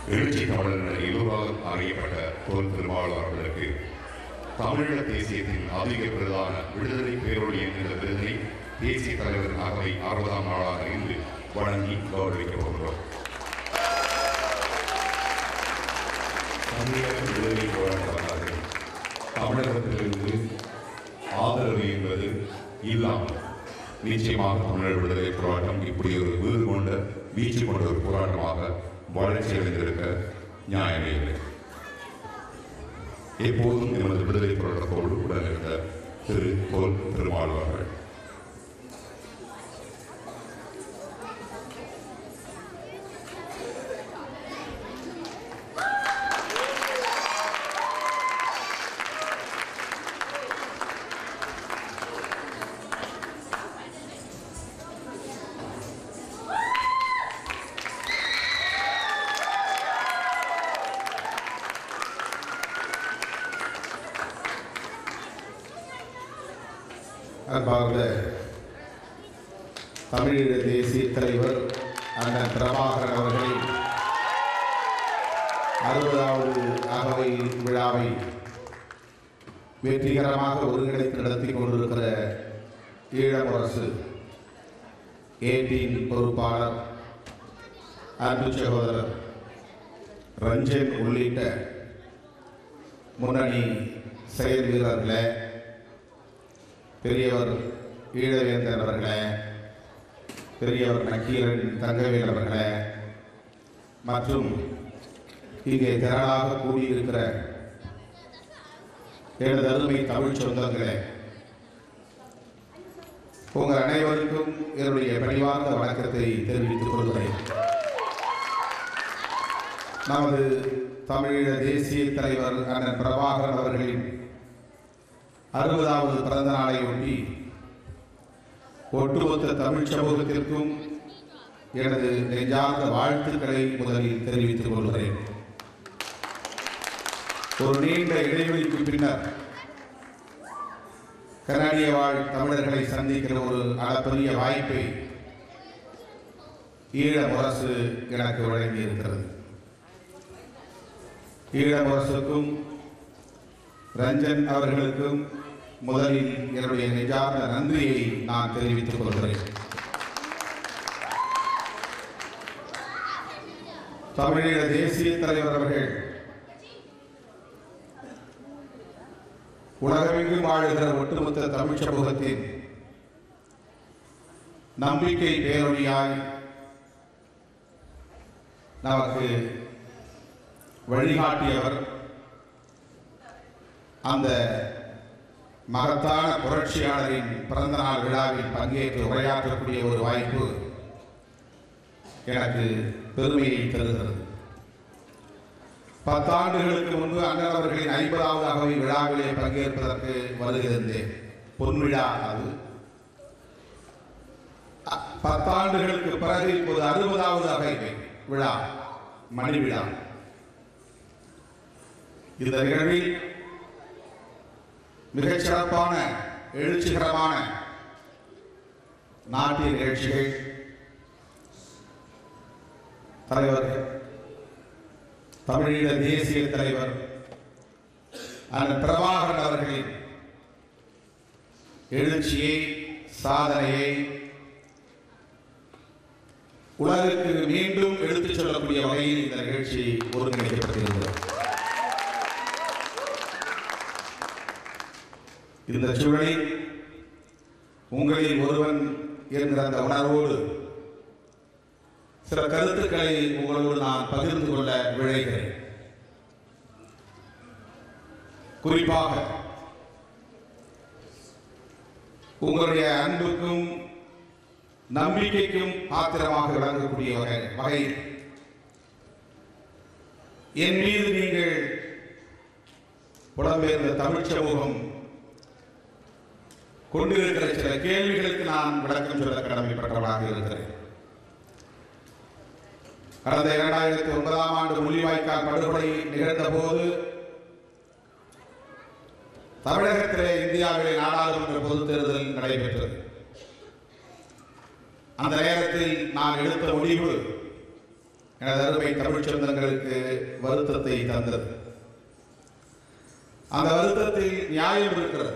எழுச்சி தமிழர் என எல்லோரால் அறியப்பட்ட தோல் திருமாவளவர்களுக்கு தமிழீழ தேசியத்தின் அதிக விருதான விடுதலை பேரொழி என்கிற விருதினை தேசிய தலைவர் அகவை அறுபதாம் நாளாக இன்று வழங்கி கௌரவிக்க போகிறோம் தமிழக விடுதலை போராட்டத்தார்கள் தமிழகத்திலிருந்து ஆதரவு என்பது இல்லாமல் நிச்சயமாக தமிழர் விடுதலை போராட்டம் இப்படி ஒரு வீறு கொண்ட வீச்சு கொண்ட ஒரு போராட்டமாக வளர்ச்சி அடைந்திருக்க நியாயமே இல்லை எப்போதும் எமது விடுதலை போராட்டத்தோடு உடன் இருந்த திரு போல் திருமாவளவர்கள் அன்பார்ந்த தமிழீழ தேசிய தலைவர் அண்ணன் பிரபாகரன் அவர்களின் அறுபதாவது அகவை விழாவை வெற்றிகரமாக ஒருங்கிணைத்து நடத்தி கொண்டிருக்கிற ஈழமுரசு ஏடியின் பொறுப்பாளர் அன்பு சகோதரர் ரஞ்சன் உள்ளிட்ட முன்னணி செயல் வீரர்களே பெரியவர் ஈழவேந்தர் அவர்களே பெரியவர் நக்கீரன் தங்கவேல் அவர்களே மற்றும் இங்கே திரளாக கூடியிருக்கிற எனது அருமை தமிழ் சொந்தங்களே உங்கள் அனைவருக்கும் என்னுடைய பணிவார்ந்த வணக்கத்தை தெரிவித்துக் கொள்கிறேன் நமது தமிழீழ தேசிய தலைவர் அண்ணன் பிரபாகரன் அவர்களின் அறுபதாவது பிறந்த நாளை ஒட்டி ஒட்டுமொத்த தமிழ் சமூகத்திற்கும் எனது நெஞ்சார்ந்த வாழ்த்துக்களை முதலில் தெரிவித்துக் கொள்கிறேன் ஒரு நீண்ட இடைவெளிக்கு பின்னர் கனடிய வாழ் தமிழர்களை சந்திக்கிற ஒரு அளப்பரிய வாய்ப்பை ஈழ முரசு எனக்கு வழங்கி இருக்கிறது ஈழ முரசுக்கும் ரஞ்சன் அவர்களுக்கும் முதலில் என்னுடைய நெஞ்சார்ந்த நன்றியை நான் தெரிவித்துக் கொள்கிறேன் தமிழீழ தேசிய தலைவர் அவர்கள் உலகமெங்கும் வாழுகிற ஒட்டுமொத்த தமிழ் சமூகத்தின் நம்பிக்கை பேரொழியாய் நமக்கு வழிகாட்டியவர் அந்த மகத்தான புரட்சியாளரின் பிறந்தநாள் விழாவில் பங்கேற்று உரையாற்றக்கூடிய ஒரு வாய்ப்பு எனக்கு பெருமையை தருகிறது பத்தாண்டுகளுக்கு முன்பு அண்ணன் அவர்களின் ஐம்பதாவது அகவை விழாவிலே பங்கேற்பதற்கு வருகிறேன் பொன்விழா அது அ- பத்தாண்டுகளுக்கு பிறகு இப்போது அறுபதாவது அகவை விழா மணி விழா இந்த நிகழ்வில் மிகச் சிறப்பான எழுச்சிகரமான நாட்டிய நிகழ்ச்சிகள் தலைவர் தமிழீழ தேசிய தலைவர் அண்ணன் பிரபாகரன் அவர்களின் எழுச்சியை சாதனையை உலகிற்கு மீண்டும் எடுத்துச் சொல்லக்கூடிய வகையில் இந்த நிகழ்ச்சி ஒருங்கிணைக்கப்பட்டிருக்கிறது இந்த சூழலில் உங்களில் ஒருவன் என்கிற அந்த உணர்வோடு சில கருத்துக்களை உங்களோடு நான் பகிர்ந்து கொள்ள விழைகிறேன் குறிப்பாக உங்களுடைய அன்புக்கும் நம்பிக்கைக்கும் ஆத்திரமாக விளங்கக்கூடிய வகை வகையில் என் மீது நீங்கள் புலம்பெயர்ந்த தமிழ் சமூகம் கொண்டிருக்கிற சில கேள்விகளுக்கு நான் விளக்கம் சொல்ல கடமைப்பட்டவனாக இருக்கிறேன் கடந்த இரண்டாயிரத்தி ஒன்பதாம் ஆண்டு முள்ளிவாய்க்கால் படுகொலை நிகழ்ந்த போது தமிழகத்திலே இந்தியாவிலே நாடாளுமன்ற பொதுத் தேர்தல் நடைபெற்றது அந்த நேரத்தில் நான் எடுத்த முடிவு எனது அருமை தமிழ் சொந்தங்களுக்கு வருத்தத்தை தந்தது அந்த வருத்தத்தில் நியாயம் இருக்கிறது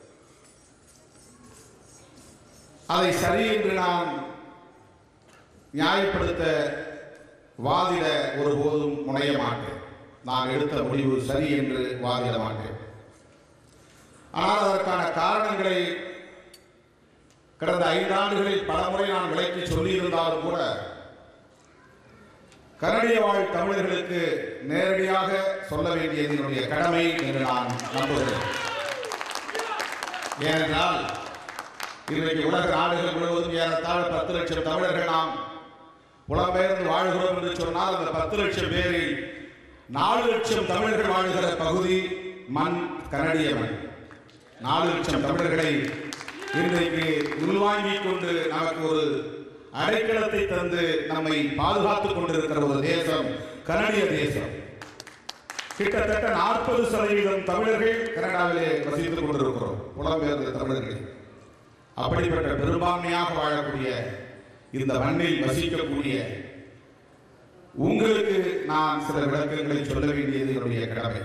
அதை சரி என்று நான் நியாயப்படுத்த வாதிட ஒருபோதும் முனைய மாட்டேன் நான் எடுத்த முடிவு சரி என்று வாதிட மாட்டேன் ஆனால் அதற்கான காரணங்களை கடந்த ஐந்து ஆண்டுகளில் பலமுறை நான் விளக்கி சொல்லியிருந்தாலும் கூட கனடிய வாழ் தமிழர்களுக்கு நேரடியாக சொல்ல வேண்டியது என்னுடைய கடமை என்று நான் நம்புகிறேன் ஏனென்றால் இன்றைக்கு உலக நாடுகள் முழுவதும் ஏறத்தாழ பத்து லட்சம் தமிழர்கள் நாம் புலம்பெயர்ந்து வாழ்கிறோம் என்று சொன்னால் அந்த பத்து லட்சம் பேரில் நாலு லட்சம் தமிழர்கள் வாழ்கிற பகுதி மண் கனடிய மண் நாலு லட்சம் தமிழர்களை இன்றைக்கு உள்வாங்கிக் கொண்டு நமக்கு ஒரு அடைக்கலத்தை தந்து நம்மை பாதுகாத்துக் கொண்டிருக்கிற ஒரு தேசம் கனடிய தேசம் கிட்டத்தட்ட நாற்பது சதவீதம் தமிழர்கள் கனடாவிலே வசித்துக் கொண்டிருக்கிறோம் புலம்பெயர்ந்த தமிழர்கள் அப்படிப்பட்ட பெரும்பான்மையாக வாழக்கூடிய இந்த மண்ணில் வசிக்கக்கூடிய உங்களுக்கு நான் சில விளக்கங்களை சொல்ல வேண்டியது என்னுடைய கடமை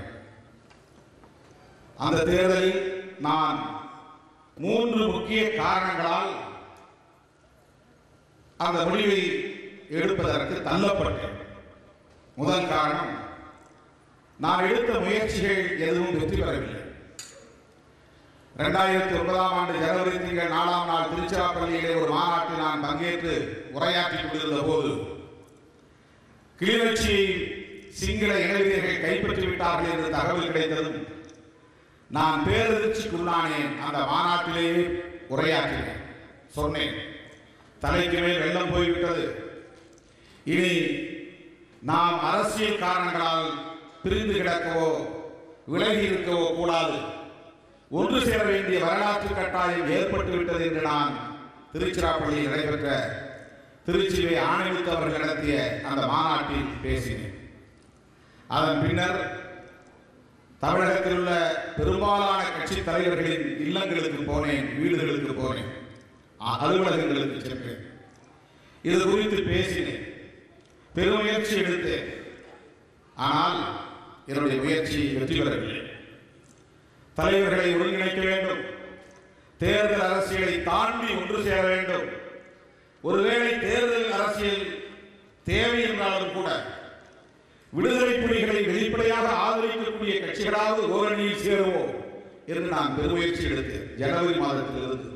அந்த தேர்தலில் நான் மூன்று முக்கிய காரணங்களால் அந்த முடிவை எடுப்பதற்கு தள்ளப்பட்டேன் முதல் காரணம் நான் எடுத்த முயற்சிகள் எதுவும் வெற்றி பெறவில்லை இரண்டாயிரத்தி ஒன்பதாம் ஆண்டு ஜனவரி திங்கள் நாலாம் நாள் திருச்சிராப்பள்ளியிலே ஒரு மாநாட்டில் நான் பங்கேற்று உரையாற்றிக் கொண்டிருந்த போது கிளிநொச்சியை சிங்கள இனவீரர்கள் கைப்பற்றி விட்டார்கள் என்று தகவல் கிடைத்ததும் நான் பேரதிர்ச்சிக்குள்ளானேன் அந்த மாநாட்டிலேயே உரையாற்றினேன் சொன்னேன் தலைக்கு மேல் வெள்ளம் போய்விட்டது இனி நாம் அரசியல் காரணங்களால் பிரிந்து கிடக்கவோ விலகி இருக்கவோ கூடாது ஒன்று சேர வேண்டிய வரலாற்று கட்டாயம் ஏற்பட்டு விட்டது என்று நான் திருச்சிராப்பள்ளியில் நடைபெற்ற திருச்சிவை ஆணையத்து அவர்கள் நடத்திய அந்த மாநாட்டில் பேசினேன் அதன் பின்னர் தமிழகத்தில் உள்ள பெரும்பாலான கட்சி தலைவர்களின் இல்லங்களுக்கு போனேன் வீடுகளுக்கு போனேன் அ- அலுவலகங்களுக்கு சென்றேன் இது குறித்து பேசினேன் பெருமுயற்சி எடுத்தேன் ஆனால் என்னுடைய முயற்சி வெற்றி பெறவில்லை தலைவர்களை ஒருங்கிணைக்க வேண்டும் தேர்தல் அரசியலை தாண்டி ஒன்று சேர வேண்டும் ஒருவேளை தேர்தல் அரசியல் தேவை என்றாலும் கூட விடுதலை புலிகளை வெளிப்படையாக ஆதரிக்கக்கூடிய கட்சிகளாவது ஓரணியில் சேருவோம் என்று நான் பெருமுயற்சி எடுத்தேன் ஜனவரி மாதத்திலிருந்து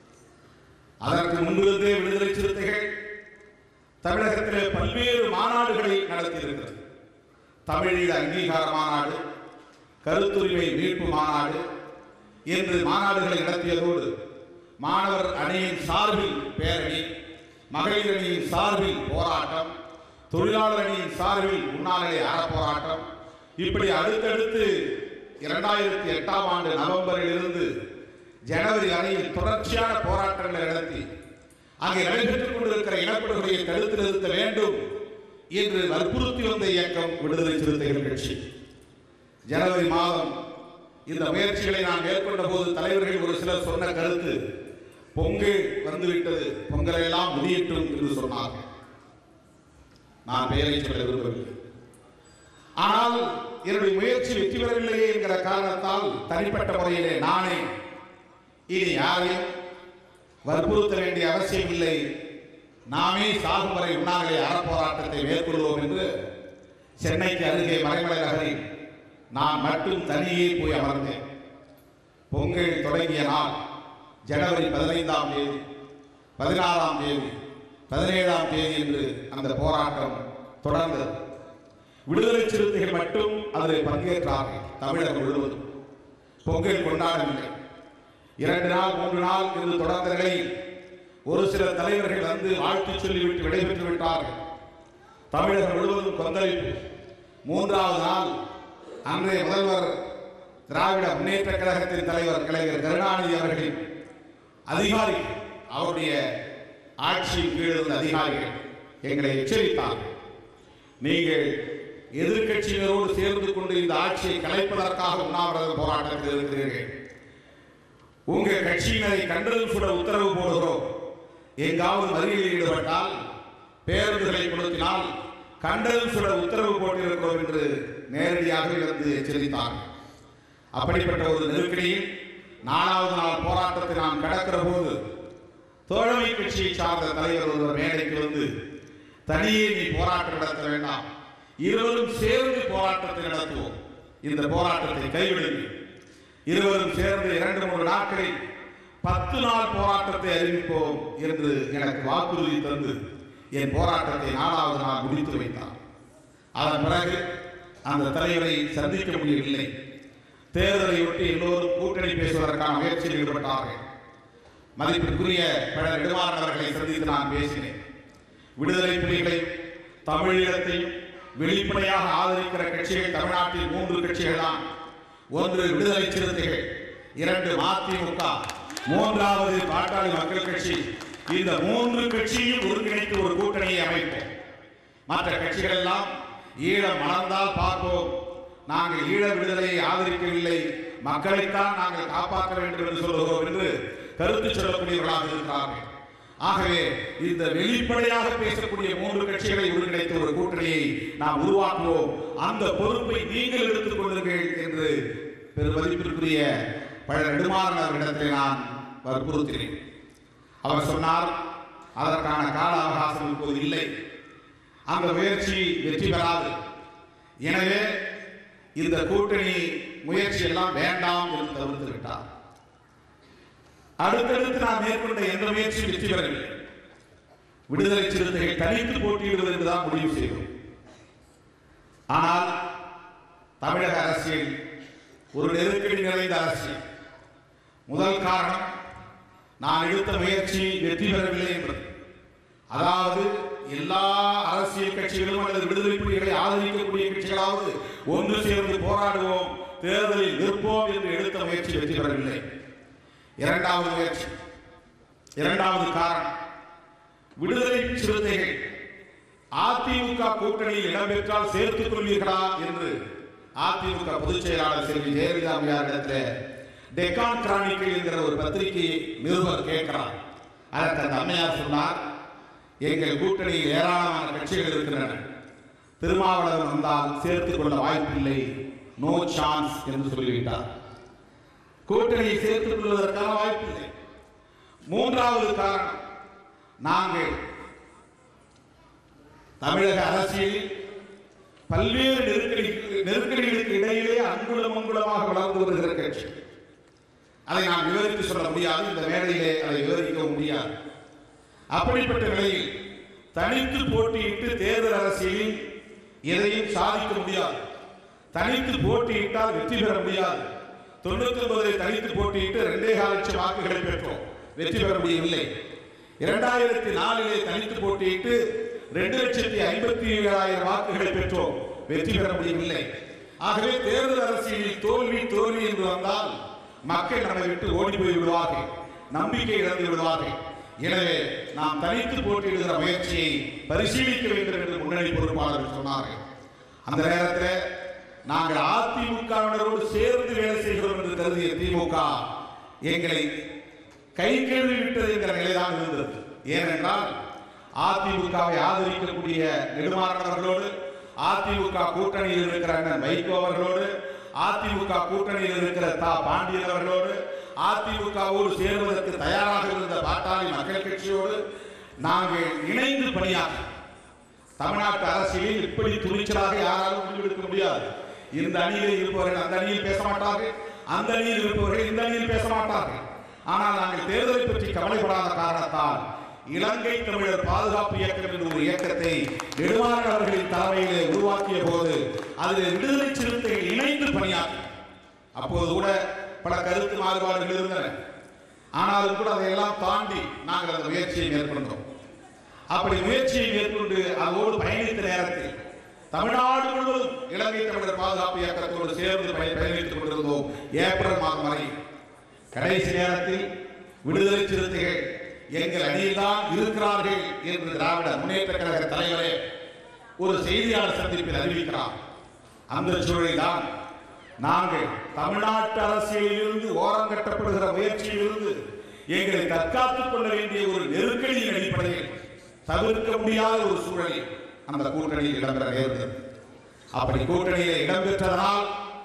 அதற்கு முன்பிருந்தே விடுதலை சிறுத்தைகள் தமிழகத்திலே பல்வேறு மாநாடுகளை நடத்தியிருக்கிறது தமிழீழ அங்கீகார மாநாடு கருத்துரிமை மீட்பு மாநாடு என்று மாநாடுகளை நடத்தியதோடு மாணவர் அணியின் சார்பில் பேரணி மகளிர் அணியின் சார்பில் போராட்டம் தொழிலாளர் அணியின் சார்பில் உண்ணாநிலை அறப்போராட்டம் இப்படி அடுத்தடுத்து இரண்டாயிரத்தி எட்டாம் ஆண்டு நவம்பரில் இருந்து ஜனவரி அணியில் தொடர்ச்சியான போராட்டங்களை நடத்தி அங்கே நடைபெற்றுக் கொண்டிருக்கிற இனப்படுகொலையை தடுத்து நிறுத்த வேண்டும் என்று வற்புறுத்தி வந்த இயக்கம் விடுதலை சிறுத்தைகள் கட்சி ஜனவரி மாதம் இந்த முயற்சிகளை நான் மேற்கொண்ட போது தலைவர்கள் ஒரு சிலர் சொன்ன கருத்து பொங்கல் வந்துவிட்டது பொங்கலை எல்லாம் முடியட்டும் என்று சொன்னார்கள் நான் பெயரை சொல்ல விரும்பவில்லை ஆனால் என்னுடைய முயற்சி வெற்றி பெறவில்லையே என்கிற காரணத்தால் தனிப்பட்ட முறையிலே நானே இனி யாரையும் வற்புறுத்த வேண்டிய அவசியம் இல்லை நாமே சாகும் வரை உண்ணாநிலை அறப்போராட்டத்தை மேற்கொள்வோம் என்று சென்னைக்கு அருகே மறைமலை நகரில் நான் மட்டும் தனியே போய் அமர்ந்தேன் பொங்கல் தொடங்கிய நாள் ஜனவரி பதினைந்தாம் தேதி பதினாறாம் தேதி பதினேழாம் தேதி என்று அந்த போராட்டம் தொடர்ந்தது விடுதலை சிறுத்தைகள் மட்டும் அதில் பங்கேற்றார்கள் தமிழகம் முழுவதும் பொங்கல் கொண்டாடவில்லை இரண்டு நாள் மூன்று நாள் என்று தொடர்ந்த நிலையில் ஒரு சில தலைவர்கள் வந்து வாழ்த்து சொல்லிவிட்டு விடைபெற்று விட்டார்கள் தமிழகம் முழுவதும் கொந்தளிப்பு மூன்றாவது நாள் அன்றைய முதல்வர் திராவிட முன்னேற்ற கழகத்தின் தலைவர் கலைஞர் கருணாநிதி அவர்களின் அதிகாரிகள் அவருடைய ஆட்சியின் கீழ் இருந்த அதிகாரிகள் எங்களை எச்சரித்தார்கள் நீங்கள் எதிர்க்கட்சியினரோடு சேர்ந்து கொண்டு இந்த ஆட்சியை கலைப்பதற்காக உண்ணாவிரத போராட்டத்தில் இருக்கிறீர்கள் உங்க கட்சியினரை கண்டதும் சுட உத்தரவு போடுகிறோம் எங்காவது மறியலில் ஈடுபட்டால் பேருந்துகளை கொளுத்தினால் கண்டதும் சுட உத்தரவு போட்டிருக்கிறோம் என்று நேரடியாக வந்து எச்சரித்தார்கள் அப்படிப்பட்ட ஒரு நெருக்கடியில் நாலாவது நாள் போராட்டத்தை நாம் கடக்கிற போது தோழமை கட்சியை சார்ந்த தலைவர் ஒருவர் மேடைக்கு வந்து தனியே நீ போராட்டம் நடத்த வேண்டாம் இருவரும் சேர்ந்து போராட்டத்தை நடத்துவோம் இந்த போராட்டத்தை கைவிடுங்கள் இருவரும் சேர்ந்து இரண்டு மூன்று நாட்களில் பத்து நாள் போராட்டத்தை அறிவிப்போம் என்று எனக்கு வாக்குறுதி தந்து என் போராட்டத்தை நாலாவது நாள் முடித்து வைத்தார் அதன் பிறகு அந்த தலைவரை சந்திக்க முடியவில்லை தேர்தலை ஒட்டி எல்லோரும் கூட்டணி பேசுவதற்கான முயற்சியில் ஈடுபட்டார்கள் மதிப்பிற்குரிய பல நெடுமாறன் அவர்களை சந்தித்து நான் பேசினேன் விடுதலை புலிகளை தமிழீழத்தையும் வெளிப்படையாக ஆதரிக்கிற கட்சிகள் தமிழ்நாட்டில் மூன்று கட்சிகள் தான் ஒன்று விடுதலை சிறுத்தைகள் இரண்டு மதிமுக மூன்றாவது பாட்டாளி மக்கள் கட்சி இந்த மூன்று கட்சியும் ஒருங்கிணைத்து ஒரு கூட்டணியை அமைப்போம் மற்ற கட்சிகள் எல்லாம் ஈழம் மலர்ந்தால் பார்ப்போம் நாங்கள் ஈழ விடுதலையை ஆதரிக்கவில்லை மக்களைத்தான் நாங்கள் காப்பாற்ற வேண்டும் என்று சொல்லுகிறோம் என்று கருத்து சொல்லக்கூடியவர்களாக இருக்கிறார்கள் ஆகவே இந்த வெளிப்படையாக பேசக்கூடிய மூன்று கட்சிகளை ஒருங்கிணைத்த ஒரு கூட்டணியை நாம் உருவாக்குவோம் அந்த பொறுப்பை நீங்கள் எடுத்துக் கொள்ளுங்கள் என்று பெருமதிப்பிற்குரிய பல நெடுமாறன் அவர்களிடத்தில் நான் வற்புறுத்தினேன் அவர் சொன்னார் அதற்கான கால அவகாசம் இப்போது இல்லை அந்த முயற்சி வெற்றி பெறாது எனவே இந்த கூட்டணி முயற்சி எல்லாம் வேண்டாம் என்று தவிர்த்து விட்டார் அடுத்தடுத்து நாம் மேற்கொண்ட எந்த முயற்சியும் வெற்றி பெறவில்லை விடுதலை சிறுத்தைகள் தனித்து போட்டியிடுவது என்றுதான் முடிவு செய்தோம் ஆனால் தமிழக அரசியல் ஒரு நெருக்கடி நிறைந்த அரசியல் முதல் காரணம் நான் எடுத்த முயற்சி வெற்றி பெறவில்லை என்பது அதாவது எல்லா அரசியல் கட்சிகளும் அல்லது விடுதலை புலிகளை ஆதரிக்கக்கூடிய கட்சிகளாவது ஒன்று சேர்ந்து போராடுவோம் தேர்தலில் நிற்போம் என்று எடுத்த முயற்சி வெற்றி பெறவில்லை இரண்டாவது முயற்சி இரண்டாவது காரணம் விடுதலை சிறுத்தைகள் அதிமுக கூட்டணியில் இடம்பெற்றால் சேர்த்துக் கொள்வீர்களா என்று அதிமுக பொதுச் செயலாளர் செல்வி ஜெயலலிதா அம்மையாரிடத்தில் டெக்கான் கிரானிக்கல் என்கிற ஒரு பத்திரிகை நிருபர் கேட்கிறார் அதற்கு அந்த அம்மையார் சொன்னார் எங்கள் கூட்டணியில் ஏராளமான கட்சிகள் இருக்கின்றன திருமாவளவன் வந்தால் சேர்த்துக் கொள்ள வாய்ப்பில்லை நோ சான்ஸ் என்று சொல்லிவிட்டார் கூட்டணியை சேர்த்துக் கொள்வதற்கான வாய்ப்பில்லை மூன்றாவது காரணம் நாங்கள் தமிழக அரசியலில் பல்வேறு நெருக்கடி நெருக்கடிகளுக்கு இடையிலே அங்குலம் அங்குலமாக வளர்ந்து வருகிற கட்சி அதை நான் விவரித்து சொல்ல முடியாது இந்த மேடையிலே அதை விவரிக்க முடியாது அப்படிப்பட்ட நிலையில் தனித்து போட்டியிட்டு தேர்தல் அரசியலில் எதையும் சாதிக்க முடியாது தனித்து போட்டியிட்டால் வெற்றி பெற முடியாது தொண்ணூத்தி ஒன்பதை தனித்து போட்டியிட்டு ரெண்டே கால் லட்சம் வாக்குகளை பெற்றோம் வெற்றி பெற முடியவில்லை இரண்டாயிரத்தி நாலிலே தனித்து போட்டியிட்டு ரெண்டு லட்சத்தி ஐம்பத்தி ஏழாயிரம் வாக்குகளை பெற்றோம் வெற்றி பெற முடியவில்லை ஆகவே தேர்தல் அரசியலில் தோல்வி தோல்வி என்று வந்தால் மக்கள் நம்மை விட்டு ஓடி போய் விடுவார்கள் நம்பிக்கை இழந்து விடுவார்கள் எனவே நாம் தனித்து போட்டியிடுகிற முயற்சியை பரிசீலிக்க வேண்டும் என்று முன்னணி பொறுப்பாளர்கள் சொன்னார்கள் அந்த நேரத்தில் நாங்கள் அதிமுகவினரோடு சேர்ந்து வேலை செய்கிறோம் என்று கருதிய திமுக எங்களை கை கழுவி விட்டது என்கிற நிலைதான் இருந்தது ஏனென்றால் அதிமுகவை ஆதரிக்கக்கூடிய நெடுமாறனவர்களோடு அதிமுக கூட்டணியில் இருக்கிற அண்ணன் வைகோ அவர்களோடு அதிமுக கூட்டணியில் இருக்கிற தா பாண்டியன் அவர்களோடு அதிமுகவோடு சேருவதற்கு தயாராக இருந்த பாட்டாளி மக்கள் கட்சியோடு நாங்கள் இணைந்து பணியாற்ற தமிழ்நாட்டு அரசியலில் இப்படி துணிச்சலாக யாராலும் முடிவெடுக்க முடியாது இந்த அணியில் இருப்பவர்கள் அந்த அணியில் பேச மாட்டார்கள் அந்த அணியில் இருப்பவர்கள் இந்த அணியில் பேச மாட்டார்கள் ஆனால் நாங்கள் தேர்தலை பற்றி கவலைப்படாத காரணத்தால் இலங்கை தமிழர் பாதுகாப்பு இயக்கம் என்ற ஒரு இயக்கத்தை நெடுமாறன் அவர்களின் தலைமையிலே உருவாக்கிய போது அதில் விடுதலை சிறுத்தைகள் இணைந்து பணியாற்றும் அப்போது கூட பல கருத்து மாறுபாடுகள் இருந்தன ஆனாலும் கூட அதையெல்லாம் தாண்டி நாங்கள் அந்த முயற்சியை மேற்கொண்டோம் அப்படி முயற்சியை மேற்கொண்டு அதோடு பயணித்த நேரத்தில் தமிழ்நாடு முழுவதும் இலங்கை தமிழர் பாதுகாப்பு இயக்கத்தோடு சேர்ந்து பய- பயணித்துக் கொண்டிருந்தோம் ஏப்ரல் மாதம் வரை கடைசி நேரத்தில் விடுதலை சிறுத்தைகள் எங்கள் அணியில்தான் இருக்கிறார்கள் என்று திராவிட முன்னேற்ற கழக தலைவரே ஒரு செய்தியாளர் சந்திப்பில் அறிவிக்கிறார் அந்த சூழலில்தான் நாங்கள் தமிழ்நாட்டு அரசியலிலிருந்து ஓரங்கட்டப்படுகிற முயற்சியிலிருந்து எங்களை தற்காத்துக் கொள்ள வேண்டிய ஒரு நெருக்கடியின் அடிப்படையில் தவிர்க்க முடியாத ஒரு சூழலில் அந்த கூட்டணியில் இடம்பெற நேர்ந்தது அப்படி கூட்டணியிலே இடம்பெற்றதனால்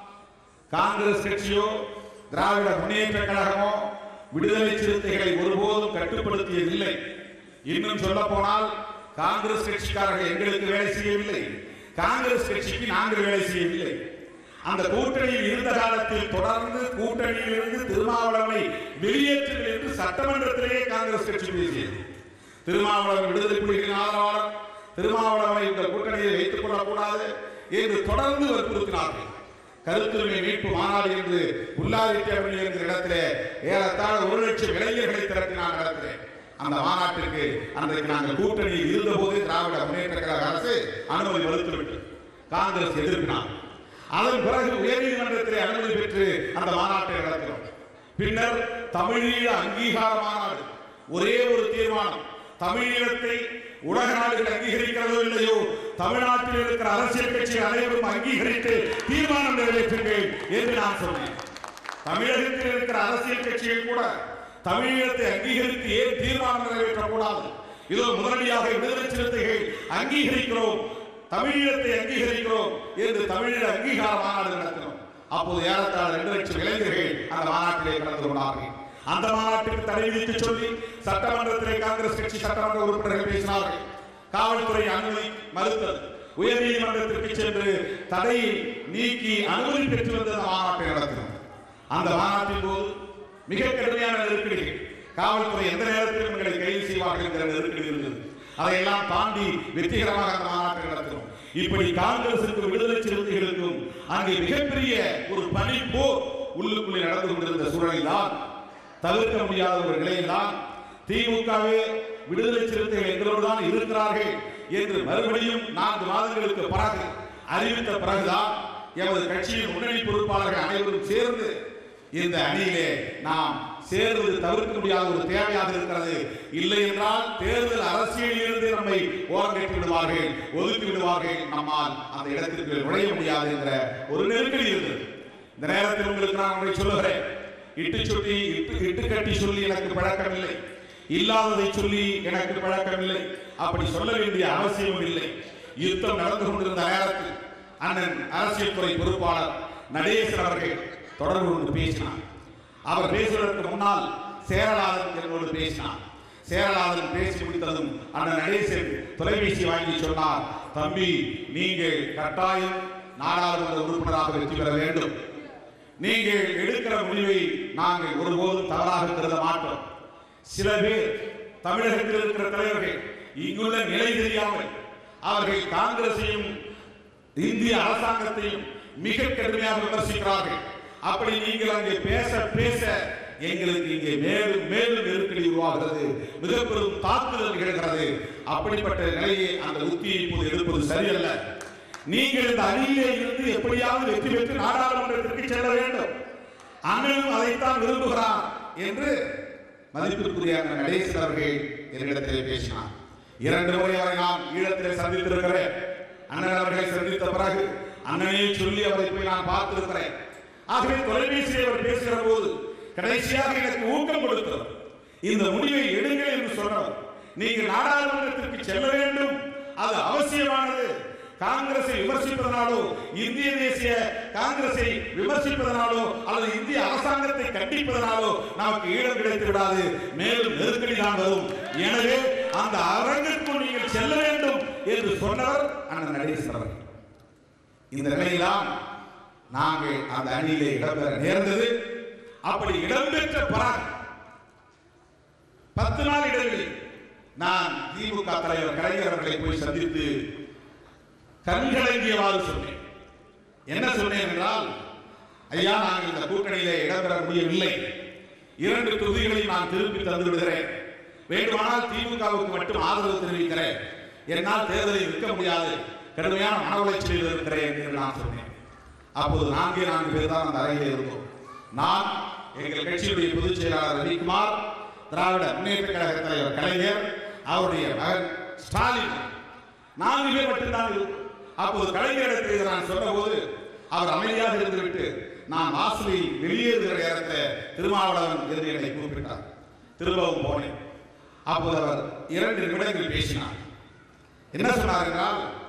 காங்கிரஸ் கட்சியோ திராவிட முன்னேற்ற கழகமோ விடுதலை சிறுத்தைகளை ஒருபோதும் கட்டுப்படுத்தியதில்லை இன்னும் சொல்ல போனால் காங்கிரஸ் கட்சிக்காரர்கள் எங்களுக்கு வேலை செய்யவில்லை காங்கிரஸ் கட்சிக்கு நாங்கள் வேலை செய்யவில்லை அந்த கூட்டணியில் இருந்த காலத்தில் தொடர்ந்து கூட்டணியில் இருந்து திருமாவளவனை வெளியேற்றுங்கள் என்று சட்டமன்றத்திலேயே காங்கிரஸ் கட்சி பேசியது திருமாவளவன் விடுதலை புலிகளின் ஆதரவாளர் திருமாவளவனை இந்த கூட்டணியில் வைத்துக் கொள்ளக்கூடாது என்று தொடர்ந்து வற்புறுத்தினார்கள் கருத்துரிமை மீட்பு மாநாடு என்று புல்லாரிட்டியவன் என்கிற இடத்திலே ஏறத்தாழ ஒரு லட்சம் இளைஞர்களை திரட்டினார் இடத்திலே அந்த மாநாட்டிற்கு அன்றைக்கு நாங்கள் கூட்டணியில் இருந்தபோது திராவிட முன்னேற்ற கழக அரசு அனுமதி மறுத்துவிட்டு காங்கிரஸ் எதிர்ப்பினார் அதன் பிறகு உயர்நீதிமன்றத்திலே அனுமதி பெற்று அந்த மாநாட்டை நடத்தினோம் பின்னர் தமிழீழ அங்கீகார மாநாடு ஒரே ஒரு தீர்மானம் தமிழீழத்தை உலக நாடுகள் அங்கீகரிக்கிறதோ இல்லையோ தமிழ்நாட்டில் இருக்கிற அரசியல் கட்சி அனைவரும் அங்கீகரித்து தீர்மானம் நிறைவேற்றுங்கள் என்று நான் சொன்னேன் தமிழகத்தில் இருக்கிற அரசியல் கட்சிகள் கூட தமிழீழத்தை அங்கீகரித்து ஏன் தீர்மானம் நிறைவேற்றக்கூடாது இதோ முதலடியாக விடுதலை சிறுத்தைகள் அங்கீகரிக்கிறோம் தமிழீழத்தை அங்கீகரிக்கிறோம் என்று தமிழீழ அங்கீகார மாநாடு நடத்தினோம் அப்போது ஏறத்தாழ இரண்டு லட்சம் இளைஞர்கள் அந்த மாநாட்டிலே கலந்து கொண்டார்கள் அந்த மாநாட்டுக்கு தடை விதித்து சொல்லி சட்டமன்றத்திலே காங்கிரஸ் கட்சி சட்டமன்ற உறுப்பினர்கள் பேசினார்கள் காவல்துறை அனுமதி மறுத்தது உயர்நீதிமன்றத்திற்கு சென்று தடையை நீக்கி அனுமதி பெற்று வந்து அந்த மாநாட்டை நடத்தினோம் அந்த மாநாட்டின் போது மிக கடுமையான நெருக்கடிகள் காவல்துறை எந்த நேரத்திலும் எங்களை கைது செய்வார்கள் என்கிற நெருக்கடி இருந்தது அதையெல்லாம் தாண்டி வெற்றிகரமாக அந்த மாநாட்டை நடத்தினோம் இப்படி காங்கிரசுக்கும் விடுதலை சிறுத்தைகளுக்கும் அங்கே மிகப்பெரிய ஒரு பனி போர் உள்ளுக்குள்ளே நடந்து கொண்டிருந்த சூழலில் தான் தவிர்க்க முடியாத ஒரு நிலையில்தான் திமுகவே விடுதலை சிறுத்தைகள் எங்களோடு தான் இருக்கிறார்கள் என்று மறுபடியும் நான்கு மாதங்களுக்கு பிறகு அறிவித்த பிறகுதான் எமது கட்சியின் முன்னணி பொறுப்பாளர்கள் அனைவரும் சேர்ந்து இந்த அணியிலே நாம் சேர்வது தவிர்க்க முடியாத ஒரு தேவையாக இருக்கிறது இல்லை என்றால் தேர்தல் அரசியலில் இருந்து நம்மை ஓரங்கட்டி விடுவார்கள் ஒதுக்கி விடுவார்கள் நம்மால் அந்த இடத்திற்கு நுழைய முடியாது என்ற ஒரு நெருக்கடி இருந்தது இந்த நேரத்தில் உங்களுக்கு நான் ஒன்றை சொல்லுகிறேன் இட்டு சொல்லி இட்டு இட்டு கட்டி சொல்லி எனக்கு பழக்கமில்லை இல்லாததை சொல்லி எனக்கு பழக்கமில்லை அப்படி சொல்ல வேண்டிய அவசியமும் இல்லை யுத்தம் நடந்து கொண்டிருந்த நேரத்தில் அண்ணன் அரசியல் துறை பொறுப்பாளர் நடேசன் அவர்கள் தொடர்பு கொண்டு பேசினார் அவர் பேசுவதற்கு முன்னால் சேரலாதன் என்னோடு பேசினார் சேரலாதன் பேசி முடித்ததும் அண்ணன் நடேசன் தொலைபேசி வாங்கி சொன்னார் தம்பி நீங்கள் கட்டாயம் நாடாளுமன்ற உறுப்பினராக வெற்றி பெற வேண்டும் நீங்கள் எடுக்கிற முடிவை நாங்கள் ஒருபோதும் தவறாக கருத மாட்டோம் சில பேர் தமிழகத்தில் இருக்கிற தலைவர்கள் இங்குள்ள நிலை தெரியாமல் அவர்கள் காங்கிரசையும் இந்திய அரசாங்கத்தையும் மிக கடுமையாக விமர்சிக்கிறார்கள் அப்படி நீங்கள் அங்கே பேச பேச எங்களுக்கு இங்கே மேலும் மேலும் நெருக்கடி உருவாகிறது மிக பெரும் தாக்குதல் நிகழ்கிறது அப்படிப்பட்ட நிலையை அந்த உத்தியை இப்போது எடுப்பது சரியல்ல நீங்கள் இந்த அணியிலே இருந்து எப்படியாவது வெற்றி பெற்று நாடாளுமன்றத்திற்கு செல்ல வேண்டும் அண்ணனும் அதைத்தான் விரும்புகிறார் என்று மதிப்பிற்குரிய அண்ணன் நடேசன் அவர்கள் என்னிடத்திலே பேசினார் இரண்டு முறை அவரை நான் ஈழத்திலே சந்தித்திருக்கிறேன் அண்ணன் அவர்களை சந்தித்த பிறகு அண்ணனை சொல்லி அவரை போய் நான் பார்த்திருக்கிறேன் ஆகவே தொலைபேசியில் அவர் பேசுகிற போது கடைசியாக எனக்கு ஊக்கம் கொடுத்தவர் இந்த முடிவை எடுங்கள் என்று சொன்னவர் நீங்கள் நாடாளுமன்றத்திற்கு செல்ல வேண்டும் அது அவசியமானது காங்கிரஸை விமர்சிப்பதனாலோ இந்திய தேசிய காங்கிரஸை விமர்சிப்பதனாலோ அல்லது இந்திய அரசாங்கத்தை கண்டிப்பதனாலோ நமக்கு ஈழம் கிடைத்து விடாது மேலும் நெருக்கடி தான் வரும் எனவே அந்த அரங்கிற்குள் நீங்கள் செல்ல வேண்டும் என்று சொன்னவர் அண்ணன் நடேசன் அவர்கள் இந்த நிலையில்தான் நாங்கள் அந்த அணியிலே இடம்பெற நேர்ந்தது அப்படி இடம்பெற்ற பிறகு பத்து நாள் இடைவெளி நான் திமுக தலைவர் கலைஞர் அவர்களை போய் சந்தித்து கண்கலங்கியவாறு சொன்னேன் என்ன சொன்னேன் என்றால் ஐயா நாங்கள் இந்த கூட்டணியிலே இடம்பெற முடியவில்லை இரண்டு தொகுதிகளை நான் திருப்பி தந்து விடுகிறேன் வேண்டுமானால் திமுகவுக்கு மட்டும் ஆதரவு தெரிவிக்கிறேன் என்னால் தேர்தலில் நிற்க முடியாது கடுமையான மன உளைச்சலில் இருக்கிறேன் என்று நான் சொன்னேன் அப்போது நான்கே நான்கு பேர் தான் அந்த அறையில் இருந்தோம் நான் எங்கள் கட்சியுடைய பொதுச் செயலாளர் ரவிக்குமார் திராவிட முன்னேற்ற கழக தலைவர் கலைஞர் அவருடைய மகன் ஸ்டாலின் நான்கு பேர் மட்டும்தான் இருந்தோம். அப்போது கலைஞரிடத்தில் இதை நான் சொன்னபோது அவர் அமைதியாக இருந்துவிட்டு நான் வாசலில் வெளியேறுகிற நேரத்தில் திருமாவளவன் என்று என்னை கூப்பிட்டார் திரும்பவும் போனேன் அப்போது அவர் இரண்டு நிமிடங்கள் பேசினார் என்ன சொன்னார் என்றால்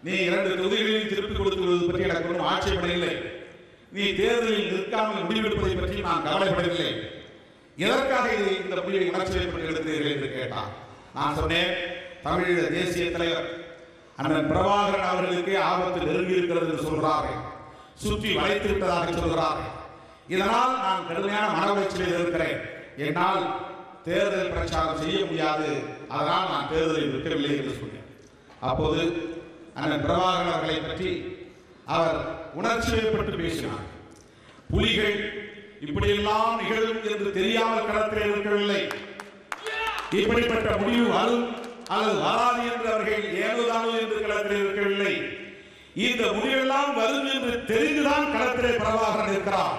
நீ இரண்டு தொகுதிகளையும் திருப்பி கொடுத்துள்ளது பற்றி எனக்கு ஒன்றும் ஆட்சேபனை இல்லை நீ தேர்தலில் நிற்காமல் முடிவெடுப்பதை பற்றி நான் கவலைப்படவில்லை எதற்காக இது இந்த முடிவை உணர்ச்சி வயப்பட்டு எடுத்தீர்கள் என்று கேட்டான் நான் சொன்னேன் தமிழீழ தேசிய தலைவர் அண்ணன் பிரபாகரன் அவர்களுக்கு ஆபத்து நெருங்கி இருக்கிறது என்று சொல்கிறார்கள் சுற்றி வளைத்து விட்டதாக சொல்கிறார்கள் இதனால் நான் கடுமையான மன உளைச்சலில் இருக்கிறேன் என்னால் தேர்தல் பிரச்சாரம் செய்ய முடியாது அதனால் நான் தேர்தலில் நிற்கவில்லை என்று சொன்னேன் அப்போது அண்ணன் பிரபாகரன் அவர்களை பற்றி அவர் உணர்ச்சி வயப்பட்டு பேசினார் புலிகள் இப்படியெல்லாம் நிகழும் என்று தெரியாமல் களத்தில் இருக்கவில்லை இப்படிப்பட்ட முடிவு வரும் அல்லது வராது என்று அவர்கள் ஏதுதானோ என்று களத்தில் இருக்கவில்லை இந்த முடிவெல்லாம் வரும் என்று தெரிந்துதான் களத்திலே பிரபாகரன் இருக்கிறார்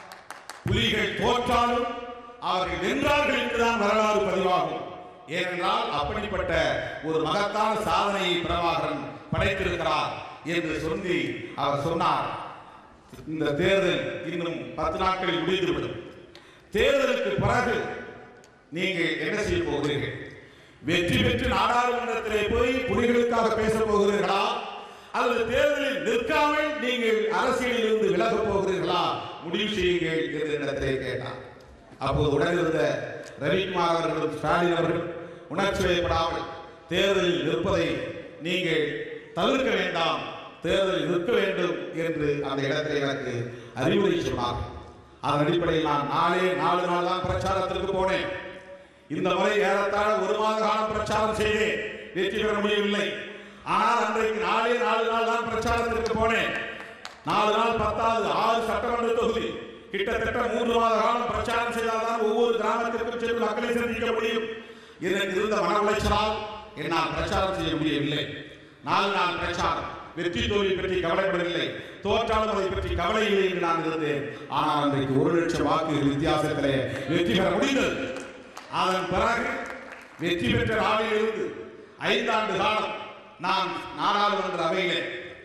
புலிகள் தோற்றாலும் அவர்கள் வென்றார்கள் என்றுதான் வரலாறு பதிவாகும் ஏனென்றால் அப்படிப்பட்ட ஒரு மகத்தான சாதனையை பிரபாகரன் படைத்திருக்கிறார் என்று சொல்லி அவர் சொன்னார் இந்த தேர்தல் இன்னும் பத்து நாட்களில் முடிந்துவிடும் தேர்தலுக்கு பிறகு நீங்கள் என்ன செய்ய போகிறீர்கள் வெற்றி பெற்று நாடாளுமன்றத்திலே போய் புலிகளுக்காக பேச போகிறீர்களா அல்லது தேர்தலில் நிற்காமல் நீங்கள் அரசியலில் இருந்து விலகப் போகிறீர்களா முடிவு செய்யுங்கள் என்று இடத்திலே கேட்டார் அப்போது உடனிருந்த ரவிக்குமார் அவர்களும் ஸ்டாலின் அவர்களும் உணர்ச்சி வயப்படாமல் தேர்தலில் நிற்பதை நீங்கள் தவிர்க்க வேண்டாம் தேர்தலில் நிற்க வேண்டும் என்று அந்த இடத்தில் எனக்கு அறிவுரை சொன்னார் அதன் அடிப்படையில் நான் நாளே நாலு நாள் தான் பிரச்சாரத்திற்கு போனேன் இந்த முறை ஏறத்தாழ ஒரு மாத காலம் பிரச்சாரம் செய்தேன் வெற்றி பெற முடியவில்லை ஆனால் அன்றைக்கு நாளே நாலு நாள் தான் பிரச்சாரத்திற்கு போனேன் நாலு நாள் பத்தாவது ஆறு சட்டமன்ற தொகுதி கிட்டத்தட்ட மூன்று மாத காலம் பிரச்சாரம் செய்தால்தான் ஒவ்வொரு கிராமத்திற்கும் சென்று மக்களை சந்திக்க முடியும் எனக்கு இருந்த மன உளைச்சலால் என்னால் பிரச்சாரம் செய்ய முடியவில்லை நாலு நாள் பிரச்சாரம் வெற்றி தோல்வி பற்றி கவலைப்படவில்லை தோற்றாலும் அதை பற்றி கவலை இல்லை என்று நான் இருந்தேன் ஆனால் அன்றைக்கு ஒரு லட்சம் வாக்குகள் வித்தியாசத்திலே வெற்றி பெற முடிந்தது அதன் பிறகு வெற்றி பெற்ற நாளிலிருந்து ஐந்தாண்டு காலம் நான் நாடாளுமன்ற அவையிலே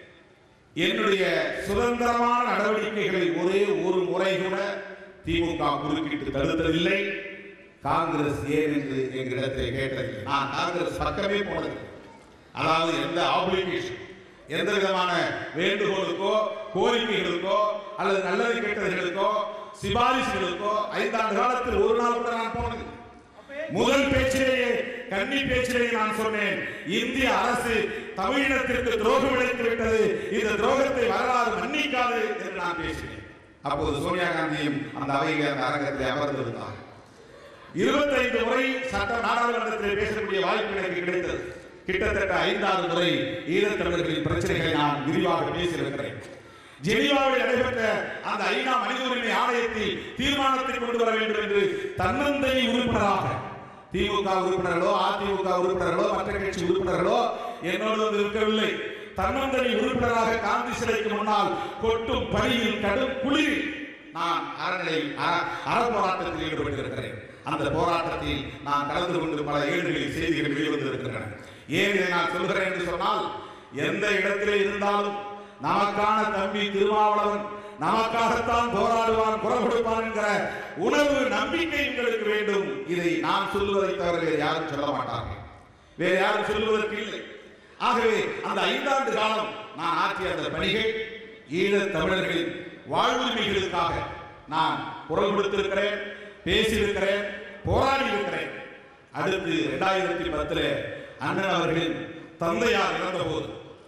என்னுடைய சுதந்திரமான நடவடிக்கைகளை ஒரே ஒரு முறை கூட திமுக குறுக்கிட்டு தடுத்ததில்லை காங்கிரஸ் ஏன் என்று எங்களிடத்தில் கேட்டதில்லை நான் காங்கிரஸ் பக்கமே போனதில்லை அதாவது எந்த ஆப்ளிகேஷன் எந்த விதமான வேண்டுகோளுக்கோ கோரிக்கைகளுக்கோ அல்லது நல்லது கெட்டதுகளுக்கோ சிபாரிசுகளுக்கோ ஐந்தாண்டு காலத்தில் ஒரு நாள் கூட நான் போனது முதல் பேச்சிலேயே கன்னி பேச்சிலேயே நான் சொன்னேன் இந்திய அரசு தமிழினத்திற்கு துரோகம் இழைத்து விட்டது இந்த துரோகத்தை வரலாறு மன்னிக்காது என்று நான் பேசினேன் அப்போது சோனியா காந்தியும் அந்த அவையில் அந்த அரங்கத்தில் அமர்ந்திருந்தார் இருபத்தைந்து முறை சட்ட நாடாளுமன்றத்தில் பேசக்கூடிய வாய்ப்பு எனக்கு கிடைத்தது கிட்டத்தட்ட ஐந்தாவது முறை ஈழத்தமிழர்களின் பிரச்சனைகளை நான் விரிவாக பேசியிருக்கிறேன் ஜெனீவாவில் நடைபெற்ற அந்த ஐநா மனித உரிமை ஆணையத்தில் தீர்மானத்தை கொண்டு வர வேண்டும் என்று தன்னந்தை உறுப்பினராக திமுக உறுப்பினர்களோ அதிமுக உறுப்பினர்களோ மற்ற கட்சி உறுப்பினர்களோ என்னோடு வந்து இருக்கவில்லை தன்னந்தனி உறுப்பினராக காந்தி சிலைக்கு முன்னால் கொட்டும் பணியில் கடும் குளிரில் நான் அறநிலை அற- அறப்போராட்டத்தில் ஈடுபட்டிருக்கிறேன் அந்த போராட்டத்தில் நான் கலந்து கொண்டு பல ஏடுகளில் செய்திகள் வெளிவந்திருக்கின்றன ஏன் இதை நான் சொல்கிறேன் என்று சொன்னால் எந்த இடத்திலே இருந்தாலும் நமக்கான தம்பி திருமாவளவன் நமக்காகத்தான் போராடுவான் குரல் கொடுப்பான் என்கிற உணர்வு நம்பிக்கை உங்களுக்கு வேண்டும் இதை நான் சொல்லுவதை தவிர வேறு யாரும் சொல்ல மாட்டார்கள் வேறு யாரும் சொல்லுவதற்கு இல்லை ஆகவே அந்த ஐந்தாண்டு காலம் நான் ஆற்றிய அந்த பணிகள் ஈழத் தமிழர்களின் வாழ்வுரிமைகளுக்காக நான் குரல் கொடுத்திருக்கிறேன் பேசியிருக்கிறேன் போராடி இருக்கிறேன் அடுத்து இரண்டாயிரத்தி பத்துல அண்ணன் அவர்களின் தந்தையார் இறந்தபோது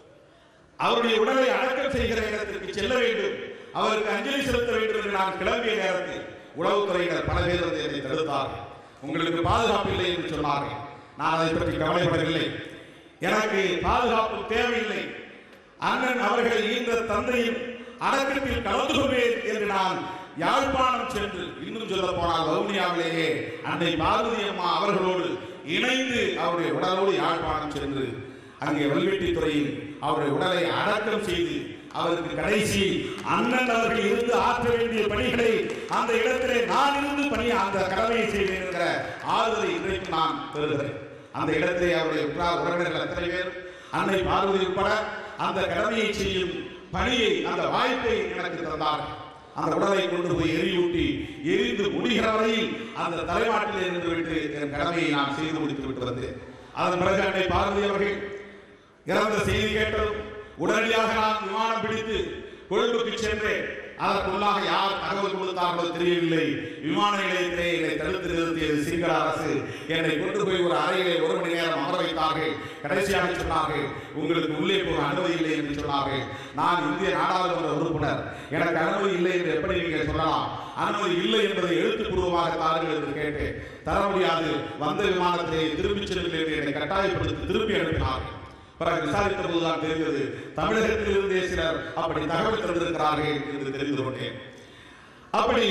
அவருடைய உடலை அடக்கம் செய்கிற இடத்திற்கு செல்ல வேண்டும் அவருக்கு அஞ்சலி செலுத்த வேண்டும் என்று நான் கிளம்பிய நேரத்தில் உளவுத்துறையினர் பல பேர் வந்து என்னை தடுத்தார்கள் உங்களுக்கு பாதுகாப்பு இல்லை என்று சொன்னார்கள் நான் அதை பற்றி கவலைப்படவில்லை எனக்கு பாதுகாப்பு தேவையில்லை அண்ணன் அவர்களை ஈன்ற தந்தையும் அடக்கத்தில் கலந்து கொள்வேன் என்று நான் யாழ்ப்பாணம் சென்று இன்னும் சொல்ல போனால் வவுனியாவிலேயே அன்னை பார்வதி அம்மா அவர்களோடு இணைந்து அவருடைய உடலோடு யாழ்ப்பாணம் சென்று அங்கே வல்வெட்டித்துறையில் அவருடைய உடலை அடக்கம் செய்து அவருக்கு கடைசி அண்ணன் அவர்கள் இருந்து ஆற்ற வேண்டிய பணிகளை அந்த இடத்திலே நான் இருந்து பணி அந்த கடமையை செய்வேன் என்கிற ஆறுதலை இன்றைக்கு நான் பெறுகிறேன் அந்த இடத்திலே அவருடைய உற்றார் உறவினர்கள் அத்தனை பேர் அன்னை பார்வதி உட்பட அந்த கடமையை செய்யும் பணியை அந்த வாய்ப்பை எனக்கு தந்தார்கள் அந்த உடலை கொண்டு போய் எரியூட்டி எரிந்து முடிகிற வரையில் அந்த தலைமாட்டில் இருந்து விட்டு என் கடமையை நான் செய்து முடித்து விட்டு வந்தேன் அதன் பிறகு அன்னை பார்வதி அவர்கள் இறந்த செய்தி கேட்டதும் உடனடியாக நான் விமானம் பிடித்து கொழும்புக்கு சென்றேன் அதற்குள்ளாக யார் தகவல் கொடுத்தார்களோ தெரியவில்லை விமான நிலையத்திலே என்னை தடுத்து நிறுத்தியது சிங்கள அரசு என்னை கொண்டு போய் ஒரு அறையிலே ஒரு மணி நேரம் அமர வைத்தார்கள் கடைசியாக சொன்னார்கள் உங்களுக்கு உள்ளே போக அனுமதி இல்லை என்று சொன்னார்கள் நான் இந்திய நாடாளுமன்ற உறுப்பினர் எனக்கு அனுமதி இல்லை என்று எப்படி நீங்கள் சொல்லலாம் அனுமதி இல்லை என்பதை எழுத்துப்பூர்வமாக தாருங்கள் என்று கேட்டேன் தர முடியாது வந்த விமானத்திலே திரும்பிச் செல்லுங்கள் என்று என்னை கட்டாயப்படுத்தி திருப்பி அனுப்பினார்கள் பிறகு விசாரித்த போதுதான் தெரிந்தது தமிழகத்தில் இருந்தே சிலர் அப்படி தகவல் தந்திருக்கிறார்கள் என்று தெரிந்து கொண்டேன் அப்படி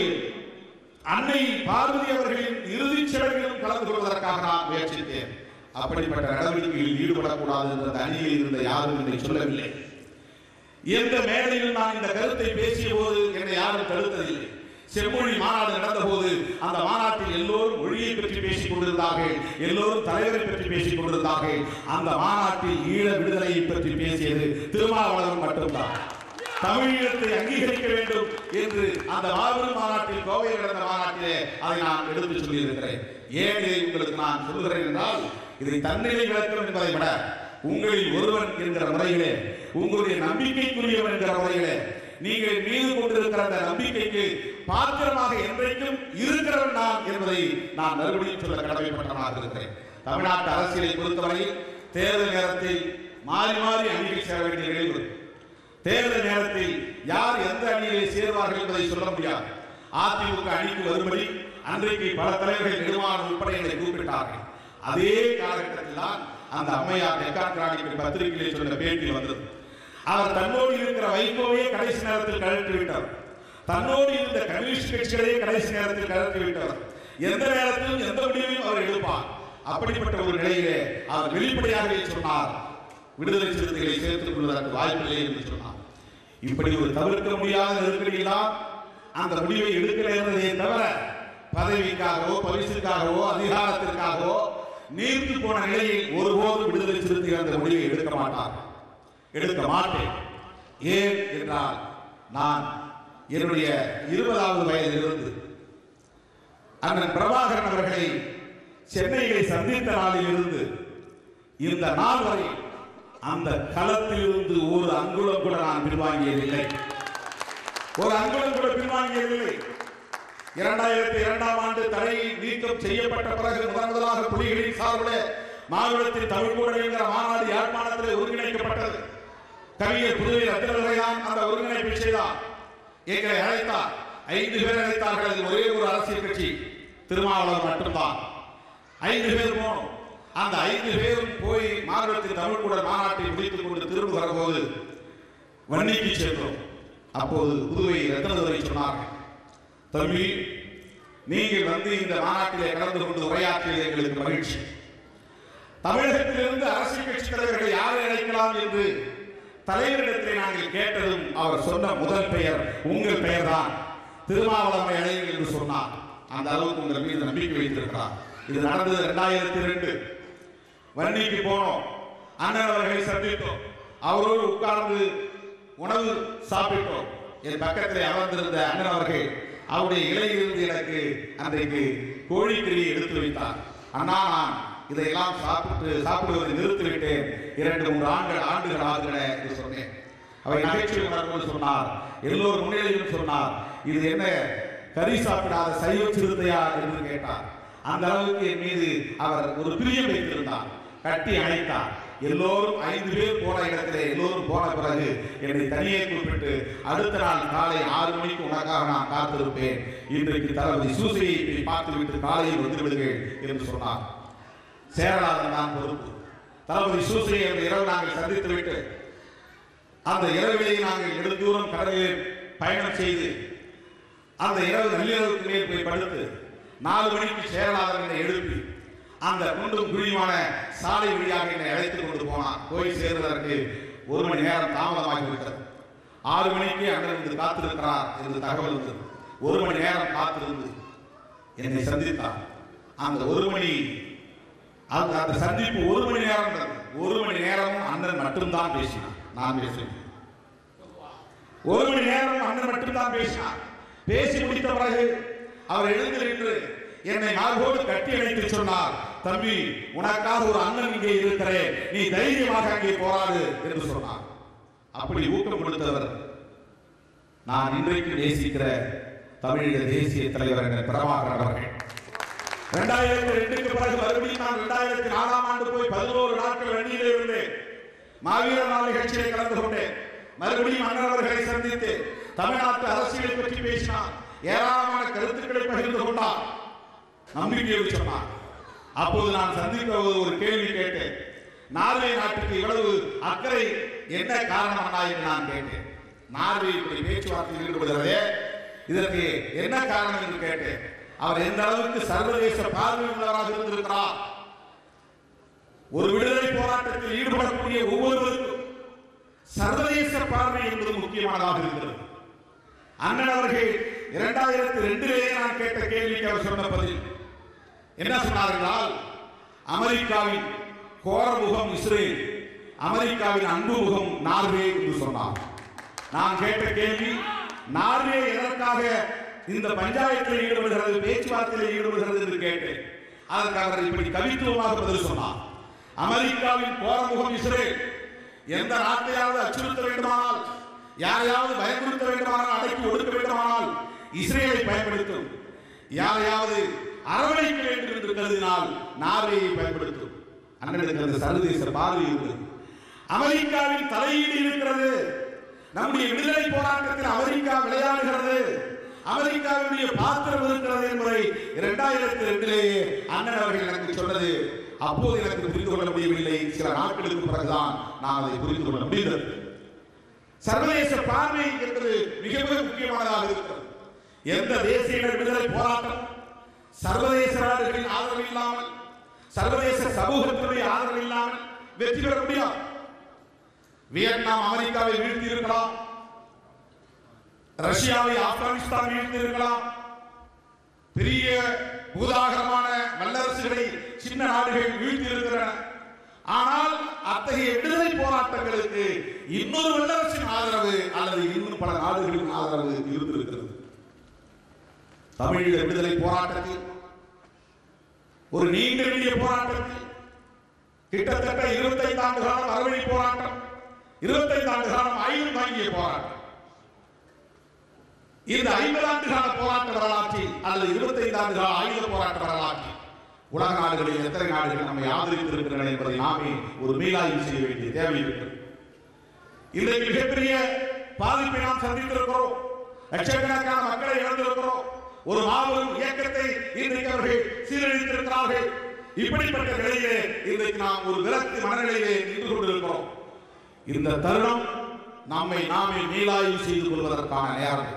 அன்னை பார்வதி அவர்களின் இறுதிச் சடங்கிலும் கலந்து கொள்வதற்காக நான் முயற்சித்தேன் அப்படிப்பட்ட நடவடிக்கைகளில் ஈடுபடக்கூடாது என்ற அந்த அணியில் இருந்த யாரும் என்னை சொல்லவில்லை எந்த மேடையில் நான் இந்த கருத்தை பேசிய போது என்னை யாரும் தடுத்ததில்லை செம்மொழி மாநாடு நடந்த போது அந்த மாநாட்டில் எல்லோரும் மொழியை பற்றி பேசிக் கொண்டிருந்தார்கள் எல்லோரும் தலைவரை பற்றி பேசிக் கொண்டிருந்தார்கள் அந்த மாநாட்டில் ஈழ விடுதலையை பற்றி பேசியது திருமாவளவன் மட்டும்தான் தமிழீழத்தை அங்கீகரிக்க வேண்டும் என்று அந்த மாபெரும் மாநாட்டில் கோவையில் நடந்த மாநாட்டிலே அதை நான் எடுத்து சொல்லியிருக்கிறேன் ஏன் இதை உங்களுக்கு நான் சொல்கிறேன் என்றால் இதை தன்னிலை விளக்கம் என்பதை விட உங்களில் ஒருவன் என்கிற முறையிலே உங்களுடைய நம்பிக்கைக்குரியவன் என்கிற முறையிலே நீங்கள் மீது கொண்டிருக்கிற அந்த நம்பிக்கைக்கு பாத்திரமாக என்றைக்கும் இருக்கிறவன் நான் என்பதை நான் மறுபடியும் சொல்ல கடமைப்பட்டவனாக இருக்கிறேன் தமிழ்நாட்டு அரசியலை பொறுத்தவரையில் தேர்தல் நேரத்தில் மாறி மாறி அணியில் சேர வேண்டிய நிலை வரும். தேர்தல் நேரத்தில் யார் எந்த அணியிலே சேருவார்கள் என்பதை சொல்ல முடியாது அதிமுக அணிக்கு வரும்படி அன்றைக்கு பல தலைவர்கள் நெடுமாறன் உட்பட என்னை கூப்பிட்டார்கள் அதே காலகட்டத்தில் தான் அந்த அம்மையார் டெக்கான் கிரானிக்கல் பத்திரிகையிலே சொன்ன பேட்டி வந்தது அவர் தன்னோடு இருக்கிற வைகோவே கடைசி நேரத்தில் கழற்றி விட்டார் தன்னோடு இருந்த கம்யூனிஸ்ட் கட்சிகளையே கடைசி நேரத்தில் கழற்றி விட்டார் எந்த நேரத்திலும் எந்த முடிவையும் அவர் எடுப்பார் அப்படிப்பட்ட ஒரு நிலையிலே அவர் வெளிப்படையாகவே சொன்னார் விடுதலை சிறுத்தைகளை சேர்த்துக் கொள்வதற்கு வாய்ப்பில்லை என்று சொன்னார் இப்படி ஒரு தவிர்க்க முடியாத நெருக்கடியில் தான் அந்த முடிவை எடுக்க நேர்ந்ததே தவிர பதவிக்காகவோ பரிசுக்காகவோ அதிகாரத்திற்காகவோ நீர்த்து போன நிலையில் ஒருபோதும் விடுதலை சிறுத்தைகள் அந்த முடிவை எடுக்க மாட்டார் எடுக்க மாட்டேன் ஏன் என்றால் நான் என்னுடைய இருபதாவது வயதிலிருந்து அண்ணன் பிரபாகரன் அவர்களை சென்னையிலே சந்தித்த நாளில் இருந்து இந்த நாள் வரை அந்த களத்தில் இருந்து ஒரு அங்குலம் கூட நான் பின்வாங்கியதில்லை ஒரு அங்குலம் கூட பின்வாங்கியதில்லை இரண்டாயிரத்தி இரண்டாம் ஆண்டு தடை நீக்கம் செய்யப்பட்ட பிறகு முதன் முதலாக புலிகளின் சார்பில் மாநிலத்தில் தமிழ் கூட என்கிற மாநாடு யாழ்ப்பாணத்தில் ஒருங்கிணைக்கப்பட்டது கவிஞர் புதுவை ரத்தினதுரைதான் அந்த ஒருங்கிணைப்பை செய்தார் எங்களை அழைத்தார் ஐந்து பேர் அழைத்தார்கள் அது ஒரே ஒரு அரசியல் கட்சி திருமாவளவன் மட்டும்தான் ஐந்து பேர் போனோம் அந்த ஐந்து பேரும் போய் மாநிலத்தில் தமிழ் கூட மாநாட்டை முடித்துக் கொண்டு திரும்புகிற போது வன்னிக்கு சென்றோம் அப்போது புதுவை ரத்னதுரை சொன்னார்கள் தம்பி நீங்கள் வந்து இந்த மாநாட்டிலே கலந்து கொண்டு உரையாற்றியது எங்களுக்கு மகிழ்ச்சி தமிழகத்திலிருந்து அரசியல் கட்சி தலைவர்கள் யாரை அழைக்கலாம் என்று தலைவரிடத்திலே நாங்கள் கேட்டதும் அவர் சொன்ன முதல் பெயர் உங்கள் பெயர்தான் திருமாவளவனை அழையுங்கள் என்று சொன்னார் அந்த அளவுக்கு உங்கள் மீது நம்பிக்கை வைத்திருக்கிறார் இது நடந்தது இரண்டாயிரத்தி ரெண்டு வன்னிக்கு போனோம் அண்ணன் அவர்களை சந்தித்தோம் அவரோடு உட்கார்ந்து உணவு சாப்பிட்டோம் என் பக்கத்தில் அமர்ந்திருந்த அண்ணன் அவர்கள் அவருடைய இலையிலிருந்து எனக்கு அன்றைக்கு கோழிக்கறியை எடுத்து வைத்தார் அண்ணா நான் இதையெல்லாம் சாப்பிட்டு சாப்பிடுவதை நிறுத்திவிட்டேன் இரண்டு மூன்று ஆண்டுகள் ஆண்டுகள் ஆகுகிற என்று சொன்னேன் அவை நகைச்சுவை உணர்வோடு சொன்னார் எல்லோர் முன்னிலையிலும் சொன்னார் இது என்ன கறி சாப்பிடாத சைவ சிறுத்தையா என்று கேட்டார் அந்த அளவுக்கு என் மீது அவர் ஒரு பிரியம் வைத்திருந்தார் கட்டி அணைத்தார் எல்லோரும் ஐந்து பேர் போன இடத்திலே எல்லோரும் போன பிறகு என்னை தனியே கூப்பிட்டு அடுத்த நாள் காலை ஆறு மணிக்கு உனக்காக நான் காத்திருப்பேன் இன்றைக்கு தளபதி சூசையை போய் பார்த்துவிட்டு காலையில் வந்து விடுங்கள் என்று சொன்னார் சேரலாதன் தான் பொறுப்பு தளபதி சூசையை அந்த இரவு நாங்கள் சந்தித்து விட்டு அந்த இரவிலே நாங்கள் நெடுந்தூரம் கடலில் பயணம் செய்து அந்த இரவு நள்ளிரவுக்கு மேல் போய் படுத்து நாலு மணிக்கு சேரலாதன் என்னை எழுப்பி அந்த குண்டும் குழியுமான சாலை வழியாக என்னை அழைத்துக் கொண்டு போனான் போய் சேர்வதற்கு ஒரு மணி நேரம் தாமதமாகி விட்டது ஆறு மணிக்கு அண்ணன் வந்து காத்திருக்கிறார் என்று தகவல் வந்தது ஒரு மணி நேரம் காத்திருந்து என்னை சந்தித்தார் அந்த ஒரு மணி அந்த அந்த சந்திப்பு ஒரு மணி நேரம் நடந்தது. ஒரு மணி நேரமும் அண்ணன் மட்டும்தான் பேசினார் நான் பேசுவேன் ஒரு மணி நேரம் அண்ணன் மட்டும்தான் பேசினார் பேசி முடித்த பிறகு அவர் எழுந்து நின்று என்னை மார்போடு கட்டி அணைத்து சொன்னார் தம்பி உனக்காக ஒரு அண்ணன் இங்கே இருக்கிறேன் நீ தைரியமாக அங்கே போராடு என்று சொன்னார் அப்படி ஊக்கம் கொடுத்தவர் நான் இன்றைக்கு நேசிக்கிற தமிழக தேசிய தலைவர் என்ற பிரபாகரன் அவர்கள் இரண்டாயிரத்தி ரெண்டுக்கு பிறகு மறுபடியும் நான் இரண்டாயிரத்தி நாலாம் ஆண்டு போய் பதினோரு நாட்கள் வெளியிலே இருந்தேன் மாவீர நாள் நிகழ்ச்சியை கலந்து கொண்டேன் மறுபடியும் அண்ணன் அவர்களை சந்தித்து தமிழ்நாட்டு அரசியலை பற்றி பேசினார் ஏராளமான கருத்துக்களை பகிர்ந்து கொண்டார் நம்பிக்கையை சொன்னார் அப்போது நான் சந்தித்த போது ஒரு கேள்வி கேட்டேன் நார்வே நாட்டுக்கு இவ்வளவு அக்கறை என்ன காரணம் அண்ணா என்று நான் கேட்டேன் நார்வே இப்படி பேச்சுவார்த்தையில் ஈடுபடுகிறதே இதற்கு என்ன காரணம் என்று கேட்டேன் அவர் எந்த அளவுக்கு சர்வதேச பார்வை உள்ளவராக இருந்திருக்கிறார் ஒரு விடுதலை போராட்டத்தில் ஈடுபடக்கூடிய ஒவ்வொருவருக்கும் சர்வதேச பார்வை என்பது முக்கியமானதாக இருக்கிறது அண்ணன் அவர்கள் இரண்டாயிரத்தி ரெண்டிலேயே நான் கேட்ட கேள்விக்கு அவர் சொன்ன பதில் என்ன சொன்னார் என்றால் அமெரிக்காவின் கோரமுகம் இஸ்ரேல் அமெரிக்காவின் அன்பு முகம் நார்வே என்று சொன்னார் நான் கேட்ட கேள்வி நார்வே எதற்காக இந்த பஞ்சாயத்தில் ஈடுபடுகிறது பேச்சுவார்த்தையில் ஈடுபடுகிறது என்று கேட்டேன் அதற்கு அவர் இப்படி கவித்துவமாக பதில் சொன்னார் அமெரிக்காவின் கோரமுகம் இஸ்ரேல் எந்த நாட்டையாவது அச்சுறுத்த வேண்டுமானால் யாரையாவது பயமுறுத்த வேண்டுமானால் அடக்கி ஒடுக்க வேண்டுமானால் இஸ்ரேலை பயன்படுத்தும் யாரையாவது அரவணைக்க வேண்டும் என்று கருதினால் நார்வேயை பயன்படுத்தும் அண்ணனுக்கு அந்த சர்வதேச பார்வை இருக்கிறது அமெரிக்காவின் தலையீடு இருக்கிறது நம்முடைய விடுதலை போராட்டத்தில் அமெரிக்கா விளையாடுகிறது அமெரிக்காவினுடைய பாத்திரம் இருக்கிறது என்பதை இரண்டாயிரத்தி ரெண்டிலேயே அண்ணன் அவர்கள் எனக்கு சொன்னது அப்போது எனக்கு புரிந்து கொள்ள முடியவில்லை சில நாட்களுக்கு பிறகுதான் நான் அதை புரிந்து கொள்ள முடிந்தது சர்வதேச பார்வை என்பது மிக மிக முக்கியமானதாக இருக்கிறது எந்த தேசிய விடுதலை போராட்டம் சர்வதேச நாடுகளின் ஆதரவு இல்லாமல் சர்வதேச சமூகத்தினுடைய ஆதரவு இல்லாமல் வெற்றி பெற முடியாது வியட்நாம் அமெரிக்காவை வீழ்த்தி இருக்கலாம் ரஷ்யாவை ஆப்கானிஸ்தான் வீழ்த்தி இருக்கலாம் பெரிய பூதாகரமான வல்லரசுகளை சின்ன நாடுகள் வீழ்த்தி இருக்கின்றன ஆனால் அத்தகைய விடுதலை போராட்டங்களுக்கு இன்னொரு வல்லரசின் ஆதரவு அல்லது இன்னும் பல நாடுகளின் ஆதரவு இருந்திருக்கிறது தமிழீழ விடுதலை போராட்டத்தில் ஒரு நீண்ட நெடிய போராட்டத்தில் கிட்டத்தட்ட 25 ஆண்டு காலம் அறுவடை போராட்டம் 25 ஆண்டு காலம் ஆயுதம் வாங்கிய போராட்டம் இந்த ஐம்பது ஆண்டு கால போராட்ட வரலாற்றில் அல்லது 25 ஆண்டு கால ஆயுத போராட்ட வரலாற்றில் உலக நாடுகளில் எத்தனை நாடுகள் நம்மை ஆதரித்திருக்கின்றன என்பதை நாமே ஒரு மீளாய்வு செய்ய வேண்டிய தேவை இருக்கிறது இன்றைக்கு மிகப்பெரிய பாதிப்பை நாம் சந்தித்திருக்கிறோம் லட்சக்கணக்கான மக்களை இழந்திருக்கிறோம் ஒரு மாபெரும் இயக்கத்தை இன்றைக்கு அவர்கள் சீரழித்திருக்கிறார்கள் இப்படிப்பட்ட நிலையிலே இன்றைக்கு நாம் ஒரு விரக்தி மனநிலையிலே நின்று கொண்டிருக்கிறோம் இந்த தருணம் நம்மை நாமே மீளாய்வு செய்து கொள்வதற்கான நேரம்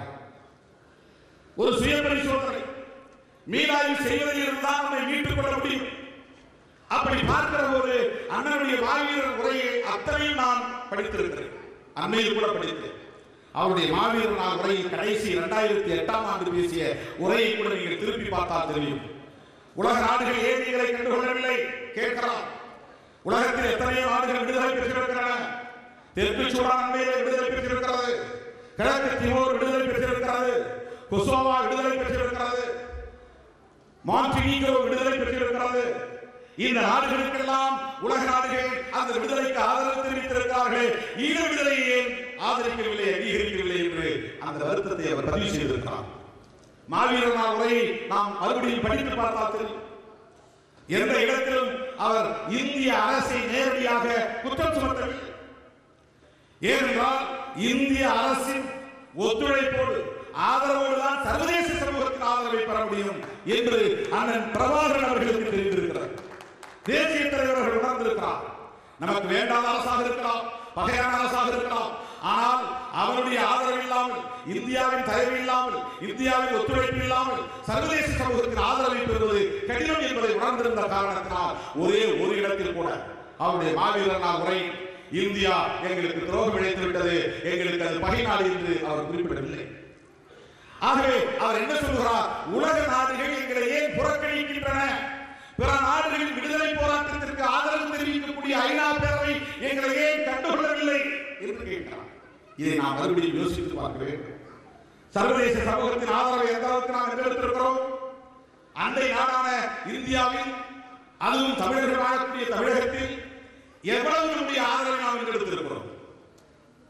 ஒரு சுய பரிசோதனை மீளாய்வு செய்வதில் இருந்தால் நம்மை மீட்டுக் கொள்ள முடியும் அப்படி பார்க்கிற போது அண்ணனுடைய மாவீரர் உரையை அத்தனையும் நான் படித்திருக்கிறேன் அண்மையில் கூட படித்தேன் அவருடைய மாவீரர் நாள் உரையை கடைசி இரண்டாயிரத்தி எட்டாம் ஆண்டு பேசிய உரையை கூட நீங்கள் திருப்பி பார்த்தால் தெரியும் உலக நாடுகள் ஏன் நீங்களை கண்டுகொள்ளவில்லை கேட்கலாம் உலகத்தில் எத்தனையோ நாடுகள் விடுதலை பெற்றிருக்கின்றன தெற்கு சூடான் அண்மையிலே விடுதலை பெற்றிருக்கிறது கிழக்கு திமோர் விடுதலை பெற்றிருக்கிறது கொசோவா விடுதலை பெற்றிருக்கிறது மாண்டினீக்ரோ விடுதலை பெற்றிருக்கிறது இந்த நாடுகளுக்கெல்லாம் உலக நாடுகள் அந்த விடுதலைக்கு ஆதரவு தெரிவித்திருக்கிறார்கள் ஈழ விடுதலையை ஏன் ஆதரிக்கவில்லை அங்கீகரிக்கவில்லை என்று அந்த வருத்தத்தை அவர் பதிவு செய்திருக்கிறார் மாவீரர் நாள் உரையை நாம் மறுபடியும் படித்து பார்த்தால் தெரியும் எந்த இடத்திலும் அவர் இந்திய அரசை நேரடியாக குற்றம் சுமத்தவில்லை ஏனென்றால் இந்திய அரசின் ஒத்துழைப்போடு ஆதரவோடு தான் சர்வதேச சமூகத்தின் ஆதரவை பெற முடியும் என்று அண்ணன் பிரபாகரன் அவர்களுக்கு தெரிந்திருக்கிறார் தேசிய தலைவர்கள் உணர்ந்திருக்கிறார் நமக்கு வேண்டாத அரசாக இருக்கலாம் பகையான அரசாக இருக்கலாம் ஆனால் அவருடைய ஆதரவு இல்லாமல் இந்தியாவின் தயவு இல்லாமல் இந்தியாவின் ஒத்துழைப்பு இல்லாமல் சர்வதேச சமூகத்தின் ஆதரவை பெறுவது கடினம் என்பதை உணர்ந்திருந்த காரணத்தினால் ஒரே ஒரு இடத்தில் கூட அவருடைய மாவீரர் நாள் உரை இந்தியா எங்களுக்கு துரோகம் இழைத்து விட்டது எங்களுக்கு அது பகை நாடு என்று அவர் குறிப்பிடவில்லை ஆகவே அவர் என்ன சொல்கிறார் உலக நாடுகள் எங்களை ஏன் புறக்கணிக்கின்றன பிற நாடுகளின் விடுதலை போராட்டத்திற்கு ஆதரவு தெரிவிக்கக்கூடிய ஐநா பேரவை எங்களை ஏன் கண்டுகொள்ளவில்லை என்று கேட்கிறார் இதை நாம் மறுபடியும் யோசித்து பார்க்க வேண்டும் சர்வதேச சமூகத்தின் ஆதரவை எந்த அளவுக்கு நாம் எதிர்த்திருக்கிறோம் அண்டை நாடான இந்தியாவில் அதுவும் தமிழர்கள் வாழக்கூடிய தமிழகத்தில் எவ்வளவு நம்முடைய ஆதரவை நாம் எடுத்திருக்கிறோம்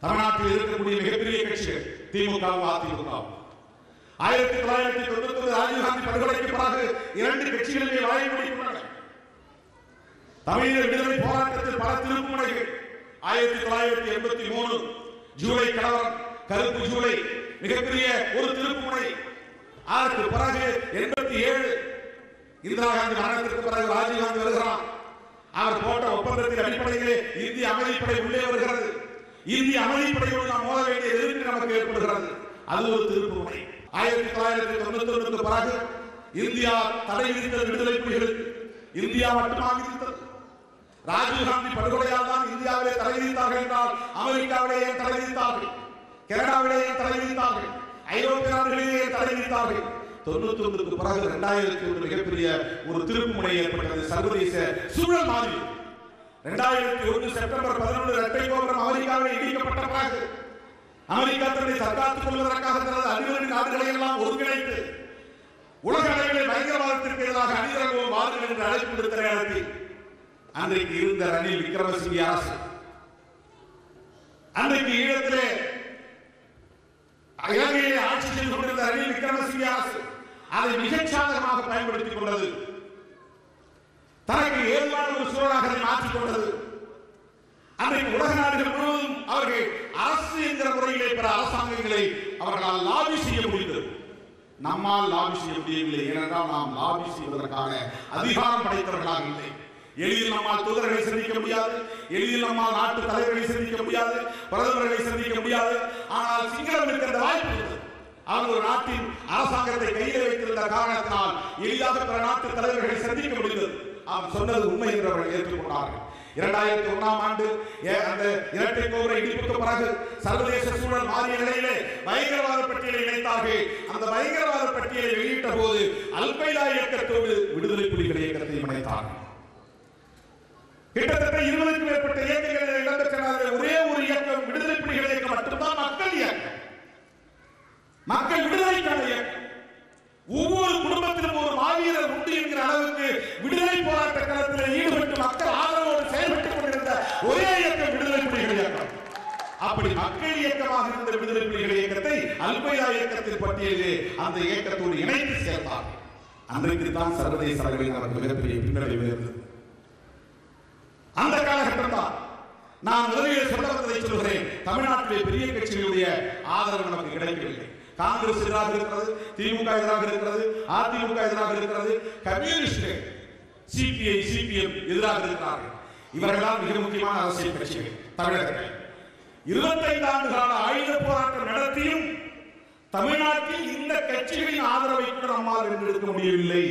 தமிழ்நாட்டில் இருக்கக்கூடிய மிகப்பெரிய கட்சிகள் திமுகவும் அதிமுகவும் ஆயிரத்தி தொள்ளாயிரத்தி தொண்ணூத்தி ஒன்பது ராஜீவ்காந்தி படுகொலைக்கு பிறகு இரண்டு கட்சிகளிலே வாயை மூடிக்கொண்டன தமிழர் விடுதலை போராட்டத்தில் பல திருப்புமுனைகள் ஆயிரத்தி தொள்ளாயிரத்தி எண்பத்தி மூணு ஜூலை கலவரம் கருப்பு ஜூலை மிகப்பெரிய ஒரு திருப்புமுனை அதற்கு பிறகு எண்பத்தி ஏழு இந்திரா காந்தி மரணத்திற்கு பிறகு ராஜீவ்காந்தி வருகிறார் அவர் போட்ட ஒப்பந்தத்தின் அடிப்படையிலே இந்திய அமைதிப்படை உள்ளே வருகிறது இந்திய அமைதிப்படையோடு நாம் மோத வேண்டிய எதிர்ப்பு நமக்கு ஏற்படுகிறது அது ஒரு திருப்புமுனை ஆயிரத்தி தொள்ளாயிரத்தி தொண்ணூத்தி ஒன்பதுக்கு பிறகு இந்தியா தடை விதித்தது விடுதலை புலிகளுக்கு இந்தியா மட்டுமா விதித்தது ராஜீவ்காந்தி படுகொலையால் தான் இந்தியாவிலே தடை விதித்தார்கள் என்றால் அமெரிக்காவிலே ஏன் தடை விதித்தார்கள் கனடாவிலே ஏன் தடை விதித்தார்கள் ஐரோப்பிய நாடுகளிலே ஏன் தடை விதித்தார்கள் தொண்ணூத்தி ஒன்பதுக்கு பிறகு இரண்டாயிரத்தி ஒன்று மிகப்பெரிய ஒரு திருப்புமுனை ஏற்பட்டது சர்வதேச சூழல் மாதிரி இரண்டாயிரத்தி ஒன்று செப்டம்பர் பதினொன்று இரட்டை கோபுரம் அமெரிக்காவில் இடிக்கப்பட்ட பிறகு அமெரிக்கா தன்னை தற்காத்துக் கொள்வதற்காக தனது அதிபரின் நாடுகளை எல்லாம் ஒருங்கிணைத்து உலக அளவில் பயங்கரவாதத்திற்கு எதிராக அணிதிரள்வோம் வாருங்கள் என்று அழைப்பு விடுத்த நேரத்தில் அன்றைக்கு இருந்த ரணில் விக்ரமசிங்கே அரசு அன்றைக்கு ஈழத்திலே இலங்கையிலே ஆட்சி செய்து கொண்டிருந்த ரணில் விக்ரமசிங்கே அரசு அதை மிகச் சாதகமாக பயன்படுத்திக் கொண்டது தனக்கு ஏதுவான ஒரு சூழலாக அதை மாற்றிக் கொண்டது அன்றைக்கு உலக நாடுகள் முழுவதும் அவர்கள் அரசு என்கிற முறையிலே பிற அரசாங்கங்களை அவர்களால் லாபி செய்ய முடிந்தது நம்மால் லாபி செய்ய முடியவில்லை ஏனென்றால் நாம் லாபி செய்வதற்கான அதிகாரம் படைத்தவர்களாக இல்லை எளிதில் நம்மால் தூதர்களை சந்திக்க முடியாது எளிதில் நம்மால் நாட்டு தலைவர்களை சந்திக்க முடியாது பிரதமர்களை சந்திக்க முடியாது ஆனால் சிங்களவனுக்கு அந்த வாய்ப்பு இருந்தது அவர் ஒரு நாட்டின் அரசாங்கத்தை கையில் வைத்திருந்த காரணத்தினால் எளிதாக பிற நாட்டு தலைவர்களை சந்திக்க முடிந்தது அவன் சொன்னது உண்மை என்று அவர்கள் ஏற்றுக்கொண்டார்கள் இரண்டாயிரத்தி ஒன்னாம் ஆண்டு ஏ- அந்த இரட்டை கோபுர இடிப்புக்கு பிறகு சர்வதேச சூழல் மாறிய நிலையிலே பயங்கரவாத பட்டியலை இணைத்தார்கள் அந்த பயங்கரவாத பட்டியலை வெளியிட்ட போது அல்கைதா இயக்கத்தோடு விடுதலை புலிகள் இயக்கத்தை இணைத்தார்கள் கிட்டத்தட்ட இருபதுக்கும் மேற்பட்ட இயக்கங்களில் இடம்பெற்ற ஒரே ஒரு இயக்கம் விடுதலை புலிகள் இயக்கம் மட்டும்தான் மக்கள் இயக்கம் மக்கள் விடுதலைக்கான இயக்கம் ஒவ்வொரு குடும்பத்திலும் ஒரு மாவீரர் உண்டு என்கிற அளவுக்கு விடுதலை போராட்ட களத்தில் ஈடுபட்டு மக்கள் ஆதரவோடு செயல்பட்டுக் கொண்டிருந்த ஒரே இயக்கம் விடுதலை புலிகள் இயக்கம் அப்படி மக்கள் இயக்கமாக இருந்த விடுதலை புலிகள் இயக்கத்தை அல்பைதா இயக்கத்தின் பட்டியலிலே அந்த இயக்கத்தோடு இணைத்து சேர்த்தார் அன்றைக்கு தான் சர்வதேச அளவில் நமக்கு மிகப்பெரிய பின்னடைவு இருந்தது அந்த காலகட்டம் தான் நான் முதலில் சொல்ல வந்ததை சொல்கிறேன் தமிழ்நாட்டிலே பெரிய கட்சிகளுடைய ஆதரவு நமக்கு கிடைக்கவில்லை காங்கிரஸ் எதிராக இருக்கிறது திமுக எதிராக இருக்கிறது அதிமுக எதிராக இருக்கிறது கம்யூனிஸ்ட் சிபிஐ சிபிஎம் எதிராக இருக்கிறார்கள் இவர்கள்தான் மிக முக்கியமான அரசியல் கட்சிகள் தமிழகத்தில் இருபத்தைந்து ஆண்டு கால ஆயுத போராட்டம் நடத்தியும் தமிழ்நாட்டில் இந்த கட்சிகளின் ஆதரவை கூட நம்மால் வென்றெடுக்க முடியவில்லை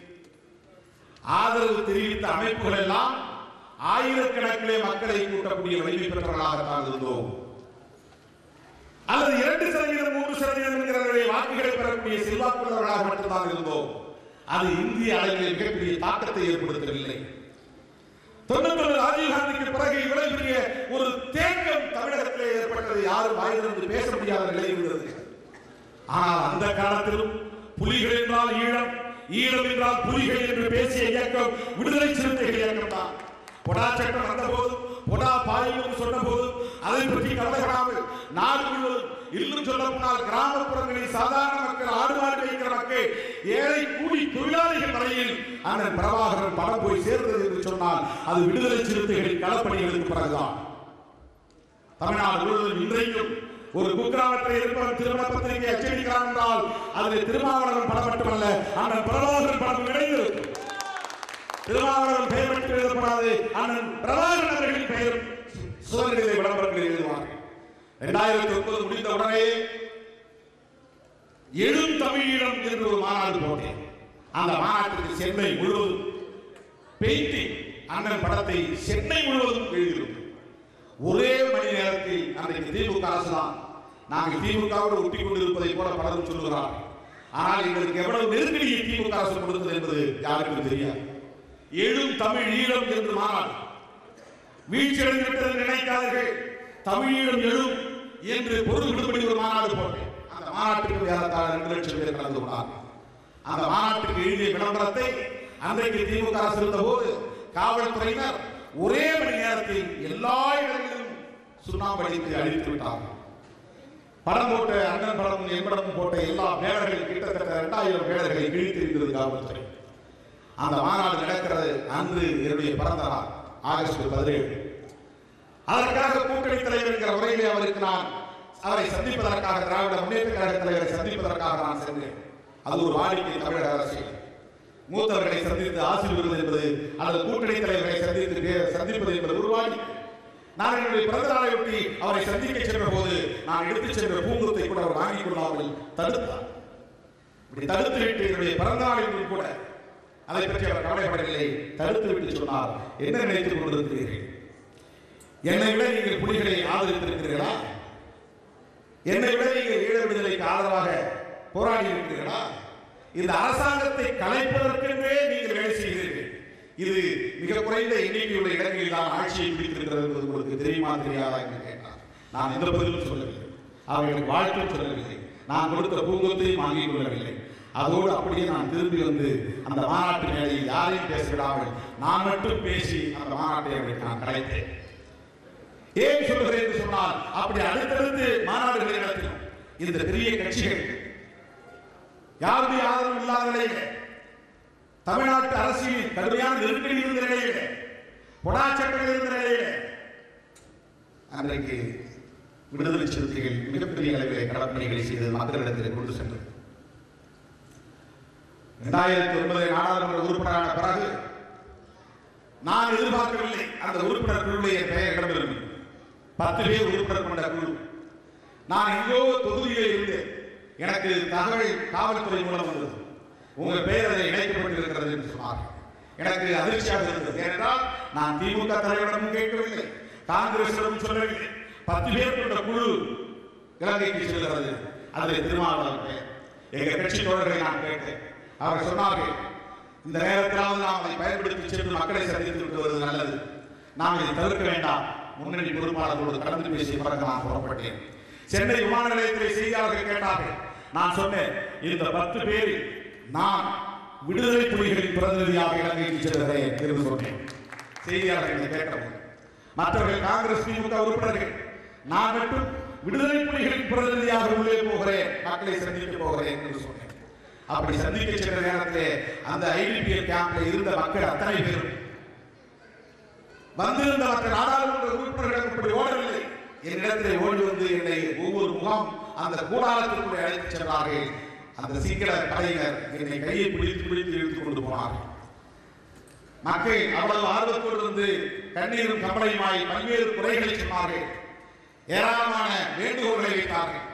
ஆதரவு தெரிவித்த அமைப்புகள் எல்லாம் ஆயிரக்கணக்கிலே மக்களை கூட்டக்கூடிய வலிமை பெற்றவர்களாகத்தான் இருந்தோம் அல்லது இரண்டு சதவீதம் மூன்று சதவீதம் என்கிற வாக்குகளை பெறக்கூடிய செல்வாக்குள்ளவர்களாக மட்டும்தான் இருந்தோம் அது இந்திய அளவில் மிகப்பெரிய தாக்கத்தை ஏற்படுத்தவில்லை தொண்ணூத்தொன்று ராஜீவ்காந்திக்கு பிறகு இவ்வளவு பெரிய ஒரு தேக்கம் தமிழகத்திலே ஏற்பட்டது யாரும் வாயிலிருந்து பேச முடியாத நிலை இருந்தது ஆனால் அந்த காலத்திலும் புலிகள் என்றால் ஈழம் ஈழம் என்றால் புலிகள் என்று பேசிய இயக்கம் விடுதலை சிறுத்தைகள் இயக்கம் தான் பொடா சட்டம் வந்த போது பொடா பாயும் சொன்ன போது அதை பற்றி கவலைப்படாமல் நாடு முழுவதும் இன்னும் சொல்ல போனால் கிராமப்புறங்களில் சாதாரண மக்கள் ஆடு மாடு வைக்கிற மக்கள் ஏழை கூலி தொழிலாளிகள் வரையில் அண்ணன் பிரபாகரன் படம் போய் சேர்ந்தது என்று சொன்னால் அது விடுதலை சிறுத்தைகளின் களப்பணிகளுக்கு பிறகுதான் தமிழ்நாடு முழுவதும் இன்றைக்கும் ஒரு குக்கிராமத்தில் இருப்பவன் திருமண பத்திரிகை அச்சடிக்கிறான் என்றால் அதில் திருமாவளவன் படம் மட்டுமல்ல அண்ணன் பிரபாகரன் படம் இணைந்திருக்கும் திருமாவளவன் பெயர் மட்டும் எழுதப்படாது அண்ணன் பிரபாகரன் அவர்களின் பெயர் சுதந்திர விளம்பரங்கள் எழுதுவார்கள் இரண்டாயிரத்தி ஒன்பது முடிந்த உடனே எழும் தமிழீழம் என்று ஒரு மாநாடு போட்டேன் அந்த மாநாட்டுக்கு சென்னை முழுவதும் பெயிண்டிங் அண்ணன் படத்தை சென்னை முழுவதும் எழுதியிருக்கும் ஒரே மணி நேரத்தில் அன்றைக்கு திமுக அரசு தான் நாங்கள் திமுகவோடு ஒட்டி கொண்டிருப்பதை போல பலரும் சொல்லுகிறார் ஆனால் எங்களுக்கு எவ்வளவு நெருக்கடியை திமுக அரசு கொடுத்தது என்பது யாருக்கும் தெரியாது எழும் தமிழ் ஈழம் என்று மாநாடு வீழ்ச்சியடைந்துவிட்டது நினைக்காதீர்கள் தமிழ் ஈழம் எழும் என்று பொருள் விடுபடி ஒரு மாநாடு போட்டேன் அந்த மாநாட்டுக்கு ஏறத்தாழ ரெண்டு லட்சம் பேர் கலந்து கொண்டார்கள் அந்த மாநாட்டுக்கு எழுதிய விளம்பரத்தை அன்றைக்கு திமுக அரசு இருந்த போது காவல்துறையினர் ஒரே மணி நேரத்தில் எல்லா இடங்களிலும் சுண்ணாம்பு அடித்து அழித்து விட்டார்கள் படம் போட்ட அண்ணன் படம் என் படம் போட்ட எல்லா பேனர்கள் கிட்டத்தட்ட இரண்டாயிரம் பேனர்களை கிழித்திருக்கிறது காவல்துறை அந்த மாநாடு நடக்கிறது அன்று என்னுடைய பிறந்த நாள் ஆகஸ்ட் பதினேழு அதற்காக கூட்டணி தலைவர் என்கிற முறையிலே அவருக்கு நான் அவரை சந்திப்பதற்காக திராவிட முன்னேற்ற கழக தலைவரை சந்திப்பதற்காக நான் சென்றேன் அது ஒரு வாடிக்கை தமிழக அரசியல் மூத்தவர்களை சந்தித்து ஆசி பெறுவது என்பது அல்லது கூட்டணி தலைவரை சந்தித்து பே- சந்திப்பது என்பது ஒரு வாடிக்கை நான் என்னுடைய பிறந்த நாளையொட்டி அவரை சந்திக்க சென்ற போது நான் எடுத்துச் சென்ற பூங்குத்தை கூட அவர் வாங்கிக் கொள்ளாமல் தடுத்தார் இப்படி தடுத்து விட்டு என்னுடைய பிறந்த நாளில் கூட அதை பற்றி அவர் கவலைப்படவில்லை தடுத்து விட்டு சொன்னார் என்ன நினைத்துக் கொண்டிருக்கிறீர்கள் என்னை விட நீங்கள் புலிகளை ஆதரித்திருக்கிறீர்களா என்னை விட நீங்கள் ஈழ விடுதலைக்கு ஆதரவாக போராடி இருக்கிறீர்களா இந்த அரசாங்கத்தை கலைப்பதற்கென்றே நீங்கள் வேலை செய்கிறீர்கள் இது மிக குறைந்த எண்ணிக்கையுள்ள இடங்களில் தான் ஆட்சியை பிடித்திருக்கிறது என்பது உங்களுக்கு தெரியுமா தெரியாதா என்று கேட்டார் நான் எந்த பதிலும் சொல்லவில்லை அவர்களுக்கு வாழ்த்தும் சொல்லவில்லை நான் கொடுத்த பூங்கொத்தையும் வாங்கிக் கொள்ளவில்லை அதோடு அப்படியே நான் திரும்பி வந்து அந்த மாநாட்டு மேடையில் யாரையும் பேச விடாமல் நான் மட்டும் பேசி அந்த மாநாட்டை அவர்களுக்கு நான் கலைத்தேன் ஏன் சொல்கிறேன் என்று சொன்னால் அப்படி அடுத்தடுத்து மாநாடுகளை நடத்தினோம் இந்த பெரிய கட்சிகள் யாருடைய ஆதரவு இல்லாத நிலையில தமிழ்நாட்டு அரசியல் கடுமையான நெருக்கடி இருந்த நிலையில பொடா சட்டங்கள் இருந்த நிலையில அன்றைக்கு விடுதலை சிறுத்தைகள் மிகப்பெரிய அளவிலே கடற்பணிகளை செய்து மக்களிடத்தில் கொண்டு சென்றது இரண்டாயிரத்தி ஒன்பது நாடாளுமன்ற உறுப்பினரான பிறகு நான் எதிர்பார்க்கவில்லை அந்த உறுப்பினர் குழுவுடைய பெயர் இடம்பெறும் பத்து பேர் உறுப்பினர் கொண்ட குழு நான் எங்கோ தொகுதியிலே இருந்தேன் எனக்கு தகவல் காவல்துறை மூலம் வந்தது உங்க பெயர் அதில் இணைக்கப்பட்டிருக்கிறது என்று சொன்னார்கள் எனக்கு அதிர்ச்சியாக இருந்தது ஏனென்றால் நான் திமுக தலைவரிடமும் கேட்கவில்லை காங்கிரசிடமும் சொல்லவில்லை பத்து பேர் கொண்ட குழு இலங்கைக்கு செல்கிறது அதில் திருமாவளவன் பெயர் எங்க கட்சி தோழர்களை நான் கேட்டேன் அவர் சொன்னார்கள் இந்த நேரத்திலாவது நாம் அதை பயன்படுத்தி சென்று மக்களை சந்தித்து விட்டு வருவது நல்லது நாம் இதை தவிர்க்க வேண்டாம் முன்னணி பொறுப்பாளர்களோடு கலந்து பேசிய பிறகு நான் புறப்பட்டேன் சென்னை விமான நிலையத்தில் செய்தியாளர்கள் கேட்டார்கள் நான் சொன்னேன் இந்த பத்து பேரில் நான் விடுதலை புலிகளின் பிரதிநிதியாக இலங்கைக்கு செல்கிறேன் என்று சொன்னேன் செய்தியாளர்கள் என்னை கேட்டபோது மற்றவர்கள் காங்கிரஸ் திமுக உறுப்பினர்கள் நான் மட்டும் விடுதலை புலிகளின் பிரதிநிதியாக உள்ளே போகிறேன் மக்களை சந்திக்க போகிறேன் என்று சொன்னேன் அப்படி சந்திக்க சென்ற நேரத்திலே அந்த ஐடிபிஎல் கேம்ப்ல இருந்த மக்கள் அத்தனை பேரும் வந்திருந்த மற்ற நாடாளுமன்ற உறுப்பினர்கள் இப்படி ஓடவில்லை என்னிடத்திலே ஓடி வந்து என்னை ஒவ்வொரு முகாம் அந்த கூடாரத்திற்குள்ளே அழைத்து சென்றார்கள் அந்த சீக்கிர படையினர் என்னை கையை பிடித்து பிடித்து இழுத்துக் கொண்டு போனார்கள் மக்கள் அவ்வளவு ஆர்வத்தோடு வந்து கண்ணீரும் கம்பளையுமாய் பல்வேறு குறைகளை சொன்னார்கள் ஏராளமான வேண்டுகோள்களை வைத்தார்கள்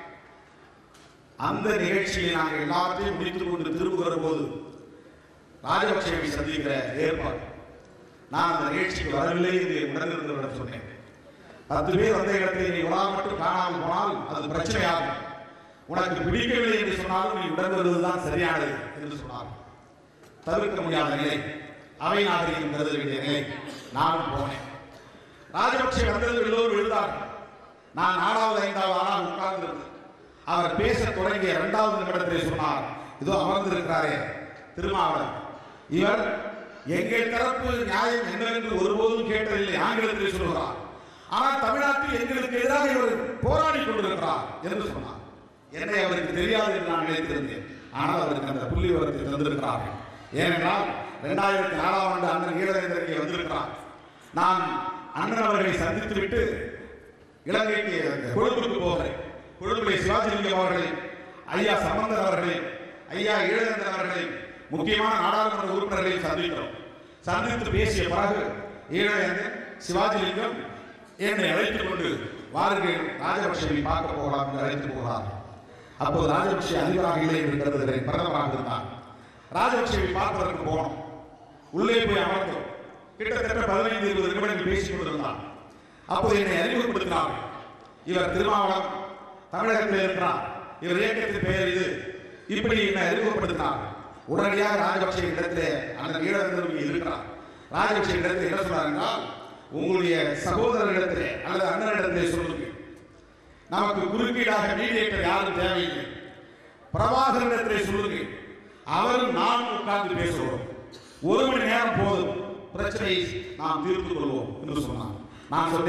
அந்த நிகழ்ச்சியை நாங்கள் எல்லாத்தையும் முடித்துக் கொண்டு திரும்புகிற போது ராஜபக்சேவை சந்திக்கிற ஏற்பாடு நான் அந்த நிகழ்ச்சிக்கு வரவில்லை என்று உடனிருந்தவரிடம் சொன்னேன் பத்து பேர் வந்த இடத்தை நீ உலா மட்டும் காணாமல் போனால் அது பிரச்சனையாகும் உனக்கு பிடிக்கவில்லை என்று சொன்னாலும் நீ உடன் வருவதுதான் சரியானது என்று சொன்னார் தவிர்க்க முடியாத நிலை அவை நாகரிகம் கருத வேண்டிய நிலை நானும் போனேன் ராஜபக்சே வந்தது எல்லோரும் எழுதார்கள் நான் நாலாவது ஐந்தாவது ஆளாக உட்கார்ந்திருந்தேன் அவர் பேச தொடங்கிய இரண்டாவது நிமிடத்திலே சொன்னார் இதோ அமர்ந்திருக்கிறாரே திருமாவளவன் இவர் எங்கள் தரப்பு நியாயம் என்னவென்று ஒருபோதும் கேட்டதில்லை ஆங்கிலத்தில் சொல்கிறார் ஆனால் தமிழ்நாட்டில் எங்களுக்கு எதிராக இவர் போராடி கொண்டிருக்கிறார் என்று சொன்னார் என்னை அவருக்கு தெரியாது என்று நான் நினைத்திருந்தேன் ஆனால் அவருக்கு அந்த புள்ளி விவரத்தை தந்திருக்கிறார்கள் ஏனென்றால் இரண்டாயிரத்தி நாலாம் ஆண்டு அண்ணன் ஈழவேந்தர் இங்கே வந்திருக்கிறார் நான் அண்ணன் அவர்களை சந்தித்து விட்டு இலங்கைக்கு கொழும்புக்கு போகிறேன் கொழும்பிலே சிவாஜிலிங்கம் அவர்களை ஐயா சம்பந்தர் அவர்களை ஐயா ஈழவேந்தர் அவர்களை முக்கியமான நாடாளுமன்ற உறுப்பினர்களை சந்திக்கிறோம் சந்தித்து பேசிய பிறகு ஈழவேந்தர் சிவாஜிலிங்கம் என்னை அழைத்துக் கொண்டு வாருங்கள் ராஜபக்சேவை பார்க்க போகலாம் என்று அழைத்து போகிறார் அப்போது ராஜபக்சே அதிபராக இல்லை என்று கருதுகிறேன் பிரதமராக இருந்தார் ராஜபக்சேவை பார்ப்பதற்கு போனோம் உள்ளே போய் அமர்ந்தோம் கிட்டத்தட்ட பதினைந்து இருபது நிமிடங்கள் பேசிக் கொண்டிருந்தார் அப்போது என்னை அறிமுகப்படுத்தினார் இவர் திருமாவளம் தமிழகத்தில் இருக்கிறார் இவர் இயக்கத்தின் பெயர் இது இப்படி என்னை அறிமுகப்படுத்தினார் உடனடியாக ராஜபக்சே இடத்திலே அந்த ஈழந்தரும் இங்கே இருக்கிறார் ராஜபக்சே இடத்தில் என்ன சொன்னார் என்றால் உங்களுடைய சகோதரரிடத்திலே அல்லது அண்ணனிடத்திலே சொல்லுங்கள் நமக்கு குறுக்கீடாக மீடியேட்டர் யாரும் தேவையில்லை பிரபாகரனிடத்திலே சொல்லுங்கள் அவரும் நானும் உட்கார்ந்து பேசுவோம் ஒரு மணி நேரம் போதும் பிரச்சனையை நாம் தீர்த்து கொள்வோம் என்று சொன்னார் நான் சொன்னேன்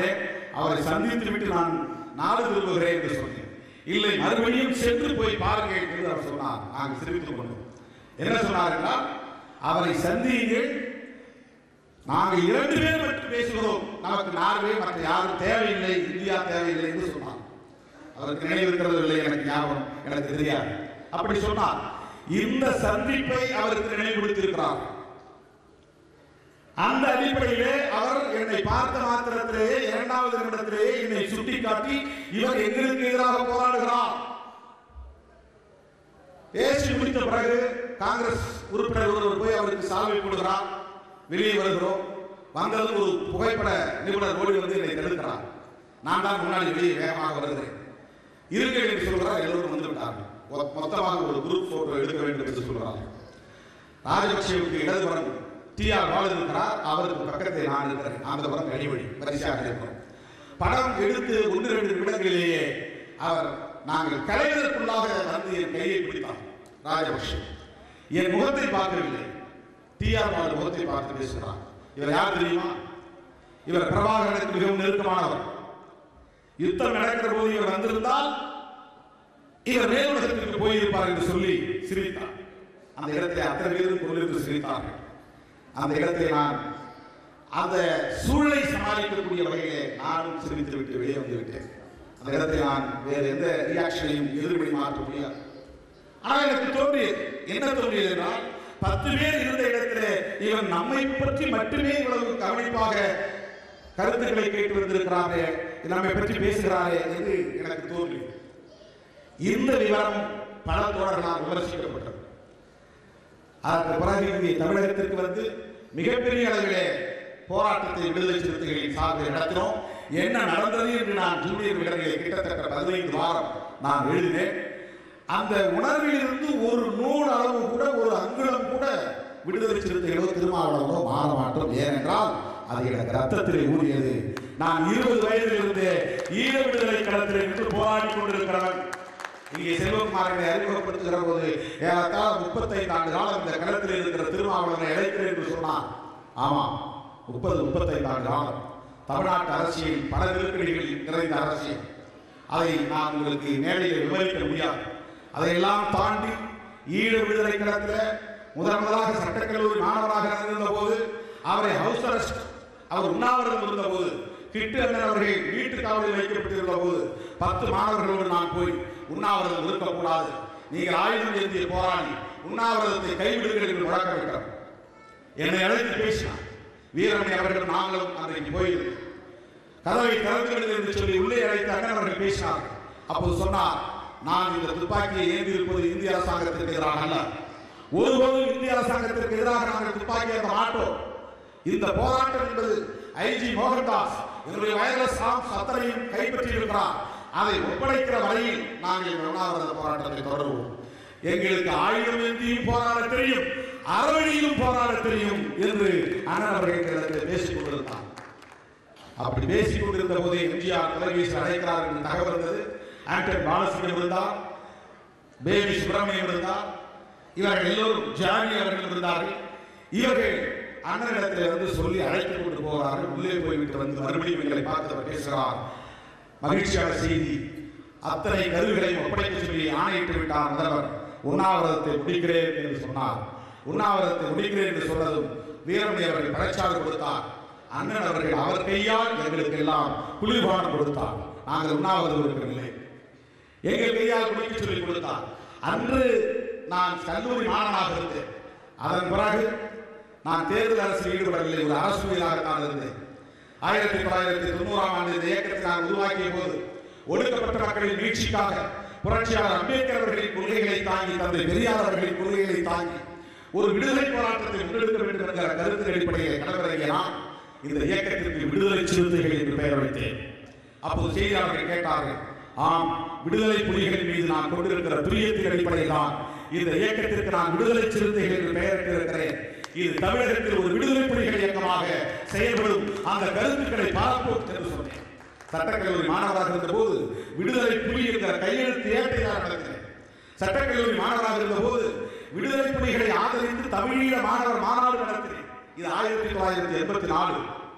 அவரை சந்தித்து விட்டு நான் நாடு திரும்புகிறேன் என்று சொன்னேன் இல்லை மறுபடியும் சென்று போய் பாருங்கள் என்று அவர் சொன்னார் நாங்கள் சிரித்துக் கொண்டோம் என்ன சொன்னார் என்றால் அவரை சந்தியுங்கள் நாங்கள் இரண்டு பேர் மட்டும் பேசுகிறோம் நமக்கு நார்வே மற்ற யாரும் தேவையில்லை இந்தியா தேவையில்லை என்று சொன்னார் அவருக்கு நினைவு இருக்கிறது இல்லை எனக்கு ஞாபகம் எனக்கு தெரியாது அப்படி சொன்னார் இந்த சந்திப்பை அவருக்கு நினைவுபடுத்தியிருக்கிறார் அந்த அடிப்படையிலே அவர் என்னை பார்த்த மாத்திரத்திலேயே இரண்டாவது நிமிடத்திலேயே என்னை சுட்டிக்காட்டி இவர் எங்களுக்கு எதிராக போராடுகிறார் பேசி முடித்த பிறகு காங்கிரஸ் உறுப்பினர் ஒருவர் போய் அவருக்கு சால்வை கொடுக்கிறார் வெளியே வருகிறோம் வந்ததும் ஒரு புகைப்பட நிபுணர் ஓடி வந்து என்னை தடுக்கிறார் நான் தான் முன்னாடி வெளியே வேகமாக வருகிறேன் இருங்கள் என்று சொல்கிறார் எல்லோரும் வந்து விட்டார்கள் மொ- மொத்தமாக ஒரு குரூப் போட்டோ எடுக்க வேண்டும் என்று சொல்கிறார் ராஜபக்சேவுக்கு இடதுபுறம் டி ஆர் பாலு இருக்கிறார் அவருக்கு பக்கத்தில் நான் இருக்கிறேன் அந்த புறம் வெளிவழி வரிசையாக இருக்கிறோம் படம் எடுத்து ஒன்று ரெண்டு நிமிடங்களிலேயே அவர் நாங்கள் கலைவதற்குள்ளாக வந்து என் கையை பிடித்தார் ராஜபக்ஷ என் முகத்தை பார்க்கவில்லை டி ஆர் பாலு முகத்தை பார்த்து பேசுகிறார் இவர் யார் தெரியுமா இவர் பிரபாகரனுக்கு மிகவும் நெருக்கமானவர் யுத்தம் நடக்கிற போது இவர் வந்திருந்தால் இவர் மேலுலகத்திற்கு போயிருப்பார் என்று சொல்லி சிரித்தார் அந்த இடத்தை அத்தனை பேரும் கொண்டிருந்து சிரித்தார்கள் அந்த இடத்தை நான் அந்த சூழலை சமாளிக்கக்கூடிய வகையிலே நானும் சிரித்து விட்டு வெளியே வந்து விட்டேன் அந்த இடத்தை நான் வேறு எந்த ரியாக்ஷனையும் எதிர்மொழி மாற்ற முடியாது ஆனால் எனக்கு தோன்றியது என்ன தோன்றியது என்றால் பத்து பேர் இருந்த இடத்திலே இவன் நம்மை பற்றி மட்டுமே இவ்வளவு கவனிப்பாக கருத்துக்களை கேட்டு வந்திருக்கிறாரே நம்மை பற்றி பேசுகிறாரே என்று எனக்கு தோன்றியது இந்த விவரம் பல தோழர்களால் விமர்சிக்கப்பட்டது அதற்கு பிறகு இங்கே தமிழகத்திற்கு வந்து மிகப்பெரிய அளவிலே போராட்டத்தை விடுதலை சிறுத்தைகளின் சார்பில் நடத்தினோம் என்ன நடந்தது என்று நான் ஜூனியர் விலங்கிலே கிட்டத்தட்ட பதினைந்து வாரம் நான் எழுதினேன் அந்த உணர்விலிருந்து ஒரு நூல் அளவு கூட ஒரு அங்குலம் கூட விடுதலை சிறுத்தைகளோ திருமாவளவனோ மாற மாட்டோம் ஏனென்றால் அது எனக்கு ரத்தத்திலே ஊறியது நான் இருபது வயதிலிருந்து ஈழ விடுதலை களத்தில் நின்று போராடி கொண்டிருக்கிறவன் இங்கே செல்வகுமாரனை அறிமுகப்படுத்துகிற போது ஏறத்தாழ முப்பத்தைந்து ஆண்டு காலம் இந்த களத்தில் இருக்கிற திருமாவளவனை அழைக்கிறேன் என்று சொன்னான் ஆமாம் முப்பது முப்பத்தைந்து ஆண்டு காலம் தமிழ்நாட்டு அரசியல் பல நெருக்கடிகள் நிறைந்த அரசியல் அதை நான் உங்களுக்கு மேடையில் விவரிக்க முடியாது அதையெல்லாம் தாண்டி ஈழ விடுதலை களத்தில் முதன் முதலாக சட்டக்கல்லூரி மாணவராக இருந்த போது அவரை ஹவுஸ் அரெஸ்ட் அவர் உண்ணாவிரதம் இருந்த போது கிட்டு அண்ணன் அவர்கள் வீட்டு காவலில் வைக்கப்பட்டிருந்த போது பத்து மாணவர்களோடு நான் போய் உண்ணாவிரதம் இருக்கக்கூடாது நீங்கள் ஆயுதம் ஏந்திய போராடி உண்ணாவிரதத்தை கைவிடுங்கள் என்று முழக்கமிட்டார் என்னை அழைத்து பேசினார் வீரமணி அவர்கள் நாங்களும் அன்றைக்கு போயிருந்தோம் கதவை திறந்து விடுங்கள் என்று சொல்லி உள்ளே அழைத்து அண்ணன் அவர்கள் பேசினார் அப்போது சொன்னார் நான் இந்த துப்பாக்கியை ஏந்தி இருப்பது இந்திய அரசாங்கத்திற்கு எதிராக அல்ல ஒருபோதும் இந்திய அரசாங்கத்திற்கு எதிராக நாங்கள் துப்பாக்கி ஏந்த மாட்டோம் இந்த போராட்டம் என்பது ஐஜி மோகன்தாஸ் என்னுடைய வயர்லெஸ் ஆர்ம்ஸ் அத்தனையும் கைப்பற்றி இருக்கிறார் அதை ஒப்படைக்கிற வரையில் நாங்கள் இந்த உண்ணாவிரத போராட்டத்தை தொடருவோம் எங்களுக்கு ஆயுதம் ஏந்தியும் போராட தெரியும் அறவழியிலும் போராட தெரியும் என்று அண்ணன் அவர்கள் எங்களிடத்தில் பேசிக் கொண்டிருந்தார் அப்படி பேசிக் கொண்டிருந்த போது எம்ஜிஆர் தொலைபேசி அழைக்கிறார் என்று தகவல் இருந்தது ஆண்டன் பாலசிங்கம் இருந்தார் பேபி சுப்பிரமணியம் இருந்தார் இவர்கள் எல்லோரும் ஜானி அவர்கள் இருந்தார்கள் இவர்கள் அண்ணனிடத்தில் வந்து சொல்லி அழைத்துக் கொண்டு போகிறார்கள் உள்ளே போய்விட்டு வந்து மறுபடியும் எங்களை பார்த்து அவர் பேசுகிறார் மகிழ்ச்சியான செய்தி அத்தனை கருவிகளையும் ஒப்படைக்க சொல்லி ஆணையிட்டு விட்டார் முதல்வர் உண்ணாவிரதத்தை முடிக்கிறேன் என்று சொன்னார் உண்ணாவிரதத்தை முடிக்கிறேன் என்று சொன்னதும் வீரமணி அவர்கள் படைச்சாறு கொடுத்தார் அண்ணன் அவர்கள் அவர் கையால் எங்களுக்கு எல்லாம் குளிர்பானம் கொடுத்தார் நாங்கள் உண்ணாவிரதம் இருக்கவில்லை எங்கள் கையால் குடிக்க சொல்லி கொடுத்தார் அன்று நான் கல்லூரி மாணவனாக இருந்தேன் அதன் பிறகு நான் தேர்தல் அரசில் ஈடுபடவில்லை ஒரு அரசுமையிலாகத்தான் இருந்தேன் ஆயிரத்தி தொள்ளாயிரத்தி தொண்ணூறாம் ஆண்டு இந்த இயக்கத்தை நான் உருவாக்கிய போது ஒடுக்கப்பட்ட மக்களின் மீட்சிக்காக புரட்சியாளர் அம்பேத்கர் அவர்களின் கொள்கைகளை தாங்கி தந்தை பெரியார் அவர்களின் கொள்கைகளை தாங்கி ஒரு விடுதலை போராட்டத்தை முன்னெடுக்க வேண்டும் என்கிற கருத்தின் அடிப்படையில் களமிறங்கிய நான் இந்த இயக்கத்திற்கு விடுதலை சிறுத்தைகள் என்று பெயர் வைத்தேன் அப்போது செய்தியாளர்கள் கேட்டார்கள் ஆம் விடுதலை புலிகளின் மீது நான் கொண்டிருக்கிற பிரியத்தின் அடிப்படையில் தான் இந்த இயக்கத்திற்கு நான் விடுதலை சிறுத்தைகள் என்று பெயரிட்டிருக்கிறேன் இது தமிழகத்தில் ஒரு விடுதலை புலிகள் இயக்கமாக செயல்படும் அந்த கருத்துக்களை பார்ப்போம் என்று சொன்னேன் சட்டக்கல்லூரி மாணவராக இருந்த போது விடுதலை புலி என்கிற கையெழுத்து ஏட்டை நான் நடத்தினேன் சட்டக்கல்லூரி மாணவராக இருந்த போது விடுதலை புலிகளை ஆதரித்து தமிழீழ மாணவர் மாநாடு நடத்தினேன் இது ஆயிரத்தி தொள்ளாயிரத்தி எண்பத்தி நாலு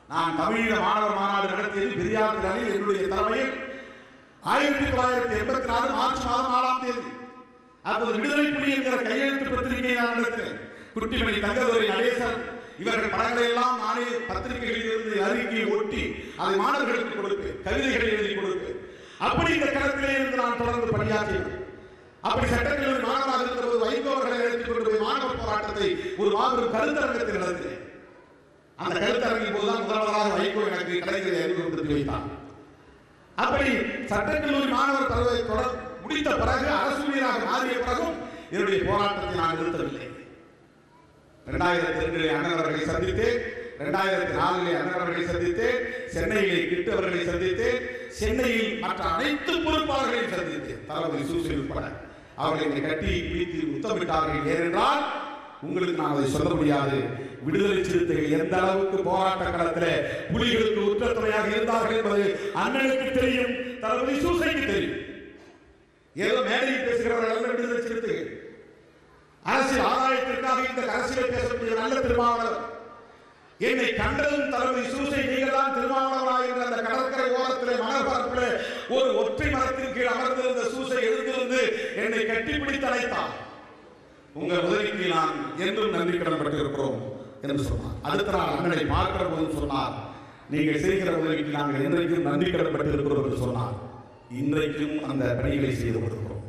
நான் தமிழீழ மாணவர் மாநாடு நடத்தியது பெரியார் திடலில் என்னுடைய தலைமையில் ஆயிரத்தி தொள்ளாயிரத்தி எண்பத்தி நாலு மார்ச் மாதம் நாலாம் தேதி அப்போது விடுதலை புலி என்கிற கையெழுத்து பத்திரிகையை நான் நடத்தினேன் குட்டிமணி தங்கதுரை நடேசன் இவர்கள் படங்களை எல்லாம் நானே பத்திரிகைகளில் இருந்து அறிக்கையை ஒட்டி அதை மாணவர்களுக்கு கொடுப்பேன் கவிதைகளை எழுதி கொடுப்பேன் அப்படி இந்த களத்திலே இருந்து நான் தொடர்ந்து பணியாற்றினேன் அப்படி சட்டக்கல்லூரி மாணவராக இருக்கிற போது வைகோ அவர்களை அழைத்துக் கொண்டு போய் மாணவர் போராட்டத்தை ஒரு மாபெரும் கருத்தரங்கத்தில் நடத்தினேன் அந்த கருத்தரங்கின் போதுதான் முதல்வராக வைகோ எனக்கு கலைஞரை அறிமுகப்படுத்தி வைத்தார் அப்படி சட்டக்கல்லூரி மாணவர் பருவத்தை தொடர் முடித்த பிறகு அரசு ஊழியராக மாறிய பிறகும் என்னுடைய போராட்டத்தை நான் நிறுத்தவில்லை இரண்டாயிரத்தி இரண்டிலே அண்ணன் அவர்களை சந்தித்தேன் இரண்டாயிரத்தி நாலிலே அண்ணன் அவர்களை சந்தித்தேன் சென்னையிலே கிட்டு அவர்களை சந்தித்தேன் சென்னையில் மற்ற அனைத்து பொறுப்பாளர்களையும் சந்தித்தேன் தளபதி சூசில் உட்பட அவர்களை என்னை கட்டி பிடித்து முத்தமிட்டார்கள் ஏனென்றால் உங்களுக்கு நான் அதை சொல்ல முடியாது விடுதலை சிறுத்தைகள் எந்த அளவுக்கு போராட்ட களத்தில் புலிகளுக்கு உற்ற துணையாக இருந்தார்கள் என்பது அண்ணனுக்கு தெரியும் தளபதி சூசைக்கு தெரியும் ஏதோ மேடையில் பேசுகிறவர்கள் அல்ல விடுதலை சிறுத்தைகள் அரசியல் ஆதாயத்திற்காக இந்த அரசியல் பேசக்கூடிய நல்ல திருமாவளவர் என்னை கண்டதும் தலைமை சூசை நீங்கள் தான் திருமாவளவராக என்ற அந்த கடற்கரை ஓரத்திலே மணற்பரப்பிலே ஒரு ஒற்றை மரத்தின் கீழ் அமர்ந்திருந்த சூசை எழுந்திருந்து என்னை கட்டிப்பிடித்து அழைத்தார் உங்கள் உதவிக்கு நான் என்றும் நன்றி கடன் பட்டிருக்கிறோம் என்று சொன்னார் அடுத்த நாள் அண்ணனை பார்க்கிற போது சொன்னார் நீங்கள் செய்கிற உதவிக்கு நாங்கள் என்றைக்கும் நன்றி கடன் பட்டிருக்கிறோம் என்று சொன்னார் இன்றைக்கும் அந்த பணிகளை செய்து வருகிறோம்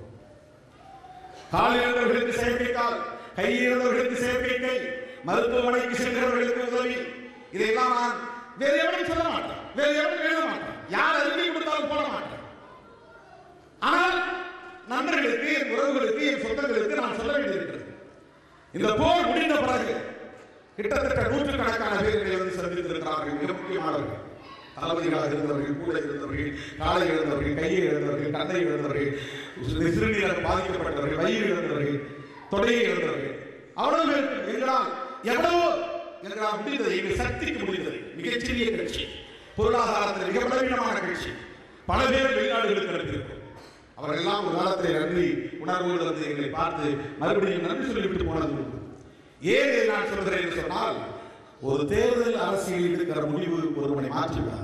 கால் இழந்தவர்களுக்கு செயற்கை கால் கை இழந்தவர்களுக்கு செயற்கை கை மருத்துவமனைக்கு சென்றவர்களுக்கு உதவி இதையெல்லாம் நான் வேறு எவனையும் சொல்ல மாட்டேன் வேறு எவனையும் எழுத மாட்டேன் யார் அறிக்கை கொடுத்தாலும் போட மாட்டேன் ஆனால் நண்பர்களுக்கு என் உறவுகளுக்கு என் சொந்தங்களுக்கு நான் சொல்ல வேண்டியிருக்கிறது இந்த போர் முடிந்த பிறகு கிட்டத்தட்ட நூற்றுக்கணக்கான பேர்களை வந்து சந்தித்திருக்கிறார்கள் மிக முக்கியமானவர்கள் தளபதிகளாக இருந்தவர்கள் கூட இருந்தவர்கள் காலை இழந்தவர்கள் கையை இழந்தவர்கள் கண்ணை இழந்தவர்கள் சிறுநீரக பாதிக்கப்பட்டவர்கள் வயிறு இழந்தவர்கள் தொடையை இழந்தவர்கள் அவ்வளவு பேருக்கு எங்களால் எவ்வளவோ எங்களால் முடிந்தது எங்கள் சக்திக்கு முடிந்தது மிகச்சிறிய கட்சி பொருளாதாரத்தில் மிக பலவீனமான கட்சி பல பேர் வெளிநாடுகளுக்கு அனுப்பியிருக்கிறோம் அவர்கள் எல்லாம் ஒரு காலத்தில் நன்றி உணர்வோடு வந்து எங்களை பார்த்து மறுபடியும் நன்றி சொல்லிவிட்டு போனது உண்டு. ஏன் இதை நான் சொல்கிறேன் என்று சொன்னால் ஒரு தேர்தல் அரசியல் எடுக்கிற முடிவு ஒருவனை மாற்றிவிடாது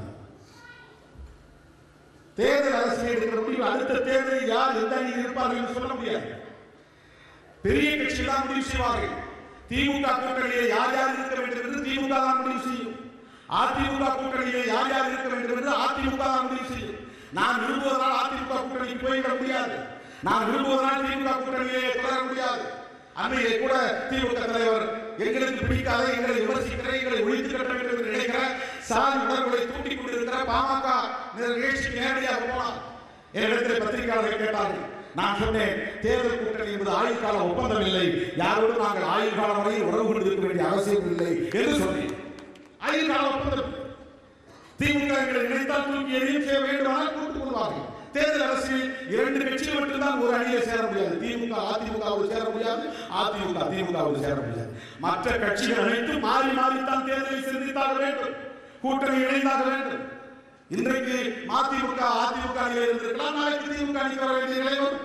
தேர்தல் அரசியல் எடுக்கிற முடிவு அடுத்த தேர்தலில் யார் எந்த அணியில் இருப்பார்கள் என்று சொல்ல முடியாது பெரிய கட்சிகள் தான் முடிவு செய்வார்கள் திமுக கூட்டணியிலே யார் யார் இருக்க வேண்டும் என்று திமுக தான் முடிவு செய்யும் அதிமுக கூட்டணியிலே யார் யார் இருக்க வேண்டும் என்று அதிமுக தான் முடிவு செய்யும் நான் விரும்புவதனால் அதிமுக கூட்டணிக்கு போய்விட முடியாது நான் விரும்புவதனால் திமுக கூட்டணியிலே தொடர முடியாது அன்றைய கூட திமுக தலைவர் எங்களுக்கு பிடிக்காத எங்களை விமர்சிக்கிற எங்களை ஒழித்து கட்ட வேண்டும் என்று நினைக்கிற சாதி உணர்வுகளை தூண்டிக் கொண்டிருக்கிற பாமக நிகழ்ச்சிக்கு நேரடியாக போனார் என்னிடத்தில் பத்திரிகையாளர்கள் கேட்டார்கள் நான் சொன்னேன் தேர்தல் கூட்டணி என்பது ஆயுள் கால ஒப்பந்தம் இல்லை யாரோடும் நாங்கள் ஆயுள் காலம் வரையில் உறவு கொண்டிருக்க வேண்டிய அவசியம் இல்லை என்று சொன்னேன் ஆயுள் கால ஒப்பந்தம் திமுக எங்களை நினைத்தால் தூக்கி எதையும் செய்ய வேண்டுமானால் கூட்டுக் கொள்வார்கள் தேர்தல் அரசியல் இரண்டு கட்சிகள் மட்டும்தான் ஒரு அணியை சேர முடியாது திமுக அதிமுகவோடு சேர முடியாது அதிமுக திமுகவோடு சேர முடியாது மற்ற கட்சிகள் அனைத்தும் மாறி மாறித்தான் தேர்தலை சந்தித்தாக வேண்டும் கூட்டணி இணைந்தாக வேண்டும் இன்றைக்கு மதிமுக அதிமுக அணியில் இருந்திருக்கலாம் நாளைக்கு திமுக அணிக்கு வர வேண்டிய நிலை வரும்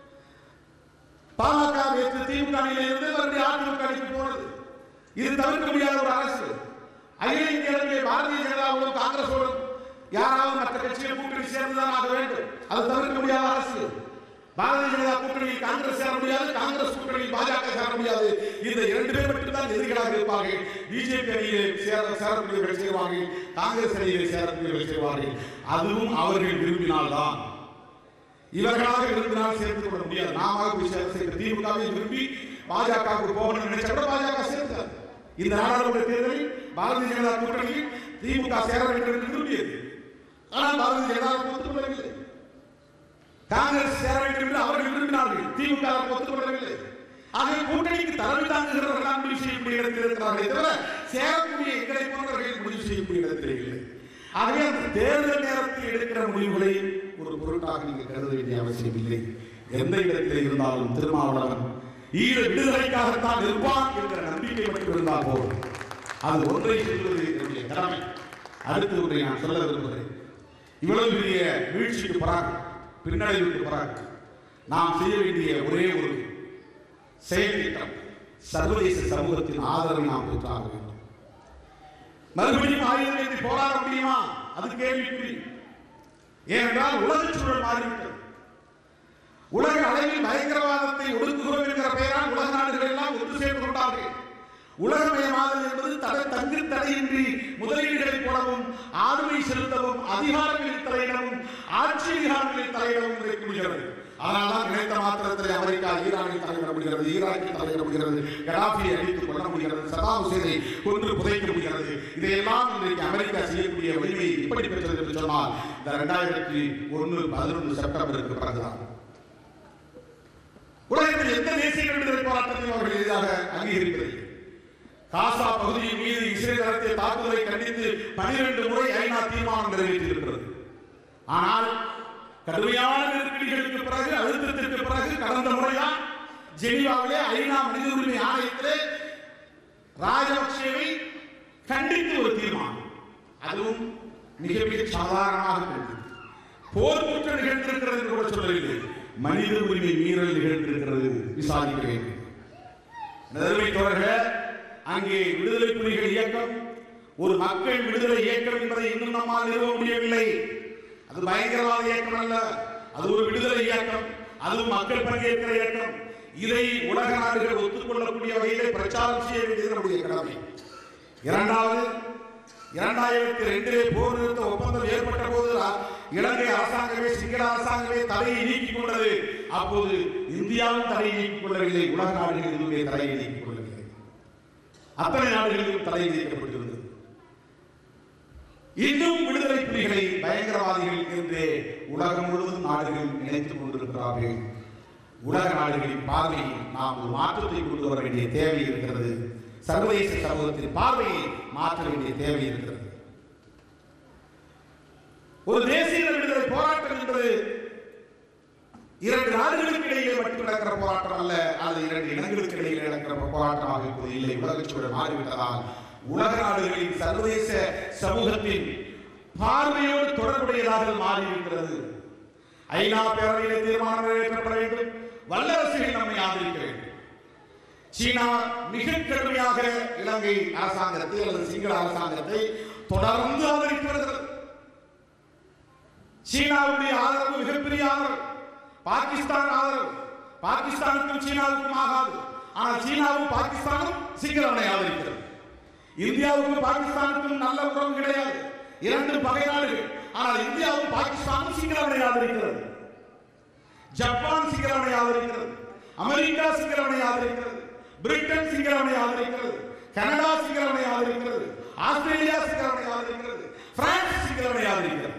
பாமக நேற்று திமுக அணியில் இருந்து மறுபடியும் அதிமுக அணிக்கு போனது இது தவிர்க்க முடியாத ஒரு அரசு அகில இந்திய அளவிலே பாரதிய ஜனதாவோடும் காங்கிரஸோடும் யாராவது மற்ற கட்சிகள் கூட்டணி சேர்ந்துதான் ஆக வேண்டும் அது தவிர்க்க முடியாத அரசு பாரதிய ஜனதா கூட்டணியில் காங்கிரஸ் சேர முடியாது காங்கிரஸ் கூட்டணியில் பாஜக சேர முடியாது இந்த இரண்டு பேர் மட்டும்தான் எதிரிகளாக இருப்பார்கள் பிஜேபி அணியிலே சேர சேரக்கூடியவர்கள் சேருவார்கள் காங்கிரஸ் அணியிலே சேரக்கூடியவர்கள் சேருவார்கள் அதுவும் அவர்கள் விரும்பினால்தான் இவர்களாக விரும்பினால் சேர்த்து கொள்ள முடியாது நாம போய் சேர சேர்க்க திமுகவை விரும்பி பாஜகவுக்கு போகணும்னு நினைச்ச கூட பாஜக சேர்த்தார் இந்த நாடாளுமன்ற தேர்தலில் பாரதிய ஜனதா கூட்டணியில் திமுக சேர வேண்டும் என்று விரும்பியது ஆனால் பாரதிய ஜனதா ஒத்துக்கொள்ளவில்லை காங்கிரஸ் சேர வேண்டும் என்று அவர்கள் விரும்பினார்கள் திமுக அதற்கு ஒத்துக்கொள்ளவில்லை ஆக கூட்டணிக்கு தலைமை தாங்குகிறவர்கள் தான் முடிவு செய்யக்கூடிய இடத்தில் இருக்கிறார்களே தவிர சேரக்கூடிய எங்களை போன்றவர்கள் முடிவு செய்யக்கூடிய இடத்தில் இல்லை ஆகவே அந்த தேர்தல் நேரத்தில் எடுக்கிற முடிவுகளை ஒரு பொருட்டாக நீங்கள் கருத வேண்டிய அவசியம் இல்லை எந்த இடத்தில் இருந்தாலும் திருமாவளவன் ஈழ விடுதலைக்காகத்தான் இருப்பான் என்கிற நம்பிக்கை மட்டும் இருந்தால் போதும் அது ஒன்றை சொல்வது என்னுடைய கடமை அடுத்து ஒன்றை நான் சொல்ல விரும்புகிறேன் இவ்வளவு பெரிய வீழ்ச்சிக்கு பிறகு பின்னடைவுக்கு பிறகு நாம் செய்ய வேண்டிய ஒரே ஒரு செயல் திட்டம் சர்வதேச சமூகத்தின் ஆதரவை நாம் பெற்றாக வேண்டும் மறுபடியும் ஆயுதம் ஏந்தி போராட முடியுமா அது கேள்விக்குறி ஏனென்றால் உலக சூழல் மாறிவிட்டது உலக அளவில் பயங்கரவாதத்தை ஒடுக்குகிறோம் என்கிற பெயரால் உலக நாடுகள் எல்லாம் ஒன்று சேர்ந்து கொண்டார்கள் உலகமயமாதல் என்பது தடை தங்கு தடையின்றி முதலீடுகளை போடவும் ஆளுமை செலுத்தவும் அதிகாரங்களில் தலையிடவும் ஆட்சி அதிகாரங்களில் தலையிடவும் முடிகிறது அதனால்தான் நினைத்த மாத்திரத்தில் அமெரிக்கா ஈரானில் தலையிட முடிகிறது ஈராக்கில் தலையிட முடிகிறது கடாபியை அடித்துக் கொள்ள முடிகிறது சதாம் ஹுசேனை கொன்று புதைக்க முடிகிறது இதையெல்லாம் இன்றைக்கு அமெரிக்கா செய்யக்கூடிய வலிமை எப்படி பெற்றது என்று சொன்னால் இந்த ரெண்டாயிரத்தி ஒன்று பதினொன்று செப்டம்பருக்கு பிறகுதான் உலகத்தில் எந்த தேசிய விடுதலை போராட்டத்தையும் அவர்கள் எளிதாக அங்கீகரிப்பதில்லை காசா பகுதியின் மீது இஸ்ரேல் நடத்திய தாக்குதலை கண்டித்து பனிரெண்டு முறை ஐநா தீர்மானம் நிறைவேற்றியிருக்கிறது ஆனால் கடுமையான நெருக்கடிகளுக்கு பிறகு அழுத்தத்திற்கு பிறகு கடந்த முறைதான் ஜெனீவாவிலே ஐநா மனித உரிமை ஆணையத்திலே ராஜபக்சேவை கண்டித்து ஒரு தீர்மானம் அதுவும் மிக மிக சாதாரணமாக கண்டித்து போர் குற்றம் நிகழ்ந்திருக்கிறது என்று கூட சொல்லவில்லை மனித உரிமை மீறல் நிகழ்ந்திருக்கிறது விசாரிக்க வேண்டும் நெருமை தோழர்களே அங்கே விடுதலை புலிகள் இயக்கம் ஒரு மக்கள் விடுதலை இயக்கம் என்பதை இன்னும் நம்மால் நிறுவ முடியவில்லை அது பயங்கரவாத இயக்கம் அல்ல அது ஒரு விடுதலை இயக்கம் அது மக்கள் பங்கேற்கிற இயக்கம் இதை உலக நாடுகள் ஒத்துக்கொள்ளக்கூடிய வகையிலே பிரச்சாரம் செய்ய வேண்டியது நம்முடைய கடமை இரண்டாவது இரண்டாயிரத்தி ரெண்டிலே போர் நிறுத்த ஒப்பந்தம் ஏற்பட்ட போது இலங்கை அரசாங்கமே சிங்கள அரசாங்கமே தடையை நீக்கிக் கொண்டது அப்போது இந்தியாவும் தடையை நீக்கிக் கொள்ளவில்லை உலக நாடுகள் எதுவுமே தடையை நீக்கிக் கொள்ளவில்லை அத்தனை நாடுகளிலும் தடை விதிக்கப்பட்டிருந்தது இன்னும் விடுதலை புலிகளை பயங்கரவாதிகள் என்று உலகம் முழுவதும் நாடுகள் நினைத்துக் கொண்டிருக்கிறார்கள் உலக நாடுகளின் பார்வையை நாம் ஒரு மாற்றத்தை கொண்டு வர வேண்டிய தேவை இருக்கிறது சர்வதேச சமூகத்தின் பார்வையை மாற்ற வேண்டிய தேவை இருக்கிறது ஒரு தேசிய விடுதலை போராட்டம் என்பது இரண்டு நாடுகளுக்கு இடையிலே மட்டும் நடக்கிற போராட்டம் அல்ல அது இரண்டு இனங்களுக்கு இடையிலே நடக்கிற போராட்டமாக இப்போது இல்லை உலகச் சூழல் மாறிவிட்டதால் உலக நாடுகளின் சர்வதேச சமூகத்தின் பார்வையோடு தொடர்புடையதாக இது மாறியிருக்கிறது ஐநா பேரவையிலே தீர்மானம் நிறைவேற்றப்பட வேண்டும் வல்லரசுகள் நம்மை ஆதரிக்க வேண்டும் சீனா மிக கடுமையாக இலங்கை அரசாங்கத்தை அல்லது சிங்கள அரசாங்கத்தை தொடர்ந்து ஆதரித்து வருகிறது சீனாவுடைய ஆதரவு மிகப்பெரிய ஆதரவு பாகிஸ்தான் ஆதரவு பாகிஸ்தானுக்கும் சீனாவுக்கும் ஆகாது ஆனால் சீனாவும் பாகிஸ்தானும் சிங்களவனை ஆதரிக்கிறது இந்தியாவுக்கும் பாகிஸ்தானுக்கும் நல்ல உறவு கிடையாது இரண்டு பகை நாடுகள் ஆனால் இந்தியாவும் பாகிஸ்தானும் சிங்களவனை ஆதரிக்கிறது ஜப்பான் சிங்களவனை ஆதரிக்கிறது அமெரிக்கா சிங்களவனை ஆதரிக்கிறது பிரிட்டன் சிங்களவனை ஆதரிக்கிறது கனடா சிங்களவனை ஆதரிக்கிறது ஆஸ்திரேலியா சிங்களவனை ஆதரிக்கிறது பிரான்ஸ் சிங்களவனை ஆதரிக்கிறது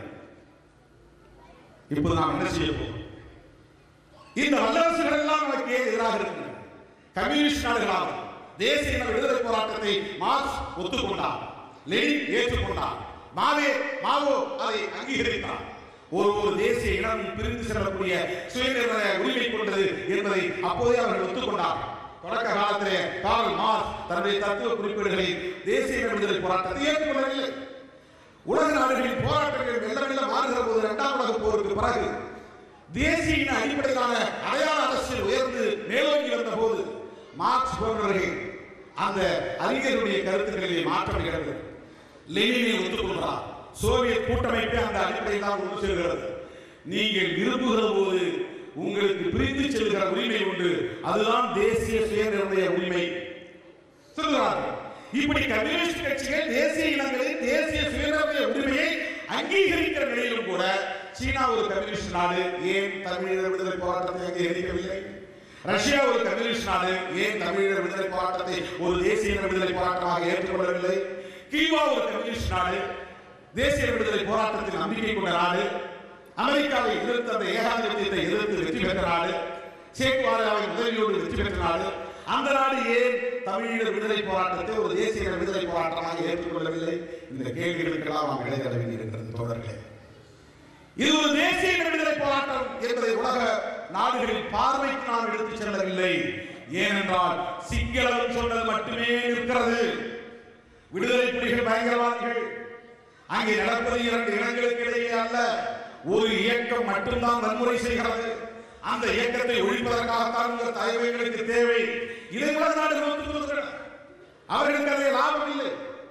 இப்போது நாம் என்ன செய்ய போகிறோம் இந்த வல்லரசுகள் எல்லாம் நமக்கு ஏன் எதிராக இருக்கின்றன கம்யூனிஸ்ட் நாடுகளாக தேசிய இன விடுதலை போராட்டத்தை மார்க்ஸ் ஒத்துக்கொண்டார் லெனின் ஏற்றுக்கொண்டார் மாவே மாவோ அதை அங்கீகரித்தார் ஒரு ஒரு தேசிய இனம் பிரிந்து செல்லக்கூடிய சுயநிர்ணய உரிமை கொண்டது என்பதை அப்போதே அவர்கள் ஒத்துக்கொண்டார்கள் தொடக்க காலத்திலே கார்ல் மார்க்ஸ் தன்னுடைய தத்துவ குறிப்பீடுகளை தேசிய இன விடுதலை போராட்டத்தை ஏற்றுக்கொள்ளவில்லை உலக நாடுகளின் போராட்டங்கள் மெல்ல மெல்ல மாறுகிற போது இரண்டாம் உலக போருக்கு பிறகு தேசிய இன அடிப்படையிலான அடையாள அரசியல் உயர்ந்து மேலோங்கி வந்த போது மார்க்ஸ் போன்றவர்கள் அந்த அறிஞருடைய கருத்துக்களிலே மாற்றம் நிகழ்ந்தது லெனினை ஒத்துக்கொள்கிறார் சோவியத் கூட்டமைப்பே அந்த அடிப்படையில் தான் ஒன்று செல்கிறது நீங்கள் விரும்புகிற போது உங்களுக்கு பிரிந்து செல்கிற உரிமை உண்டு அதுதான் தேசிய சுயநிர்ணய உரிமை சொல்லுகிறார்கள் இப்படி கம்யூனிஸ்ட் கட்சிகள் தேசிய இனங்களில் தேசிய சுயநிர்ணய உரிமையை அங்கீகரிக்கிற நிலையிலும் கூட சீனா ஒரு கம்யூனிஸ்ட் நாடு ஏன் தமிழர் விடுதலை போராட்டத்தை அங்கீகரிக்கவில்லை ரஷ்யா ஒரு கம்யூனிஸ்ட் நாடு ஏன் தமிழர் விடுதலை போராட்டத்தை ஒரு தேசிய இன விடுதலை போராட்டமாக ஏற்றுக்கொள்ளவில்லை கியூபா ஒரு கம்யூனிஸ்ட் நாடு தேசிய விடுதலை போராட்டத்தில் நம்பிக்கை கொண்ட நாடு அமெரிக்காவை எதிர்த்து அந்த ஏகாதிபத்தியத்தை எதிர்த்து வெற்றி பெற்ற நாடு சேக்குவாராவின் உதவியோடு வெற்றி பெற்ற நாடு அந்த நாடு ஏன் தமிழீழ விடுதலை போராட்டத்தை ஒரு தேசிய விடுதலை போராட்டமாக ஏற்றுக்கொள்ளவில்லை இந்த கேள்விகளுக்கெல்லாம் நாம் விடை தர வேண்டியிருக்கிறது தோழர்களே இது ஒரு தேசிய விடுதலை போராட்டம் என்பதை உலக நாடுகளின் பார்வைக்கு நாம் எடுத்துச் செல்லவில்லை ஏனென்றால் சிங்களம் சொன்னது மட்டுமே இருக்கிறது விடுதலை புலிகள் பயங்கரவாதிகள் அங்கே நடப்பது இரண்டு இனங்களுக்கு இடையே அல்ல ஒரு இயக்கம் மட்டும்தான் வன்முறை செய்கிறது அந்த இயக்கத்தை ஒழிப்பதற்காகத்தான் உங்கள் தலைவர்களுக்கு தேவை இதை உலக நாடுகள் ஒத்துக்கொள்கின்றன அவர்களுக்கு அதில் லாபம் இல்லை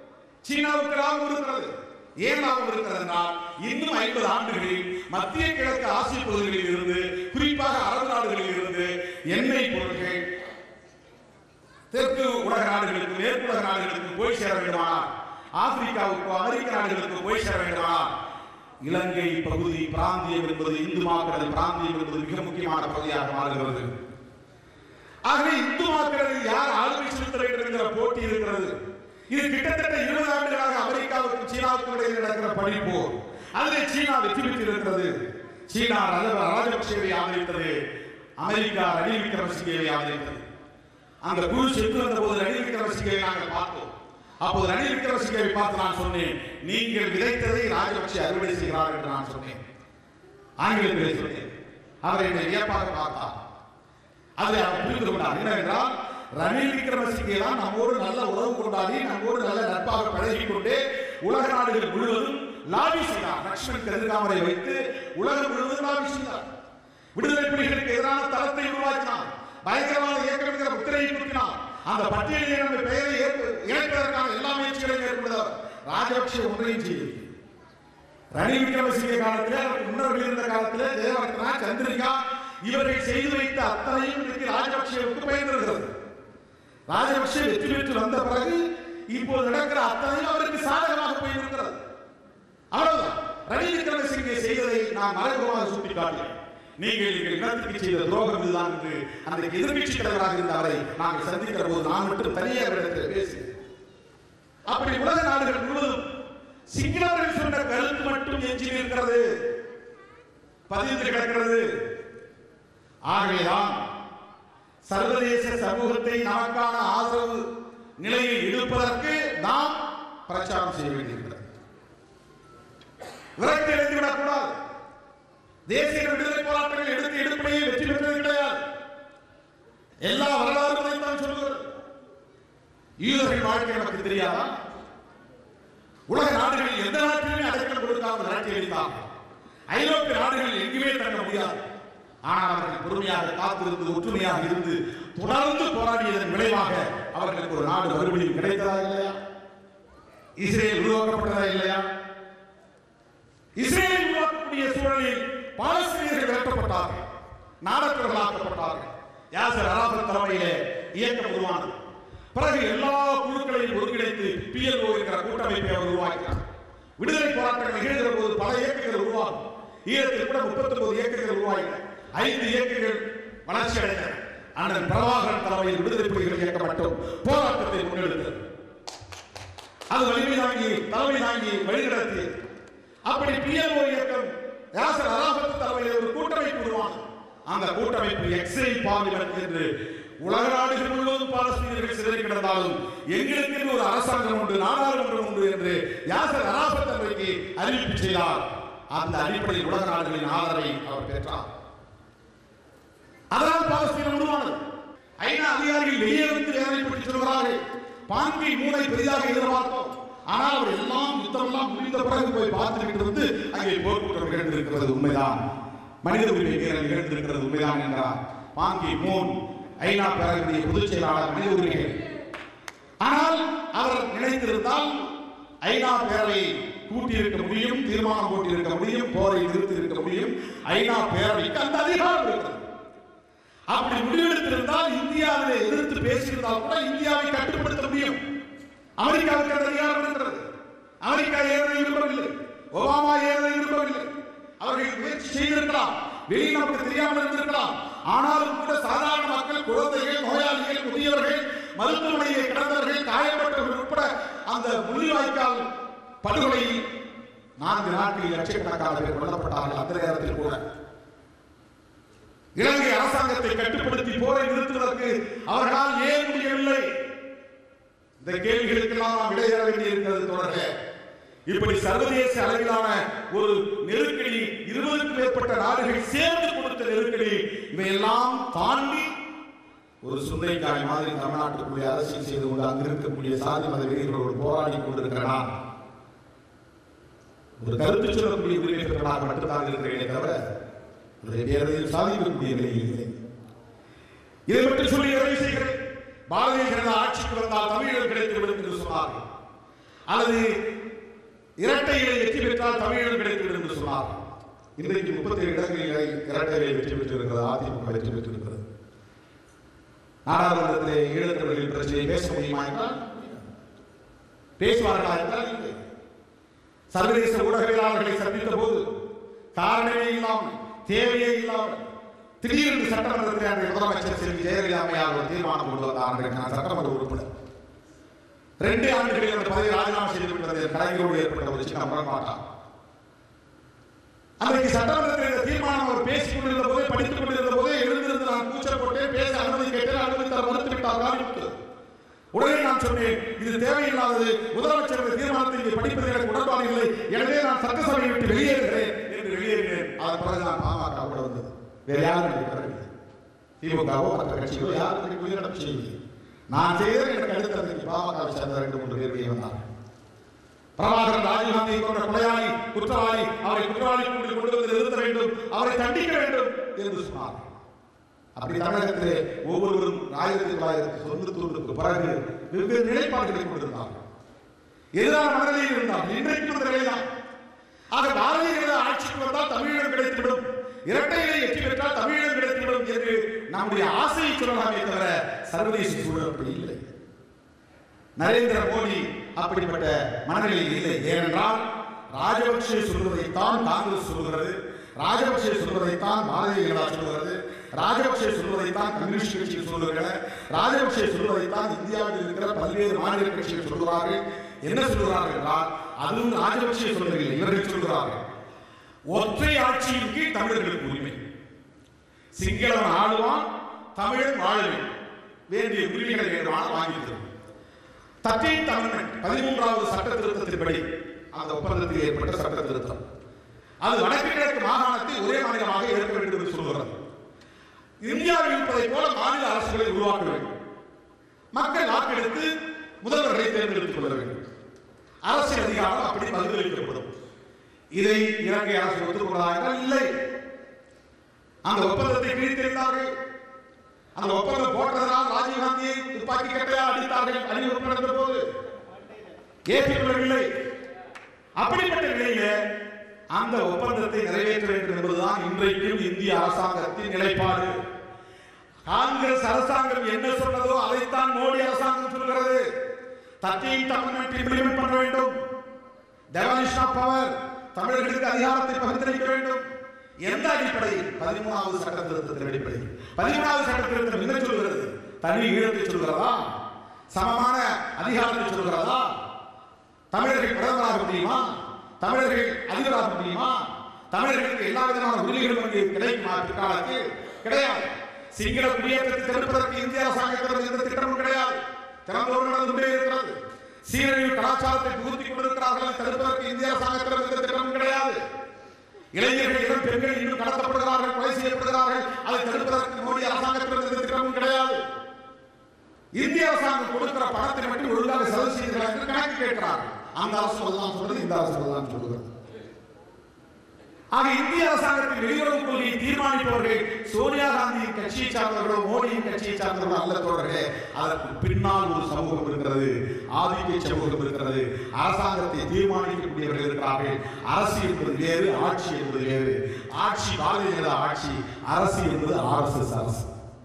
சீனாவுக்கு லாபம் இருக்கிறது ஏன் லாபம் இருக்கிறது என்றால் இன்னும் ஐம்பது ஆண்டுகளில் மத்திய கிழக்கு ஆசிய பகுதிகளில் இருந்து குறிப்பாக அரபு நாடுகளில் இருந்து எண்ணெய் பொருட்கள் தெற்கு உலக நாடுகளுக்கு மேற்கு உலக நாடுகளுக்கு போய் சேர வேண்டுமானால் ஆப்பிரிக்காவுக்கு அமெரிக்க நாடுகளுக்கு போய் சேர வேண்டுமானால் இலங்கை பகுதி பிராந்தியம் என்பது இந்து மாக்களது பிராந்தியம் என்பது மிக முக்கியமான பகுதியாக மாறுகிறது ஆகவே இந்து மாக்களில் யார் ஆளுமை செலுத்த வேண்டும் என்கிற போட்டி இருக்கிறது இது கிட்டத்தட்ட இருபது ஆண்டுகளாக அமெரிக்காவுக்கும் சீனாவுக்கும் இடையில் நடக்கிற பனிப்போர் அதில் சீனா வெற்றி பெற்றிருக்கிறது சீனா ராஜ- ராஜபக்சேவை ஆதரித்தது அமெரிக்கா ரணில் விக்ரமசிங்கவை ஆதரித்தது அந்த குரு சென்று வந்த போது ரணில் விக்ரமசிங்கவை நாங்கள் பார்த்தோம் அப்போது ரணில் விக்ரமசிங்கவை பார்த்து நான் சொன்னேன் நீங்கள் விதைத்ததை ராஜபக்சே அறுவடை செய்கிறார் என்று நான் சொன்னேன் ஆங்கிலத்திலே சொன்னேன் அவர் என்னை வியப்பாக பார்த்தார் அதை அவர் புரிந்து கொண்டார் என்னவென்றால் ரணில் விக்ரமசிங்கே தான் நம்மோடு நல்ல உறவு கொண்டாடி நம்மோடு நல்ல நட்பாக பழகிக் கொண்டே உலக நாடுகள் முழுவதும் லாபி செய்தார் லட்சுமண் கதிர்காமரை வைத்து உலகம் முழுவதும் லாபி செய்தார் விடுதலை புலிகளுக்கு எதிரான தளத்தை உருவாக்கினார் பயங்கரவாத இயக்கம் என்கிற முத்திரையை குத்தினார் அந்த பட்டியலில் நம்ம பெயரை ஏற்ப- இணைப்பதற்கான எல்லா முயற்சிகளையும் மேற்கொண்டவர் ராஜபக்ஷ ஒன்றையும் செய்யவில்லை ரணில் விக்ரமசிங்க காலத்திலே அவருக்கு முன்னோர்கள் இருந்த காலத்திலே ஜெயவர்த்தனா சந்திரிகா இவர்கள் செய்து வைத்த அத்தனையும் இன்றைக்கு ராஜபக்சேவுக்கு பயன்படுகிறது ராஜபக்சே வெற்றி பெற்று வந்த பிறகு இப்போது நடக்கிற அத்தனையும் அவருக்கு சாதகமாக போயிருக்கிறது அவ்வளவுதான் ரணில் விக்ரமசிங்கே செய்ததை நான் மறைமுகமாக சுட்டிக்காட்டுகிறேன் நீங்கள் எங்கள் இனத்துக்கு செய்த துரோகம் இதுதான் என்று அந்த எதிர்க்கட்சி தலைவராக இருந்த அவரை நாங்கள் சந்திக்கிற போது நான் மட்டும் தனியாக இடத்தில் பேசினேன் அப்படி உலக நாடுகள் முழுவதும் சிங்களவர்கள் சொன்ன கருத்து மட்டும் எஞ்சி இருக்கிறது பதிந்து கிடக்கிறது ஆகவேதான் சர்வதேச சமூகத்தை நமக்கான ஆதரவு நிலையில் இருப்பதற்கு நாம் பிரச்சாரம் செய்ய வேண்டியிருக்கிறது விரக்தி அடைந்துவிடக் கூடாது தேசிய விடுதலை போராட்டங்கள் எடுத்து எடுப்படையே வெற்றி பெற்றது கிடையாது எல்லா வரலாறுகளையும் தான் சொல்லுகிறது யூதர்கள் வாழ்க்கை நமக்கு தெரியாதா உலக நாடுகளில் எந்த நாட்டிலுமே அடைக்கலம் கொடுக்காமல் நாட்டி அளித்தார்கள் ஐரோப்பிய நாடுகளில் எங்குமே தங்க முடியாது ஆனால் அவர்கள் பொறுமையாக காத்திருந்து ஒற்றுமையாக இருந்து தொடர்ந்து போராடியதன் விளைவாக அவர்களுக்கு ஒரு நாடு மறுபடியும் கிடைத்ததா இல்லையா இஸ்ரேல் உருவாக்கப்பட்டதா இல்லையா இஸ்ரேல் உருவாக்கக்கூடிய சூழலில் பாலஸ்தீனியர்கள் விரட்டப்பட்டார்கள் நாடற்றவர்களாக்கப்பட்டார்கள் யாசர் அராபத் தலைமையிலே இயக்கம் உருவானது பிறகு எல்லா குழுக்களையும் ஒருங்கிணைத்து பிஎல்ஓ என்கிற கூட்டமைப்பை அவர் உருவாக்கினார் விடுதலை போராட்டங்கள் நிகழ்கிற போது பல இயக்கங்கள் உருவாகும் ஈழத்தில் கூட 39 இயக்கங்கள் உருவாகின ஐந்து இயக்கங்கள் வளர்ச்சி அடைந்தன அண்ணன் பிரபாகரன் தலைமையில் விடுதலை புலிகள் இயக்கம் மட்டும் போராட்டத்தை முன்னெடுத்தது அது வலிமை தாங்கி தலைமை தாங்கி வழிநடத்தியது அப்படி பிஎல்ஓ இயக்கம் யாசர் அராபத் தலைமையில் ஒரு கூட்டமைப்பு உருவானது அந்த கூட்டமைப்பு எக்ஸ்ரே பார்லிமெண்ட் என்று உலக நாடுகள் முழுவதும் பாலஸ்தீனியர்கள் சிதறி கிடந்தாலும் எங்களுக்கு என்று ஒரு அரசாங்கம் உண்டு நாடாளுமன்றம் உண்டு என்று யாசர் அராபத் தலைமைக்கு அறிவிப்பு செய்தார் அந்த அடிப்படையில் உலக நாடுகளின் ஆதரவை அவர் பெற்றார் அதனால் பாலஸ்தீனம் உருவானது ஐநா அதிகாரிகள் வெளியே வந்து வேதனைப்பட்டு சொல்கிறார்கள் பாங்கை மூளை பெரிதாக எதிர்பார்த்தோம் ஆனால் அவர் எல்லாம் யுத்தம் எல்லாம் முடிந்த பிறகு போய் பார்த்துக்கிட்டு வந்து அங்கே போர்க்குற்றம் நிகழ்ந்திருக்கிறது உண்மைதான் மனித உரிமை மீறல் நிகழ்ந்திருக்கிறது உண்மைதான் என்றார் பாங்கி மூன் ஐநா பேரவையுடைய பொதுச் செயலாளர் மனித உரிமைகள் ஆனால் அவர் நினைத்திருந்தால் ஐநா பேரவையை கூட்டியிருக்க முடியும் தீர்மானம் போட்டிருக்க முடியும் போரை நிறுத்தி இருக்க முடியும் ஐநா பேரவைக்கு அந்த அதிகாரம் இருக்கிறது அப்படி முடிவெடுத்திருந்தால் இந்தியாவிலே எதிர்த்து பேசியிருந்தால் கூட இந்தியாவை கட்டுப்படுத்த முடியும் அமெரிக்காவுக்கு அந்த அதிகாரம் இருக்கிறது அமெரிக்கா ஏறதை விரும்பவில்லை ஒபாமா ஏறதை விரும்பவில்லை அவர்கள் முயற்சி செய்திருக்கலாம் வெளியே நமக்கு தெரியாமல் இருந்திருக்கலாம் ஆனாலும் கூட சாதாரண மக்கள் குழந்தைகள் நோயாளிகள் முதியவர்கள் மருத்துவமனையில் கிடந்தவர்கள் காயப்பட்டவர்கள் உட்பட அந்த முள்ளிவாய்க்கால் படுகொலையில் நான்கு நாட்களில் லட்சக்கணக்கான பேர் கொல்லப்பட்டார்கள் அந்த நேரத்தில் கூட இலங்கை அரசாங்கத்தை கட்டுப்படுத்தி போரை நிறுத்துவதற்கு அவர்களால் ஏன் முடியவில்லை இந்த கேள்விகளுக்கெல்லாம் நாம் விடை தர வேண்டியிருக்கிறது தொடர்க இப்படி சர்வதேச அளவிலான ஒரு நெருக்கடி இருபதுக்கும் மேற்பட்ட நாடுகள் சேர்ந்து கொடுத்த நெருக்கடி இவையெல்லாம் தாண்டி ஒரு சுண்டைக்காய் மாதிரி தமிழ்நாட்டுக்குள்ளே அரசியல் செய்து கொண்டு அங்கு இருக்கக்கூடிய சாதி மத வீரர்களோடு போராடி கொண்டிருக்கிற நான் ஒரு கருத்து சொல்லக்கூடிய உரிமை பெற்றவனாக மட்டும்தான் இருக்கிறேனே தவிர அதை வேறதையும் சாதிக்கக்கூடிய நிலையில் இல்லை இதை மட்டும் சொல்லி நிறைவு செய்கிறேன் பாரதிய ஜனதா ஆட்சிக்கு வந்தால் தமிழர் கிடைத்துவிடும் என்று சொன்னார்கள் அல்லது இரட்டை இலை வெற்றி பெற்றால் தமிழகம் கிடைத்துவிடும் என்று சொன்னார் இன்றைக்கு முப்பத்தி ஏழு இடங்களில் இரட்டை இலை வெற்றி பெற்றிருக்கிறது அதிமுக வெற்றி பெற்றிருக்கிறது நாடாளுமன்றத்திலே ஈழத்தமிழர்களின் பிரச்சனையை பேச முடியுமா என்றால் பேசுவார்களா என்றால் இல்லை சர்வதேச ஊடகவியலாளர்களை சந்தித்த போது காரணமே இல்லாமல் தேவையே இல்லாமல் திடீரென்று சட்டமன்றத்தில் அன்றைய முதலமைச்சர் செல்வி ஜெயலலிதா அம்மையார் ஒரு தீர்மானம் கொண்டு வந்தார் அன்றைக்கு நான் சட்டமன்ற உறுப்பினர் ரெண்டு ஆண்டுகளில் அந்த பதவி ராஜினாமா செய்து விட்டது கலைஞரோடு ஏற்பட்ட ஒரு சின்ன முரண்பாட்டார் அன்றைக்கு சட்டமன்றத்தில் இந்த தீர்மானம் அவர் பேசிக் கொண்டிருந்த போதே படித்துக் கொண்டிருந்த போதே எழுந்திருந்து நான் கூச்சல் போட்டேன் பேச அனுமதி கேட்டேன் அனுமதி தர மறுத்து விட்டார் காலிவிட்டு உடனே நான் சொன்னேன் இது தேவையில்லாதது முதலமைச்சர் இந்த தீர்மானத்தை இங்கே படிப்பது எனக்கு உடன்பாடு இல்லை எனவே நான் சட்டசபையை விட்டு வெளியேறுகிறேன் என்று வெளியேறினேன் அதன் பிறகு நான் பாமக கூட வந்தது வேற யாரும் எனக்கு வரவில்லை திமுகவோ மற்ற கட்சிகளோ யாரும் எனக்கு உயிரிழப்பு செய்யவில்லை நான் செய்தது எனக்கு அடுத்த அன்றைக்கு பாமகவை சேர்ந்த ரெண்டு மூன்று பேர் வெளியே வந்தார்கள் பிரபாகரன் ராஜீவ்காந்தி போன்ற கொலையாளி குற்றவாளி அவரை குற்றவாளி கூண்டில் கொண்டு வந்து நிறுத்த வேண்டும் அவரை தண்டிக்க வேண்டும் என்று சொன்னார் அப்படி தமிழகத்திலே ஒவ்வொருவரும் ஆயிரத்தி தொள்ளாயிரத்தி தொண்ணூத்தி ஒன்றுக்கு பிறகு வெவ்வேறு நிலைப்பாடுகளை கொண்டிருந்தார்கள் எதிரான மனநிலையில் இருந்தார்கள் இன்றைக்கு இந்த நிலைதான் ஆக பாரதிய ஜனதா ஆட்சிக்கு வந்தால் தமிழகம் கிடைத்துவிடும் இரட்டைகளை வெற்றி பெற்றால் தமிழகம் கிடைத்துவிடும் என்று நம்முடைய ஆசையை சொல்லலாமே தவிர சர்வதேச சூழல் அப்படி இல்லை நரேந்திர மோடி அப்படிப்பட்ட மனநிலையில் இல்லை ஏனென்றால் ராஜபக்சே சொல்வதைத்தான் காங்கிரஸ் சொல்கிறது ராஜபக்சே சொல்வதைத்தான் பாரதிய ஜனதா சொல்கிறது ராஜபக்சே சொல்வதைத்தான் கம்யூனிஸ்ட் கட்சிகள் சொல்லுகின்றன ராஜபக்சே சொல்வதைத்தான் இந்தியாவில் இருக்கிற பல்வேறு மாநில கட்சிகள் சொல்கிறார்கள் என்ன சொல்கிறார்கள் என்றால் அதுவும் ராஜபக்சே சொல்லவில்லை இவர்கள் சொல்கிறார்கள் ஒற்றை ஆட்சியின் கீழ் தமிழர்களுக்கு உரிமை சிங்களவன் ஆளுவான் தமிழன் வாழ வேண்டும் வேண்டிய உரிமைகளை வேண்டுமானால் வாங்கி தரும் தர்டீன்த் அமெண்ட்மெண்ட் பதிமூன்றாவது சட்ட திருத்தத்தின்படி அந்த ஒப்பந்தத்தில் ஏற்பட்ட சட்ட திருத்தம் அது வடக்கு கிழக்கு மாகாணத்தை ஒரே மாநிலமாக ஏற்க வேண்டும் என்று சொல்கிறது இந்தியாவில் இருப்பதை போல மாநில அரசுகளை உருவாக்க வேண்டும் மக்கள் வாக்கெடுத்து முதல்வர்களை தேர்ந்தெடுத்துக் கொள்ள வேண்டும் அரசியல் அதிகாரம் அப்படி பகிர்ந்தளிக்கப்படும் இதை இலங்கை அரசு ஒத்துக்கொள்ளதா என்றால் இல்லை அந்த ஒப்பந்தத்தை கிழித்திருந்தார்கள் அந்த ஒப்பந்தம் போட்டதனால் ராஜீவ்காந்தியை துப்பாக்கி கட்டையால் அடித்தார்கள் அணிவகுப்பு நடந்த போது ஏற்றுக்கொள்ளவில்லை அப்படிப்பட்ட நிலையில அந்த ஒப்பந்தத்தை நிறைவேற்ற வேண்டும் என்பதுதான் இன்றைக்கும் இந்திய அரசாங்கத்தின் நிலைப்பாடு காங்கிரஸ் அரசாங்கம் என்ன சொன்னதோ அதைத்தான் மோடி அரசாங்கம் சொல்கிறது தர்டீன்த் அமெண்ட்மெண்ட் இம்ப்ளிமெண்ட் பண்ண வேண்டும் டெவலிஷன் ஆஃப் பவர் தமிழர்களுக்கு அதிகாரத்தை பகிர்ந்தளிக்க வேண்டும் எந்த அடிப்படையில் பதிமூணாவது சட்ட திருத்தத்தின் அடிப்படையில் பதிமூணாவது சட்ட திருத்தம் என்ன சொல்கிறது தனி ஈழத்தை சொல்கிறதா சமமான அதிகாரத்தை சொல்கிறதா தமிழர்கள் பிரதமராக முடியுமா தமிழர்கள் அதிபராக முடியுமா தமிழர்களுக்கு எல்லா விதமான உரிமைகளும் அங்கு கிடைக்குமா பிற்காலத்தில் கிடையாது சிங்கள குடியேற்றத்தை தடுப்பதற்கு இந்திய அரசாங்கத்திடம் எந்த திட்டமும் கிடையாது திறந்தோடு நடந்து கொண்டே இருக்கிறது சீரழிவு கலாச்சாரத்தை புகுத்திக் கொண்டிருக்கிறார்கள் அதை தடுப்பதற்கு இந்திய அரசாங்கத்திடம் எந்த திட்டமும் கிடையாது இளைஞர்கள் இளம் பெண்கள் இன்னும் கடத்தப்படுகிறார்கள் கொலை செய்யப்படுகிறார்கள் அதை தடுப்பதற்கு மோடி அரசாங்கத்திடம் எந்த திட்டமும் கிடையாது இந்திய அரசாங்கம் கொடுக்கிற பணத்தை மட்டும் ஒழுங்காக செலவு செய்கிறார்கள் என்று கணக்கு கேட்கிறார்கள் அந்த அரசு தான் சொல்றது இந்த அரசு தான் சொல்லுகிறது ஆக இந்திய அரசாங்கத்தின் வெளியுறவு கொள்கையை தீர்மானிப்பவர்கள் சோனியா காந்தியின் கட்சியை சார்ந்தவர்களோ மோடியின் கட்சியை சார்ந்தவர்களோ அல்ல தோழர்களே அதற்கு பின்னால் ஒரு சமூகம் இருக்கிறது ஆதிக்க சமூகம் இருக்கிறது அரசாங்கத்தை தீர்மானிக்கக்கூடியவர்கள் இருக்கிறார்கள் அரசு என்பது வேறு ஆட்சி என்பது வேறு ஆட்சி பாரதிய ஜனதா ஆட்சி அரசு என்பது ஆர்எஸ்எஸ் அரசு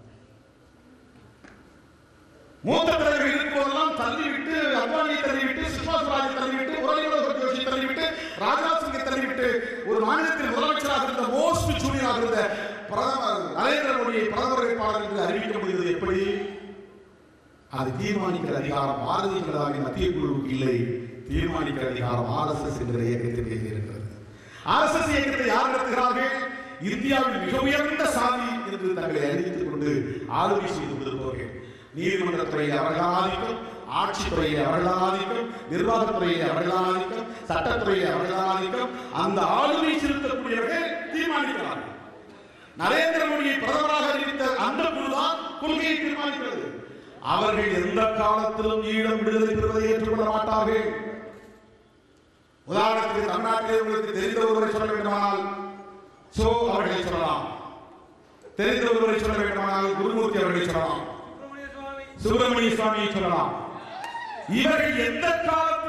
மூத்த தலைவர்கள் இருக்கும்போதெல்லாம் தள்ளிவிட்டு அத்வானியை தள்ளிவிட்டு சுஷ்மா ஸ்வராஜை தள்ளிவிட்டு முரளிமனோகர் ஜோஷியை தள்ளிவிட்டு ராஜ்நாத் சிங்கை தள்ளிவிட்டு ஒரு மாநிலத்தில் முதலமைச்சராக இருந்த மோஸ்ட் ஜூனியராக இருந்த பிரதமர் நரேந்திர மோடியை பிரதமர் வேட்பாளர் என்று அறிவிக்க முடிந்தது எப்படி அது தீர்மானிக்கிற அதிகாரம் பாரதிய ஜனதாவின் மத்திய குழுவுக்கு இல்லை தீர்மானிக்கிற அதிகாரம் ஆர்எஸ்எஸ் என்ற இயக்கத்திற்கு இருக்கிறது ஆர்எஸ்எஸ் இயக்கத்தை யார் நடத்துகிறார்கள் இந்தியாவில் மிக உயர்ந்த சாதி என்று தங்களை அறிவித்துக் கொண்டு ஆளுமை செய்து கொண்டிருப்பவர்கள் நீதிமன்றத்துறையில் அவர்கள் ஆதிக்கம் ஆட்சித்துறையில் அவர்கள் ஆதிக்கம் நிர்வாகத்துறையில் அவர்கள் ஆதிக்கம் சட்டத்துறையில் அவர்கள் ஆதிக்கம் அந்த ஆளுமை செலுத்தக்கூடியவர்கள் தீர்மானிக்கிறார்கள் நரேந்திர மோடியை பிரதமராக அறிவித்த அந்த குழுதான் கொள்கையை தீர்மானிக்கிறது அவர்கள் எந்த காலத்திலும் ஈழம் விடுதலை பெறுவதை ஏற்றுக்கொள்ள மாட்டார்கள் உதாரணத்துக்கு தமிழ்நாட்டிலே உங்களுக்கு தெரிந்த ஒருவரை சொல்ல வேண்டுமானால் சோ அவர்களை சொல்லலாம் தெரிந்த ஒருவரை சொல்ல வேண்டுமானால் குருமூர்த்தி அவர்களை சொல்லலாம் சுப்பிரமணிய சுவாமியை சொல்லலாம் இவர்கள் எந்த காலத்திலும் விடுதலை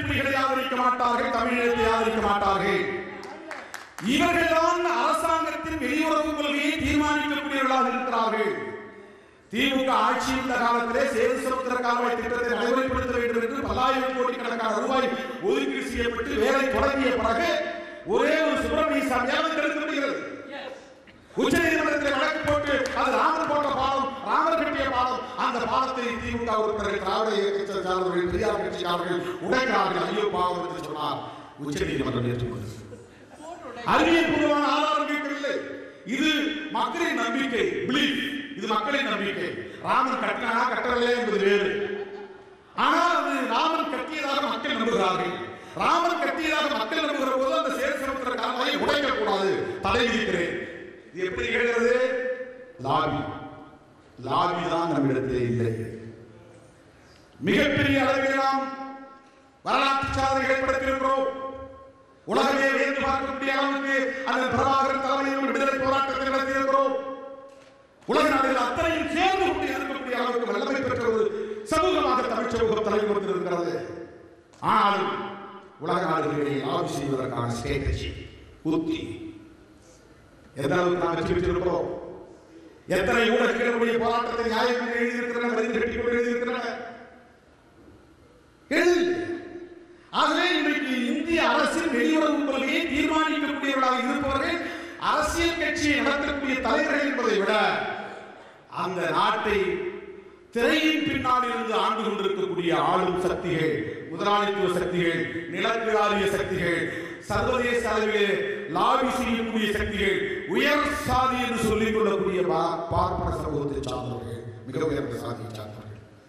புலிகளை ஆதரிக்க மாட்டார்கள் தமிழீழத்தை ஆதரிக்க மாட்டார்கள் இவர்கள்தான் அரசாங்கத்தின் வெளியுறவு கொள்கையை தீர்மானிக்கக்கூடியவர்களாக இருக்கிறார்கள் திமுக ஆட்சி இருந்த காலத்திலே சேது சமுத்திர கால்வாய் திட்டத்தை நடைமுறைப்படுத்த வேண்டும் என்று பல்லாயிரம் கோடிக்கணக்கான ரூபாய் ஒதுக்கீடு செய்யப்பட்டு வேலை தொடங்கிய பிறகு ஒரே ஒரு சுப்பிரமணிய சாமியாக தடுக்கப்படுகிறது உச்ச நீதிமன்றத்தில் வழக்கு போட்டு அது ராமர் போட்ட பாலம் ராமர் கட்டிய பாலம் அந்த பாலத்தை திமுக உறுப்பினர்கள் திராவிட இயக்கத்தை சார்ந்தவர்கள் பெரியார் கட்சிக்காரர்கள் உடைக்கிறார்கள் ஐயோ பாவம் என்று சொன்னார் உச்ச நீதிமன்றம் ஏற்றுக்கொண்டது அறிவியல் பூர்வமான ஆதாரம் கேட்கவில்லை இது மக்களின் நம்பிக்கை பிலீஃப் இது மக்களின் நம்பிக்கை ராமன் கட்டினா கட்டவில்லை என்பது வேறு ஆனால் அது ராமன் கட்டியதாக மக்கள் நம்புகிறார்கள் ராமன் கட்டியதாக மக்கள் நம்புகிற போது அந்த சேர் சமுத்திர கால்வாயை உடைக்க கூடாது தடை விதிக்கிறேன் இது எப்படி நிகழ்கிறது லாபி லாபி தான் நம்மிடத்திலே இல்லை மிகப்பெரிய அளவில் நாம் வரலாற்று சாதனைகளை படைத்திருக்கிறோம் உலகமே வியந்து பார்க்கக்கூடிய அளவுக்கு அந்த பிரபாகரன் தலைமையில் விடுதலை போராட்டத்தை நடத்தியிருக்கிறோம் உலக நாடுகள் அத்தனையும் சேர்ந்து கொண்டு இருக்கக்கூடிய அளவுக்கு வல்லமை பெற்ற ஒரு சமூகமாக தமிழ் சமூகம் தலைமை கொண்டிருக்கிறது ஆனால் உலக நாடுகளிடையே ஆய்வு செய்வதற்கான ஸ்ட்ராட்டஜி உத்தி எந்த அளவுக்கு நாம் வெற்றி பெற்றிருக்கிறோம் எத்தனை ஊடகங்களுடைய போராட்டத்தை நியாயம் என்று எழுதியிருக்கிறன வரிந்து கட்டிக் கொண்டு எழுதியிருக்கிறன எழுதி ஆகவே இன்றைக்கு இந்திய அரசின் வெளியுறவு கொள்கையை தீர்மானிக்கக்கூடியவர்களாக இருப்பவர்கள் அரசியல் கட்சியை நடத்தக்கூடிய தலைவர்கள் என்பதை விட அந்த நாட்டை திரையின் பின்னால் இருந்து ஆண்டு கொண்டிருக்கக்கூடிய ஆளும் சக்திகள் முதலாளித்துவ சக்திகள் நிலக்கிழாரிய சக்திகள் சர்வதேச அளவிலே லாபி செய்யக்கூடிய சக்திகள் உயர் சாதி என்று சொல்லிக் கொள்ளக்கூடிய பா- பார்ப்பன சமூகத்தை சார்ந்தவர்கள் மிக உயர்ந்த சாதியை சார்ந்தவர்கள்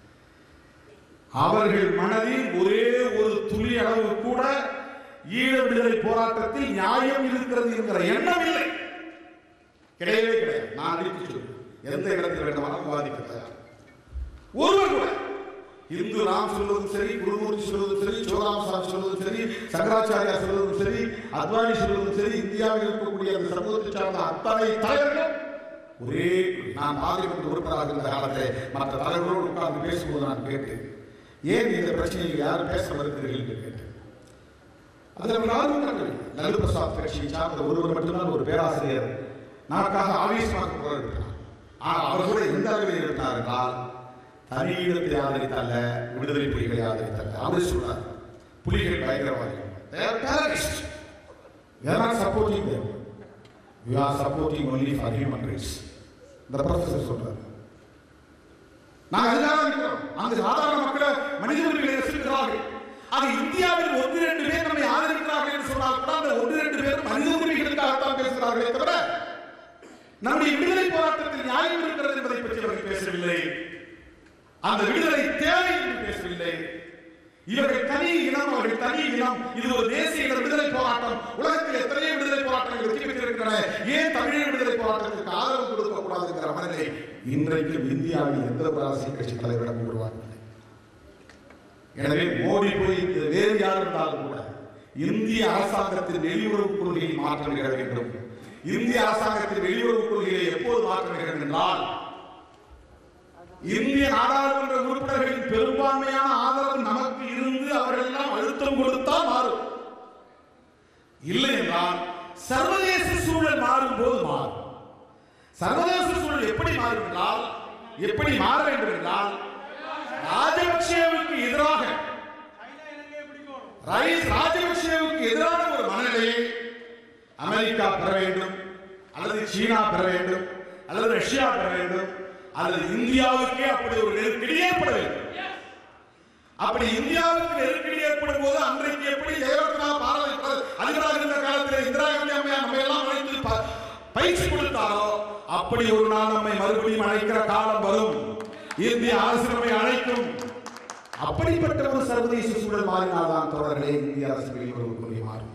அவர்கள் மனதில் ஒரே ஒரு துளி அளவு கூட ஈழ விடுதலை போராட்டத்தில் நியாயம் இருக்கிறது என்கிற எண்ணம் இல்லை கிடையவே கிடையாது நான் அடித்து சொல்றேன் எந்த இடத்தில் வேண்டுமானாலும் விவாதிக்க தயார் ஒருவர் கூட இந்து ராம் சொல்வதும் சரி குருமூர்த்தி சொல்வதும் சரி சோராமசாமி சொல்வதும் சரி சங்கராச்சாரியா சொல்வதும் சரி அத்வானி சொல்வதும் சரி இந்தியாவில் இருக்கக்கூடிய அந்த சமூகத்தை சார்ந்த அத்தனை தலைவர்கள் ஒரே நான் பார்லிமெண்ட் உறுப்பினராக இருந்த காலத்தில் மற்ற தலைவர்களோடு உட்கார்ந்து பேசும்போது நான் கேட்டேன் ஏன் இந்த பிரச்சனையில் யாரும் பேச மறுக்கிறீர்கள் என்று கேட்டேன் அதில் ஒரு ஆர்வம் கண்டது லல்லு பிரசாத் கட்சியை சார்ந்த ஒருவர் மட்டும்தான் ஒரு பேராசிரியர் நமக்காக ஆவேசமாக குரல் எடுத்தார் ஆனால் அவர் கூட எந்த அளவில் இருந்தார் என்றால் தனியிடத்தை ஆதரித்தல்ல விடுதலை புலிகளை ஆதரித்தல்ல அவர் சொல்றார் புலிகள் பயங்கரவாதிகள் They are terrorists. We are not supporting them. We are supporting only for human rights. இந்த ப்ரொஃபசர் சொல்றார் நாங்கள் அதுதான் இருக்கிறோம் அங்கு சாதாரண மக்களை மனித உரிமைகளை ரசிக்கிறார்கள் ஆக இந்தியாவில் ஒன்று ரெண்டு பேர் நம்மை ஆதரிக்கிறார்கள் என்று சொன்னால் கூட அந்த ஒன்று ரெண்டு பேர் மனித உரிமைகளுக்காகத்தான் பேசுகிறார்களே தவிர நம்முடைய விடுதலை போராட்டத்தில் நியாயம் இருக்கிறது என்பதை பற்றி அவர்கள் பேசவில்லை அந்த விடுதலை தேவை என்று பேசவில்லை இவர்கள் தனி இனம் அவர்கள் தனி இனம் இது ஒரு தேசிய இன விடுதலை போராட்டம் உலகத்தில் எத்தனையோ விடுதலை போராட்டங்கள் வெற்றி பெற்றிருக்கின்றன ஏன் தமிழக விடுதலை போராட்டத்திற்கு ஆதரவு கொடுக்க கூடாதுங்கிற மனநிலை இன்றைக்கும் இந்தியாவில் எந்த ஒரு அரசியல் கட்சி தலைவரிடம் உருவாகவில்லை எனவே மோடி போய் இது வேறு யார் இருந்தாலும் கூட இந்திய அரசாங்கத்தின் வெளியுறவு கொள்கையில் மாற்றம் நிகழ வேண்டும் இந்திய அரசாங்கத்தின் வெளியுறவு கொள்கையை எப்போது மாற்றம் நிகழும் என்றால் இந்திய நாடாளுமன்ற உறுப்பினர்களின் பெரும்பான்மையான ஆதரவு நமக்கு இருந்து அவர்கள் எல்லாம் அழுத்தம் கொடுத்தால் மாறும் இல்லை என்றால் சர்வதேச சூழல் மாறும் போது மாறும் சர்வதேச சூழல் எப்படி மாறும் என்றால் எப்படி மாற வேண்டும் என்றால் ராஜபக்சேவுக்கு எதிராக ரைஸ் ராஜபக்சேவுக்கு எதிரான ஒரு மனநிலையை அமெரிக்கா பெற வேண்டும் அல்லது சீனா பெற வேண்டும் அல்லது ரஷ்யா பெற வேண்டும் அல்லது இந்தியாவுக்கே அப்படி ஒரு நெருக்கடி ஏற்பட வேண்டும் அப்படி இந்தியாவுக்கு நெருக்கடி ஏற்படும் போது அன்றைக்கு எப்படி ஜெயலலிதா பாரத அதிபராக இருந்த காலத்தில் இந்திரா காந்தி அம்மையார் நம்ம எல்லாம் அழைத்து ப- பயிற்சி கொடுத்தாரோ அப்படி ஒரு நாள் நம்மை மறுபடியும் அழைக்கிற காலம் வரும் இந்திய அரசு நம்மை அழைக்கும் அப்படிப்பட்ட ஒரு சர்வதேச சூழல் மாறினால்தான் தொடர்களே இந்திய அரசு வெளியுறவு கொள்கை மாறும்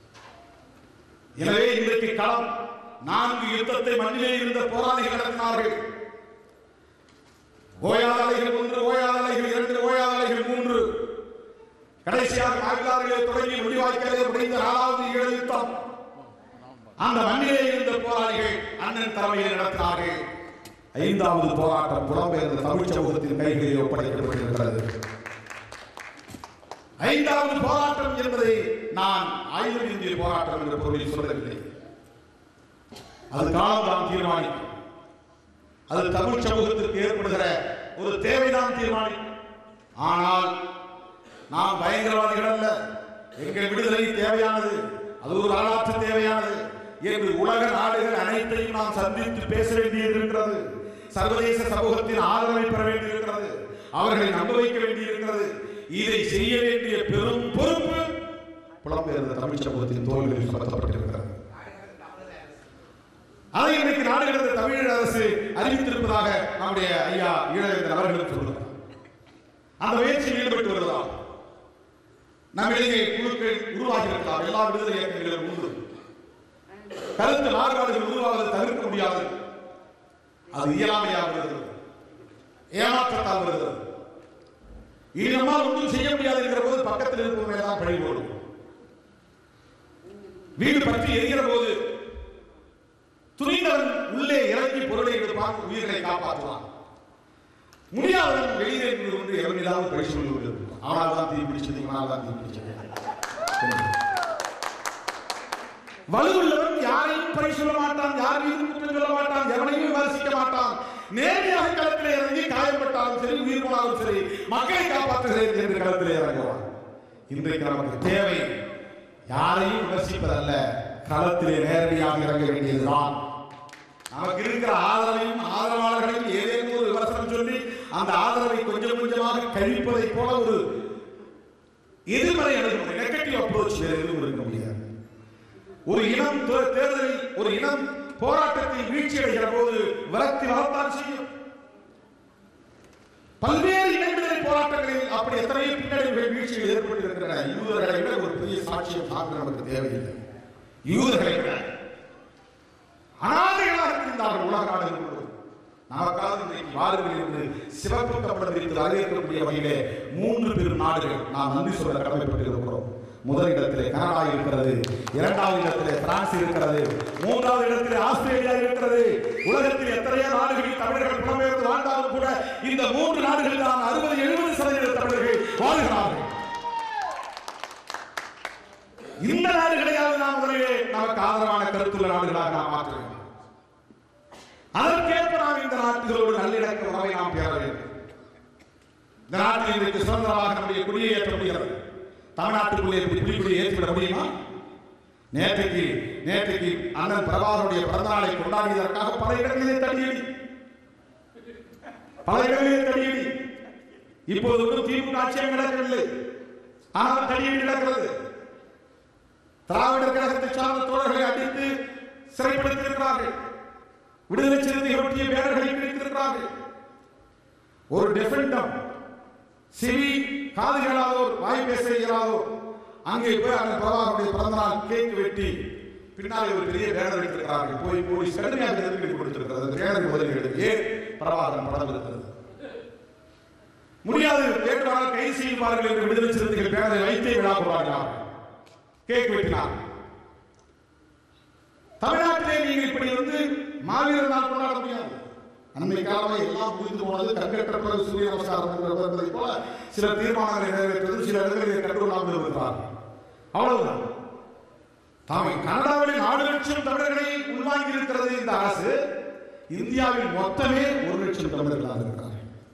எனவே இன்றைக்கு களம் நான்கு யுத்தத்தை மண்ணிலே இருந்த போராளிகள் நடத்தினார்கள் ஓயாத அலைகள் ஒன்று ஓயாத அலைகள் இரண்டு ஓயாத அலைகள் மூன்று கடைசியாக ஆய்வாளர்களை தொடங்கி முடிவாய்க்கலே முடிந்த நாலாவது ஈழ யுத்தம் அந்த மண்ணிலே இருந்த போராளிகள் அண்ணன் தலைமையில் நடத்தினார்கள் ஐந்தாவது போராட்டம் புலம்பெயர்ந்த தமிழ் சமூகத்தின் கைகளில் ஒப்படைக்கப்பட்டிருக்கிறது ஐந்தாவது போராட்டம் என்பதை நான் ஆயுத இந்திய போராட்டம் என்ற பொருளில் சொல்லவில்லை அது காலம்தான் தீர்மானிக்கும் அது தமிழ் சமூகத்திற்கு ஏற்படுகிற ஒரு தேவைதான் தீர்மானிக்கும் ஆனால் நாம் பயங்கரவாதிகள் அல்ல எங்கள் விடுதலை தேவையானது அது ஒரு வரலாற்று தேவையானது என்று உலக நாடுகள் அனைத்தையும் நாம் சந்தித்து பேச வேண்டியிருக்கிறது சர்வதேச சமூகத்தின் ஆதரவை பெற வேண்டியிருக்கிறது அவர்களை நம்ப வைக்க வேண்டியிருக்கிறது இதை செய்ய வேண்டிய பெரும் பொறுப்பு புலம்பெயர்ந்த தமிழ் சமூகத்தின் தோள்களில் சுமத்தப்பட்டிருக்கிறது அதை இன்றைக்கு நாடுகளது தமிழக அரசு அறிவித்திருப்பதாக நம்முடைய ஐயா ஈழவேந்தர் அவர்களும் சொல்லுகிறார் அந்த முயற்சியில் ஈடுபட்டு வருவதால் நம்மிடையே குழுக்கள் உருவாகி இருக்கலாம் எல்லா விடுதலை இயக்கங்களிலும் உண்டு கருத்து மாறுபாடுகள் உருவாவதை தவிர்க்க முடியாது அது இயலாமையாக வருகிறது ஏமாற்றத்தால் வருகிறது இனி நம்மால் ஒன்றும் செய்ய முடியாது என்கிற போது பக்கத்தில் இருப்பவங்க தான் பழி போடும் வீடு பற்றி எரிகிற போது துணிந்தவன் உள்ளே இறங்கி பொருளை எடுப்பான் உயிர்களை காப்பாற்றுவான் முடியாதவன் வெளியே இருந்து கொண்டு எவன் மீதாவது பழி சொல்லுவது அவனால் தான் தீ பிடிச்சது இவனால் தான் தீ பிடிச்சது வலுவுள்ளவன் யாரையும் பழி சொல்ல மாட்டான் யார் மீதும் குற்றம் சொல்ல மாட்டான் எவனையும் விமர்சிக்க மாட்டான் நேரடியாக களத்திலே இறங்கி காயப்பட்டாலும் சரி உயிர் போனாலும் சரி மக்களை காப்பாற்றுகிறேன் என்று களத்திலே இறங்குவான் இன்றைக்கு நமக்கு தேவை யாரையும் விமர்சிப்பதல்ல களத்திலே நேரடியாக இறங்க வேண்டியதுதான் நமக்கு இருக்கிற ஆதரவையும் ஆதரவாளர்களையும் ஏதேனும் ஒரு விமர்சனம் சொல்லி அந்த ஆதரவை கொஞ்சம் கொஞ்சமாக கழிப்பதை போல ஒரு எதிர்மறை அணுகுமுறை நெகட்டிவ் அப்ரோச் வேறு எதுவும் இருக்க முடியாது ஒரு இனம் தே- தேர்தலில் ஒரு இனம் போராட்டத்தில் வீழ்ச்சி அடைகிற போது விரக்தி வரத்தான் செய்யும் பல்வேறு இனவிடுதலை போராட்டங்களில் அப்படி எத்தனையோ பின்னடைவுகள் வீழ்ச்சிகள் ஏற்பட்டிருக்கின்றன யூதர்களை விட ஒரு பெரிய சாட்சியம் சான்று நமக்கு தேவையில்லை யூதர்களை விட அனாதைகளாக இருந்தார்கள் உலக நாடுகள் முழுவதும். நமக்காக இன்றைக்கு வாருங்கள் என்று சிவப்பு கப்பல் விரித்து வரவேற்கக்கூடிய வகையிலே மூன்று பெரும் நாடுகள் நாம் நன்றி சொல்ல கடமைப்பட்டிருக்கிறோம் முதல் இடத்திலே கனடா இருக்கிறது இரண்டாவது இடத்திலே பிரான்ஸ் இருக்கிறது மூன்றாவது இடத்திலே ஆஸ்திரேலியா இருக்கிறது உலகத்தில் எத்தனையோ நாடுகளில் தமிழர்கள் புலம்பெயர்ந்து வாழ்ந்தாலும் கூட இந்த மூன்று நாடுகளில் தான் அறுபது எழுபது சதவீத தமிழர்கள் வாழ்கிறார்கள் இந்த நாடுகளையாவது நாம் முதலிலே நமக்கு ஆதரவான கருத்துள்ள நாடுகளாக நாம் மாற்ற வேண்டும் அதற்கேற்ப நாம் இந்த நாட்டுகளோடு நல்லிணக்க உறவை நாம் பெற வேண்டும் இந்த நாட்டில் இன்றைக்கு சுதந்திரமாக நம்முடைய குடியை ஏற்ற முடிகிறது தமிழ்நாட்டுக்குள்ளே இப்படி குடிக்குடியை ஏற்றிவிட முடியுமா நேற்றைக்கு நேற்றைக்கு அண்ணன் பிரபாகருடைய பிறந்த நாளை கொண்டாடியதற்காக பல இடங்களிலே தடியடி பல இடங்களிலே தடியடி இப்போது ஒன்றும் திமுக ஆட்சியம் நடக்கவில்லை ஆனால் தடியடி நடக்கிறது திராவிடர் கழகத்தை சார்ந்த தோழர்களை அடித்து சிறைப்படுத்தியிருக்கிறார்கள் விடுதலை சிறுத்தைகள் ஒட்டிய பேரர்களை பிடித்திருக்கிறார்கள் ஒரு டெஃபெண்டம் சிவி காது கேளாதோர் வாய் பேச இயலாதோர் அங்கே போய் அந்த பிரபாகருடைய பிறந்தநாள் கேக் வெட்டி பின்னாலே ஒரு பெரிய பேனர் எடுத்திருக்கிறார்கள் போய் போலீஸ் கடுமையாக எதிர்ப்பு கொடுத்திருக்கிறது அந்த பேனர் முதலீடு ஏன் பிரபாகரன் படம் இருக்கிறது முடியாது வேண்டுமானால் கைது செய்வார்கள் என்று விடுதலை சிறுத்தைகள் பேனரை வைத்தே விழா கொண்டாடினார்கள் கேக் வெட்டினார் தமிழ்நாட்டிலே நீங்கள் இப்படி வந்து மாவீரர் நாள் கொண்டாட முடியாது அண்மை காலமாக எல்லாம் புரிந்து போனது கண்கட்ட பிறகு சூரிய நமஸ்காரம் என்பதை போல சில தீர்மானங்களை நிறைவேற்றது சில இடங்களில் கண்டுகொள்ளாமல் இருக்கிறார் அவ்வளவுதான் தாமை கனடாவில் நாலு லட்சம் தமிழர்களை உள்வாங்கி இருக்கிறது இந்த அரசு இந்தியாவில் மொத்தமே ஒரு லட்சம் தமிழர்களாக இருக்கிறார்கள்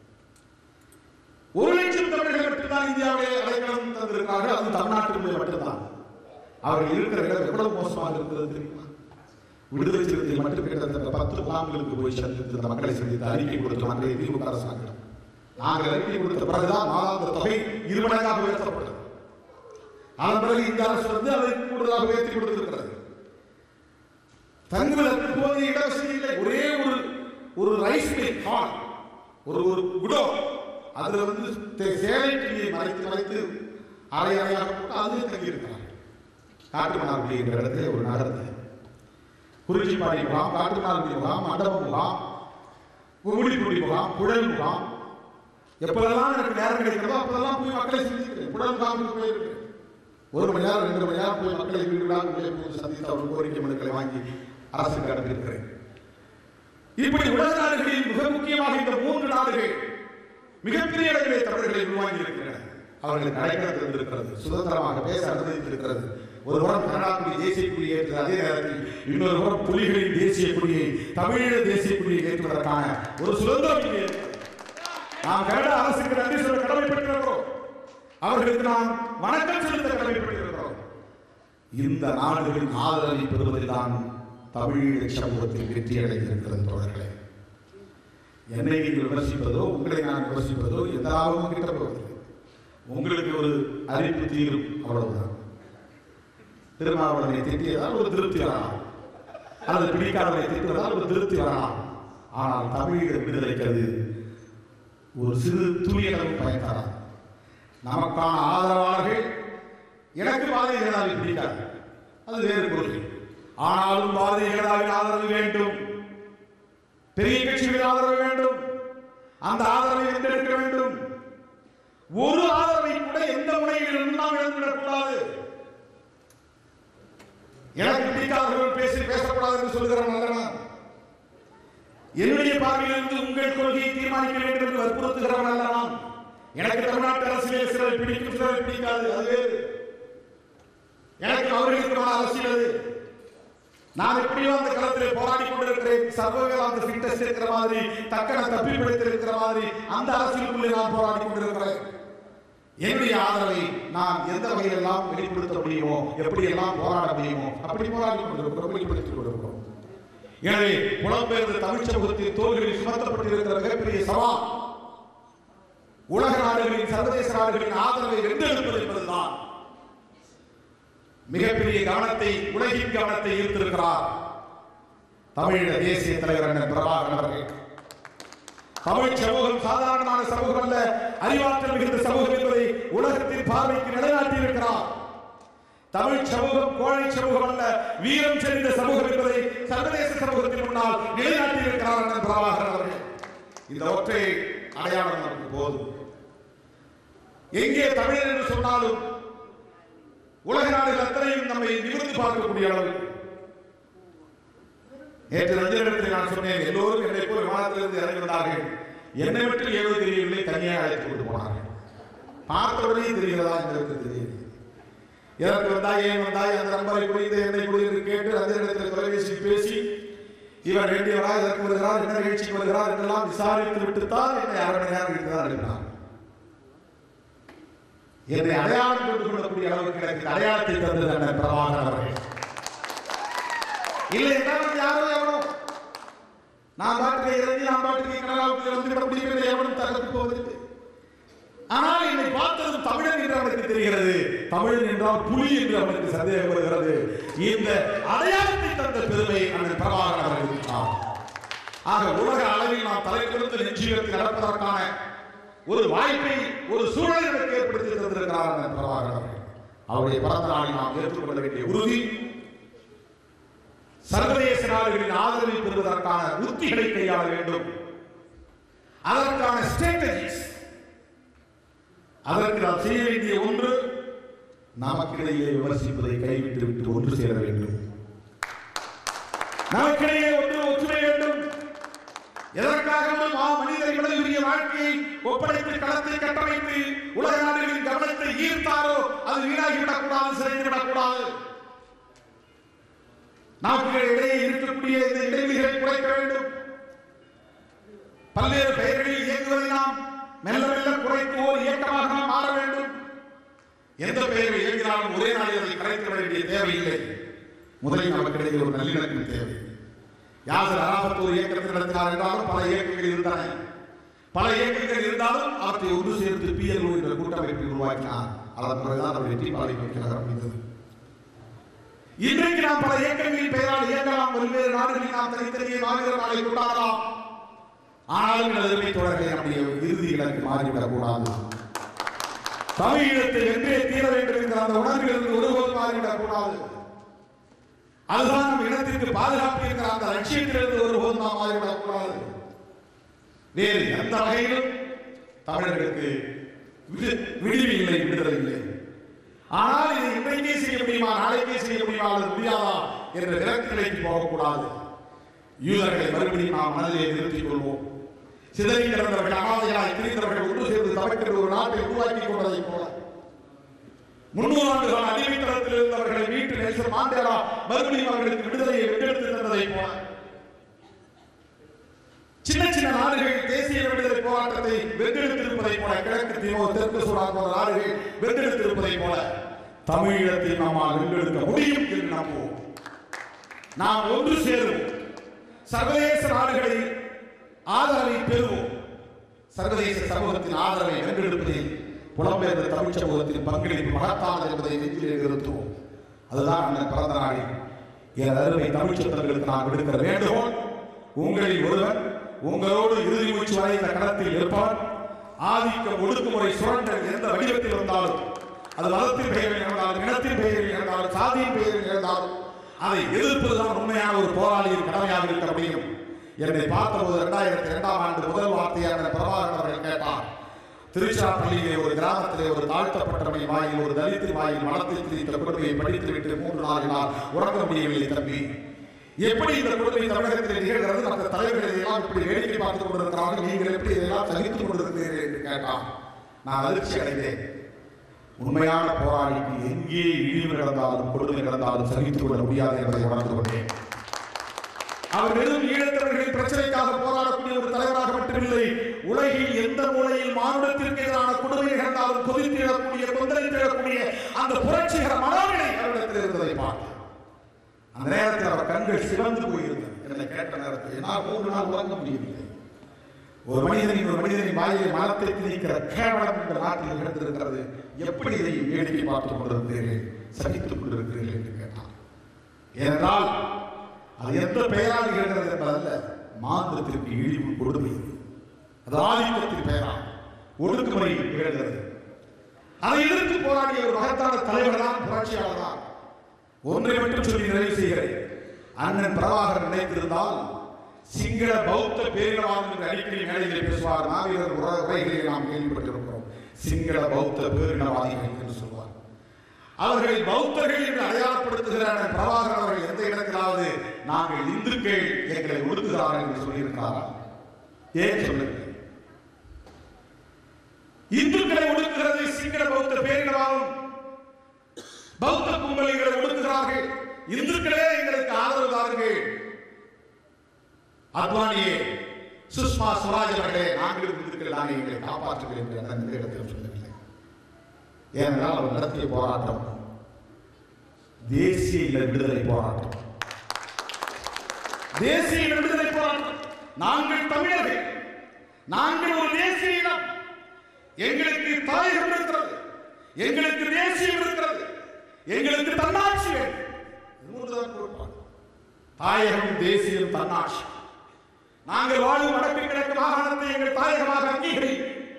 ஒரு லட்சம் தமிழர்கள் மட்டும்தான் இந்தியாவிலே அடைக்கலம் தந்திருக்கிறார்கள் அது தமிழ்நாட்டில் மட்டும்தான் அவர்கள் இருக்கிற இடம் எவ்வளவு மோசமாக இருக்கிறது தெரியுமா விடுதலை சிறுத்தை மட்டும் கிட்டத்தட்ட பத்து முகாம்களுக்கு போய் சந்தித்து இந்த மக்களை சந்தித்து அறிக்கை கொடுத்த மக்களை திமுக அரசாங்கம் நாங்கள் அறிக்கை கொடுத்த பிறகுதான் மாதாந்த தொகை இரு மடங்காக உயர்த்தப்பட்டது அதன் பிறகு இந்த அரசு வந்து அதை கூடுதலாக உயர்த்தி கொடுத்திருக்கிறது தங்குவதற்கு போதிய இடவசதி இல்லை ஒரே ஒரு ஒரு ரைஸ் மில் ஹால் ஒரு ஒரு குடோ அதுல வந்து தே- சேலை கிளியை மறைத்து மறைத்து அரை அறையாக போட்டு அதிலே தங்கி இருக்கிறார்கள் காட்டுமன்னார்குடி என்ற இடத்துல ஒரு நகரத்தில் குறிச்சிப்பாடி முகாம் காட்டுமன்னார்குடி முகாம் மண்டபம் முகாம் கும்மிடிக்குடி முகாம் குழல் முகாம் எப்போதெல்லாம் எனக்கு நேரம் கிடைக்கிறதோ அப்போதெல்லாம் போய் மக்களை சந்திக்கிறேன் குழல் முகாமுக்கு போயிருக்கிறேன் ஒரு மணி நேரம் ரெண்டு மணி நேரம் போய் மக்களை வீடு வீடாக உள்ளே போய் சந்தித்து அவர்கள் கோரிக்கை மனுக்களை வாங்கி அரசுக்கு அனுப்பியிருக்கிறேன் இப்படி உலக நாடுகளில் மிக முக்கியமாக இந்த மூன்று நாடுகள் மிகப்பெரிய அளவிலே தமிழர்களை உருவாகி இருக்கின்றன அவர்களுக்கு அடைக்கலம் இருந்திருக்கிறது சுதந்திரமாக பேச அனுமதித்திருக்கிறது ஒரு புறம் கனடாக்குடி தேசிய கொடியை ஏற்றது அதே நேரத்தில் இன்னொரு புறம் புலிகளின் தேசிய கொடியை தமிழீழ தேசிய கொடியை ஏற்றுவதற்கான ஒரு சுதந்திரம் இங்கே இருக்கிறது. நாம் கனடா அரசுக்கு நன்றி சொல்ல கடமைப்பட்டிருக்கிறோம் அவர்களுக்கு நாம் வணக்கம் செலுத்த கடமைப்பட்டிருக்கிறோம் இந்த நாடுகளின் ஆதரவை பெறுவதில் தான் தமிழீழ சமூகத்தில் வெற்றி அடைந்திருக்கிறது தோழர்களே என்னை நீங்கள் விமர்சிப்பதோ உங்களை நான் விமர்சிப்பதோ எந்த ஆர்வமும் கிட்ட போவதில்லை உங்களுக்கு ஒரு அறிவிப்பு தீரும் அவ்வளவுதான் திருமாவளவனை திட்டியதால் ஒரு திருப்தி வரலாம் அல்லது பிடிக்காதவனை திட்டுவதால் ஒரு திருப்தி வரலாம் ஆனால் தமிழீழ விடுதலைக்கு அது ஒரு சிறு துணியளவு பயன் தராது நமக்கான ஆதரவாளர்கள் எனக்கு பாரதிய ஜனதாவை பிடிக்காது அது வேறு கொள்கை ஆனாலும் பாரதிய ஜனதாவின் ஆதரவு வேண்டும் பெரிய கட்சிகளின் ஆதரவு வேண்டும் அந்த ஆதரவை வென்றெடுக்க வேண்டும் ஒரு ஆதரவை கூட எந்த முனையில் இருந்து நாம் இழந்துவிடக் கூடாது எனக்கு பிடிக்காதவர்கள் பேசி பேசக்கூடாது என்று சொல்லுகிறவன் நல்லவன் என்னுடைய பார்வையிலிருந்து உங்கள் கொள்கையை தீர்மானிக்க வேண்டும் என்று வற்புறுத்துகிறவன் அல்ல நான் எனக்கு தமிழ்நாட்டு அரசியல் சிலர் பிடிக்கும் சிலர் பிடிக்காது அது வேறு எனக்கு அவர்களுக்கு அரசியல் அது நான் எப்படியோ அந்த களத்திலே போராடி கொண்டிருக்கிறேன் சர்வவேல் அந்த ஃபிட்னஸ் இருக்கிற மாதிரி தக்கன தப்பி பிடித்திருக்கிற மாதிரி அந்த அரசியலுக்குள்ளே நான் போராடி கொண்டிருக்கிறேன் என்னுடைய ஆதரவை நான் எந்த வகையிலெல்லாம் வெளிப்படுத்த முடியுமோ எப்படியெல்லாம் போராட முடியுமோ அப்படி போராடி கொண்டிருக்கிறோம் வெளிப்படுத்திக் கொண்டிருக்கிறோம் எனவே புலம்பெயர்ந்த தமிழ் சமூகத்தின் தோல்களில் சுமத்தப்பட்டிருக்கிற மிகப்பெரிய சவால் உலக நாடுகளின் சர்வதேச நாடுகளின் ஆதரவை வென்றெடுப்பது என்பதுதான் மிகப்பெரிய கவனத்தை உலகின் கவனத்தை ஈர்த்திருக்கிறார் தமிழீழ தேசிய தலைவர் அண்ணன் பிரபாகரன் அவர்கள் தமிழ் சமூகம் சாதாரணமான சமூகம் அல்ல அறிவாற்றல் மிகுந்த சமூகம் என்பதை உலகத்தின் பார்வைக்கு நிலைநாட்டி இருக்கிறார் தமிழ் சமூகம் கோழை சமூகம் அல்ல வீரம் செறிந்த சமூகம் என்பதை சர்வதேச சமூகத்தின் முன்னால் நிலைநாட்டி இருக்கிறார் அண்ணன் பிரபாகரன் அவர்கள் இந்த ஒற்றை அடையாளம் நமக்கு போதும் எங்கே தமிழர் என்று சொன்னாலும் உலக நாடுகள் அத்தனையும் நம்மை நிமிர்ந்து பார்க்கக்கூடிய அளவு நேற்று ரஞ்சனிடத்தில் நான் சொன்னேன் எல்லோரும் என்னை போல் விமானத்திலிருந்து இறங்கி வந்தார்கள் என்னை மட்டும் ஏதோ தெரியவில்லை தனியாக அழைத்துக் கொண்டு போனார்கள் பார்த்தவுடனே தெரிகிறதா எங்களுக்கு தெரியவில்லை எனக்கு வந்தாய் ஏன் வந்தாய் அந்த நம்பரை குடித்து என்னை குடி என்று கேட்டு ரஞ்சனிடத்தில் தொலைபேசி பேசி இவர் வேண்டியவரா இதற்கு வருகிறார் என்ன நிகழ்ச்சிக்கு வருகிறார் என்றெல்லாம் விசாரித்து விட்டுத்தான் என்னை அரை மணி நேரம் கழித்து தான் அனுப்பினார் என்னை அடையாளம் கொண்டு கொள்ளக்கூடிய அளவுக்கு எனக்கு இந்த அடையாளத்தை தந்தது அண்ணன் பிரபாகர் அவர்கள் இல்லை என்றால் யாரோ எவனோ நான் பாட்டுக்கு இறங்கி நான் பாட்டுக்கு கனடாவுக்கு வந்துவிட முடியும் என்று எவனும் தகர்த்து போவதில்லை ஆனால் என்னை பார்த்ததும் தமிழன் என்று அவனுக்கு தெரிகிறது தமிழன் என்றால் புலி என்று அவனுக்கு சந்தேகம் வருகிறது இந்த அடையாளத்தை தந்த பெருமை அண்ணன் பிரபாகர் அவர்களுக்கு தான். ஆக உலக அளவில் நாம் தலை கொடுத்து நெஞ்சுயர்த்தி நடப்பதற்கான ஒரு வாய்ப்பை ஒரு சூழலை நமக்கு ஏற்படுத்தி தந்திருக்கிறார் அண்ணன் பிரபாகர் அவர்கள் அவருடைய பிறந்த நாளை நாம் ஏற்றுக்கொள்ள வேண்டிய உறுதி சர்வதேச நாடுகளின் ஆதரவை பெறுவதற்கான உத்திகளை கையாள வேண்டும் அதற்கான ஸ்ட்ராட்டஜிஸ் அதற்கு நாம் செய்ய வேண்டிய ஒன்று நமக்கிடையே விமர்சிப்பதை கைவிட்டு விட்டு ஒன்று சேர வேண்டும் நமக்கிடையே ஒன்று ஒற்றுமை வேண்டும் எதற்காக ஒரு மா மனிதர் இவ்வளவு பெரிய வாழ்க்கையை ஒப்படைத்து களத்தை கட்டமைத்து உலக நாடுகளின் கவனத்தை ஈர்த்தாரோ அது வீணாகி விடக்கூடாது சிதைந்து விடக்கூடாது நமக்கு இடையே இருக்கக்கூடிய இந்த இடைவெளிகளை குறைக்க வேண்டும் பல்வேறு பெயர்களில் இயங்குவதை நாம் மெல்ல மெல்ல குறைத்து ஓர் இயக்கமாக நாம் மாற வேண்டும் எந்த பெயரில் இயங்கினாலும் ஒரே நாளில் அதை கலைத்து விட வேண்டிய தேவையில்லை முதலில் நமக்கிடையே ஒரு நல்லிணக்கம் தேவை யாசர் அராபத் ஒரு இயக்கத்தை நடத்தினார் என்றாலும் பல இயக்கங்கள் இருந்தன பல இயக்கங்கள் இருந்தாலும் அவற்றை ஒன்று சேர்த்து பிஎல்ஓ என்ற கூட்டமைப்பை உருவாக்கினார் அதன் பிறகுதான் அவர் வெற்றி பாதை நோக்கி நகர முடிந்தது இன்றைக்கு நாம் பல இயக்கங்களின் பெயரால் இயங்கலாம் பல்வேறு நாடுகளில் நாம் தனித்தனியே மாநில நாளை கொண்டாடலாம் ஆனாலும் எதிர்மை தொடர்களை நம்முடைய இறுதி இலக்கு மாறிவிடக் கூடாது தமிழீழத்தை வென்றே தீர வேண்டும் என்கிற அந்த உணர்விலிருந்து ஒருபோதும் மாறிவிடக் கூடாது அதுதான் நம் இனத்திற்கு பாதுகாப்பு என்கிற அந்த லட்சியத்திலிருந்து ஒருபோதும் நாம் மாறிவிடக் கூடாது வேறு எந்த வகையிலும் தமிழர்களுக்கு விடு- விடிவு இல்லை விடுதலை இல்லை ஆனால் இதை இன்றைக்கே செய்ய முடியுமா நாளைக்கே செய்ய முடியுமா அல்லது முடியாதா என்ற விரக்தி நிலைக்கு போகக்கூடாது யூதர்களை மறுபடியும் நாம் மனதிலே நிறுத்திக் கொள்வோம் சிதறி கிடந்தவர்கள் அனாதைகளாய் திரிந்தவர்கள் ஒன்று சேர்ந்து தமக்கென்று ஒரு நாட்டை உருவாக்கி கொண்டதைப் போல முன்னூறு ஆண்டுகால அடிமைத்தளத்தில் இருந்தவர்களை மீட்டு நெல்சன் மாண்டேலா மறுபடியும் அவர்களுக்கு விடுதலையை வென்றெடுத்து தந்ததைப் போல சின்ன சின்ன நாடுகள் தேசிய விடுதலை போராட்டத்தை வென்றெடுத்திருப்பதைப் போல கிழக்கு தீமோ தெற்கு சூடான் போன்ற நாடுகள் வென்றெடுத்திருப்பதைப் போல தமிழீழத்தை நம்மால் வென்றெடுக்க முடியும் என்று நம்புவோம் நாம் ஒன்று சேருவோம் சர்வதேச நாடுகளில் ஆதரவை பெறுவோம் சர்வதேச சமூகத்தின் ஆதரவை வென்றெடுப்பதில் புலம்பெயர்ந்த தமிழ் சமூகத்தின் பங்களிப்பு மகத்தானது என்பதை நெஞ்சிலே நிறுத்துவோம் அதுதான் அண்ணன் பிறந்த நாளில் என் அருமை தமிழ் சொந்தங்களுக்கு நான் விடுக்கிற வேண்டுகோள் உங்களில் ஒருவர் உங்களோடு இறுதி மூச்சு வரை இந்த களத்தில் இருப்பார் ஆதிக்கம் ஒடுக்குமுறை சுரண்டல் எந்த வடிவத்தில் இருந்தாலும் அது மதத்தின் பெயரில் இருந்தாலும் இனத்தின் பெயரில் இருந்தாலும் சாதியின் பெயரில் இருந்தாலும் அதை எதிர்ப்பதுதான் உண்மையான ஒரு போராளியின் கடமையாக இருக்க முடியும் என்னை பார்த்தபோது இரண்டாயிரத்தி இரண்டாம் ஆண்டு முதல் வார்த்தையான பிரபாகரன் அவர்கள் கேட்டார் திருச்சிராப்பள்ளியிலே ஒரு கிராமத்திலே ஒரு தாழ்த்தப்பட்டவனை வாயில் ஒரு தலித்தின் வாயில் மனத்தை திரித்த கொடுமையை படித்துவிட்டு மூன்று நாலு நாள் உறங்க முடியவில்லை தம்பி எப்படி இந்த கொடுமை தமிழகத்தில் நிகழ்கிறது மற்ற தலைவர்கள் எல்லாம் இப்படி வேடிக்கை பார்த்துக் கொண்டிருக்கிறார்கள் நீங்கள் எப்படி இதெல்லாம் சகித்துக் கொண்டிருக்கிறீர்கள் என்று கேட்டான் நான் அதிர்ச்சி அடைந்தேன் உண்மையான போராளிக்கு எங்கே இழிவு நடந்தாலும் கொடுமை நடந்தாலும் சகித்துக் கொள்ள முடியாது என்பதை உணர்ந்து கொண்டேன் அவர் வெறும் ஈழத்தவர்களின் பிரச்சனைக்காக போராடக்கூடிய ஒரு தலைவராக மட்டுமில்லை உலகில் எந்த மூலையில் மானுடத்திற்கு எதிரான கொடுமை நிகழ்ந்தாலும் கொதித்திடக்கூடிய கொந்தளித்திடக்கூடிய அந்த புரட்சிகர மனநிலை அவரிடத்தில் இருந்ததை பார்த்தேன் அந்த நேரத்தில் அவர் கண்கள் சிவந்து போயிருந்தது என்னை கேட்ட நேரத்தில் என்னால் மூன்று நாள் உறங்க முடியவில்லை ஒரு மனிதனின் ஒரு மனிதனின் வாயிலை மனத்தை திணிக்கிற கேவலம் இந்த நாட்டில் நடந்திருக்கிறது எப்படி இதை வேடிக்கை பார்த்துக் கொண்டிருக்கிறீர்கள் சகித்துக் கொண்டிருக்கிறீர்கள் என்று கேட்டார் ஏனென்றால் அது எந்த பெயரால் நிகழ்கிறது என்பதல்ல மாந்திரத்திற்கு இழிவு கொடுமை அது ஆதிக்கத்தின் பெயரால் ஒடுக்குமுறை நிகழ்கிறது அதை எதிர்த்து போராடிய ஒரு மகத்தான தலைவர் தான் புரட்சியாளர் தான் ஒன்றை மட்டும் சொல்லி நிறைவு செய்கிறேன் அண்ணன் பிரபாகர் நினைத்திருந்தால் சிங்கள பௌத்த பேரினவாதம் என்று அடிக்கடி மேடையில் பேசுவார் மாவீரர் உர- உரைகளிலே நாம் கேள்விப்பட்டிருக்கிறோம் சிங்கள பௌத்த பேரினவாதிகள் என்று சொல்வார் அவர்களை பௌத்தர்கள் என்று அடையாளப்படுத்துகிற அண்ணன் பிரபாகர் அவர்கள் எந்த இடத்திலாவது நாங்கள் இந்துக்கள் எங்களை ஒடுக்குகிறார்கள் என்று சொல்லியிருக்கிறாரா ஏன் சொல்லவில்லை இந்துக்களை ஒடுக்குகிறது சிங்கள பௌத்த பேரினவாதம் பௌத்த கும்பல் எங்களை ஒடுக்குகிறார்கள் இந்துக்களே எங்களுக்கு ஆதரவு தாருங்கள் அத்வானியே சுஷ்மா சுவராஜ் அவர்களே நாங்களும் இந்துக்கள் தானே எங்களை காப்பாற்றுங்கள் என்று அந்த இந்த இடத்தில் சொல்லவில்லை ஏனென்றால் அவர் நடத்திய போராட்டம் தேசிய இன விடுதலை போராட்டம் தேசிய இன விடுதலை போராட்டம் நாங்கள் தமிழர்கள் நாங்கள் ஒரு தேசிய இனம் எங்களுக்கு தாயகம் இருக்கிறது எங்களுக்கு தேசியம் இருக்கிறது எங்களுக்கு தன்னாட்சி வேண்டும். இது மூன்றுதான் கோட்பாடு. தாயகம் தேசியம் தன்னாட்சி நாங்கள் வாழும் வடக்கு கிழக்கு மாகாணத்தை எங்கள் தாயகமாக அங்கீகரி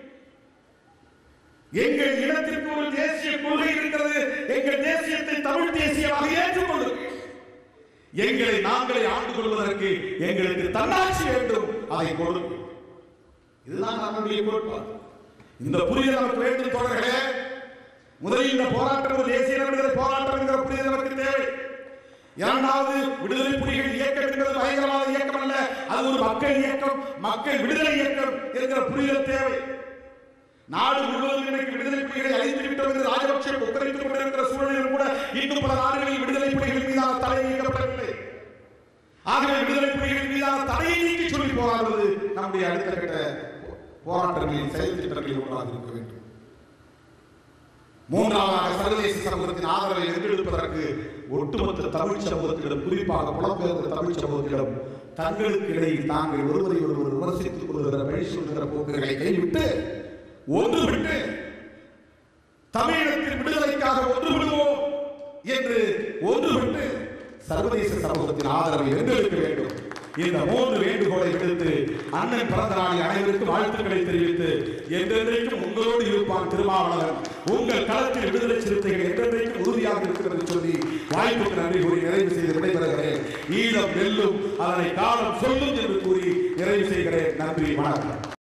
எங்கள் இனத்திற்கு ஒரு தேசிய கொள்கை இருக்கிறது எங்கள் தேசியத்தை தமிழ் தேசியமாக ஏற்றுக்கொள்ளுங்கள் எங்களை நாங்களே ஆண்டு கொள்வதற்கு எங்களுக்கு தன்னாட்சி வேண்டும் அதை கொடுங்கள் இதுதான் நம்முடைய கோட்பாடு இந்த புரிதல் நமக்கு வேண்டும் தோழர்களே முதலில் இந்த போராட்டம் ஒரு தேசிய விடுதலை போராட்டம் என்கிற புரிதல் நமக்கு தேவை இரண்டாவது விடுதலை புலிகள் இயக்கம் என்பது பயங்கரவாத இயக்கம் அல்ல அது ஒரு மக்கள் இயக்கம் மக்கள் விடுதலை இயக்கம் என்கிற புரிதல் தேவை நாடு முழுவதும் இன்னைக்கு விடுதலை புலிகளை அழித்து விட்டோம் என்று ராஜபக்சே கொக்கரித்துக் கொண்டிருக்கிற சூழலில் கூட இன்னும் பல நாடுகளில் விடுதலை புலிகள் மீதான தடை நீக்கப்படவில்லை ஆகவே விடுதலை புலிகள் மீதான தடையை நீக்கி சொல்லி போராடுவது நம்முடைய அடுத்த கட்ட போராட்டங்களின் செயல் திட்டங்களில் ஒன்றாக இருக்க வேண்டும் மூன்றாவதாக சர்வதேச சமூகத்தின் ஆதரவை வென்றெடுப்பதற்கு ஒட்டுமொத்த தமிழ் சமூகத்திடம் குறிப்பாக புலம்பெயர்ந்த தமிழ் சமூகத்திடம் தங்களுக்கு இடையில் தாங்கள் ஒருவரை ஒருவர் விமர்சித்துக் கொள்கிற வழி சொல்கிற போக்குகளை கைவிட்டு ஒன்றுவிட்டு தமிழகத்தின் விடுதலைக்காக ஒன்றுவிடுவோம் என்று ஒன்றுவிட்டு சர்வதேச சமூகத்தின் ஆதரவை வென்றெடுக்க வேண்டும் இந்த மூன்று வேண்டுகோளை விடுத்து அண்ணன் பிறந்த நாளில் அனைவருக்கும் வாழ்த்துக்களை தெரிவித்து என்றென்றைக்கும் உங்களோடு இருப்பான் திருமாவளவன் உங்கள் களத்தில் விடுதலை சிறுத்தைகள் என்றென்றைக்கும் உறுதியாக இருக்கிறது சொல்லி வாய்ப்புக்கு நன்றி கூறி நிறைவு செய்து விடைபெறுகிறேன் ஈழம் வெல்லும் அதனை காலம் சொல்லும் என்று கூறி நிறைவு செய்கிறேன் நன்றி வணக்கம்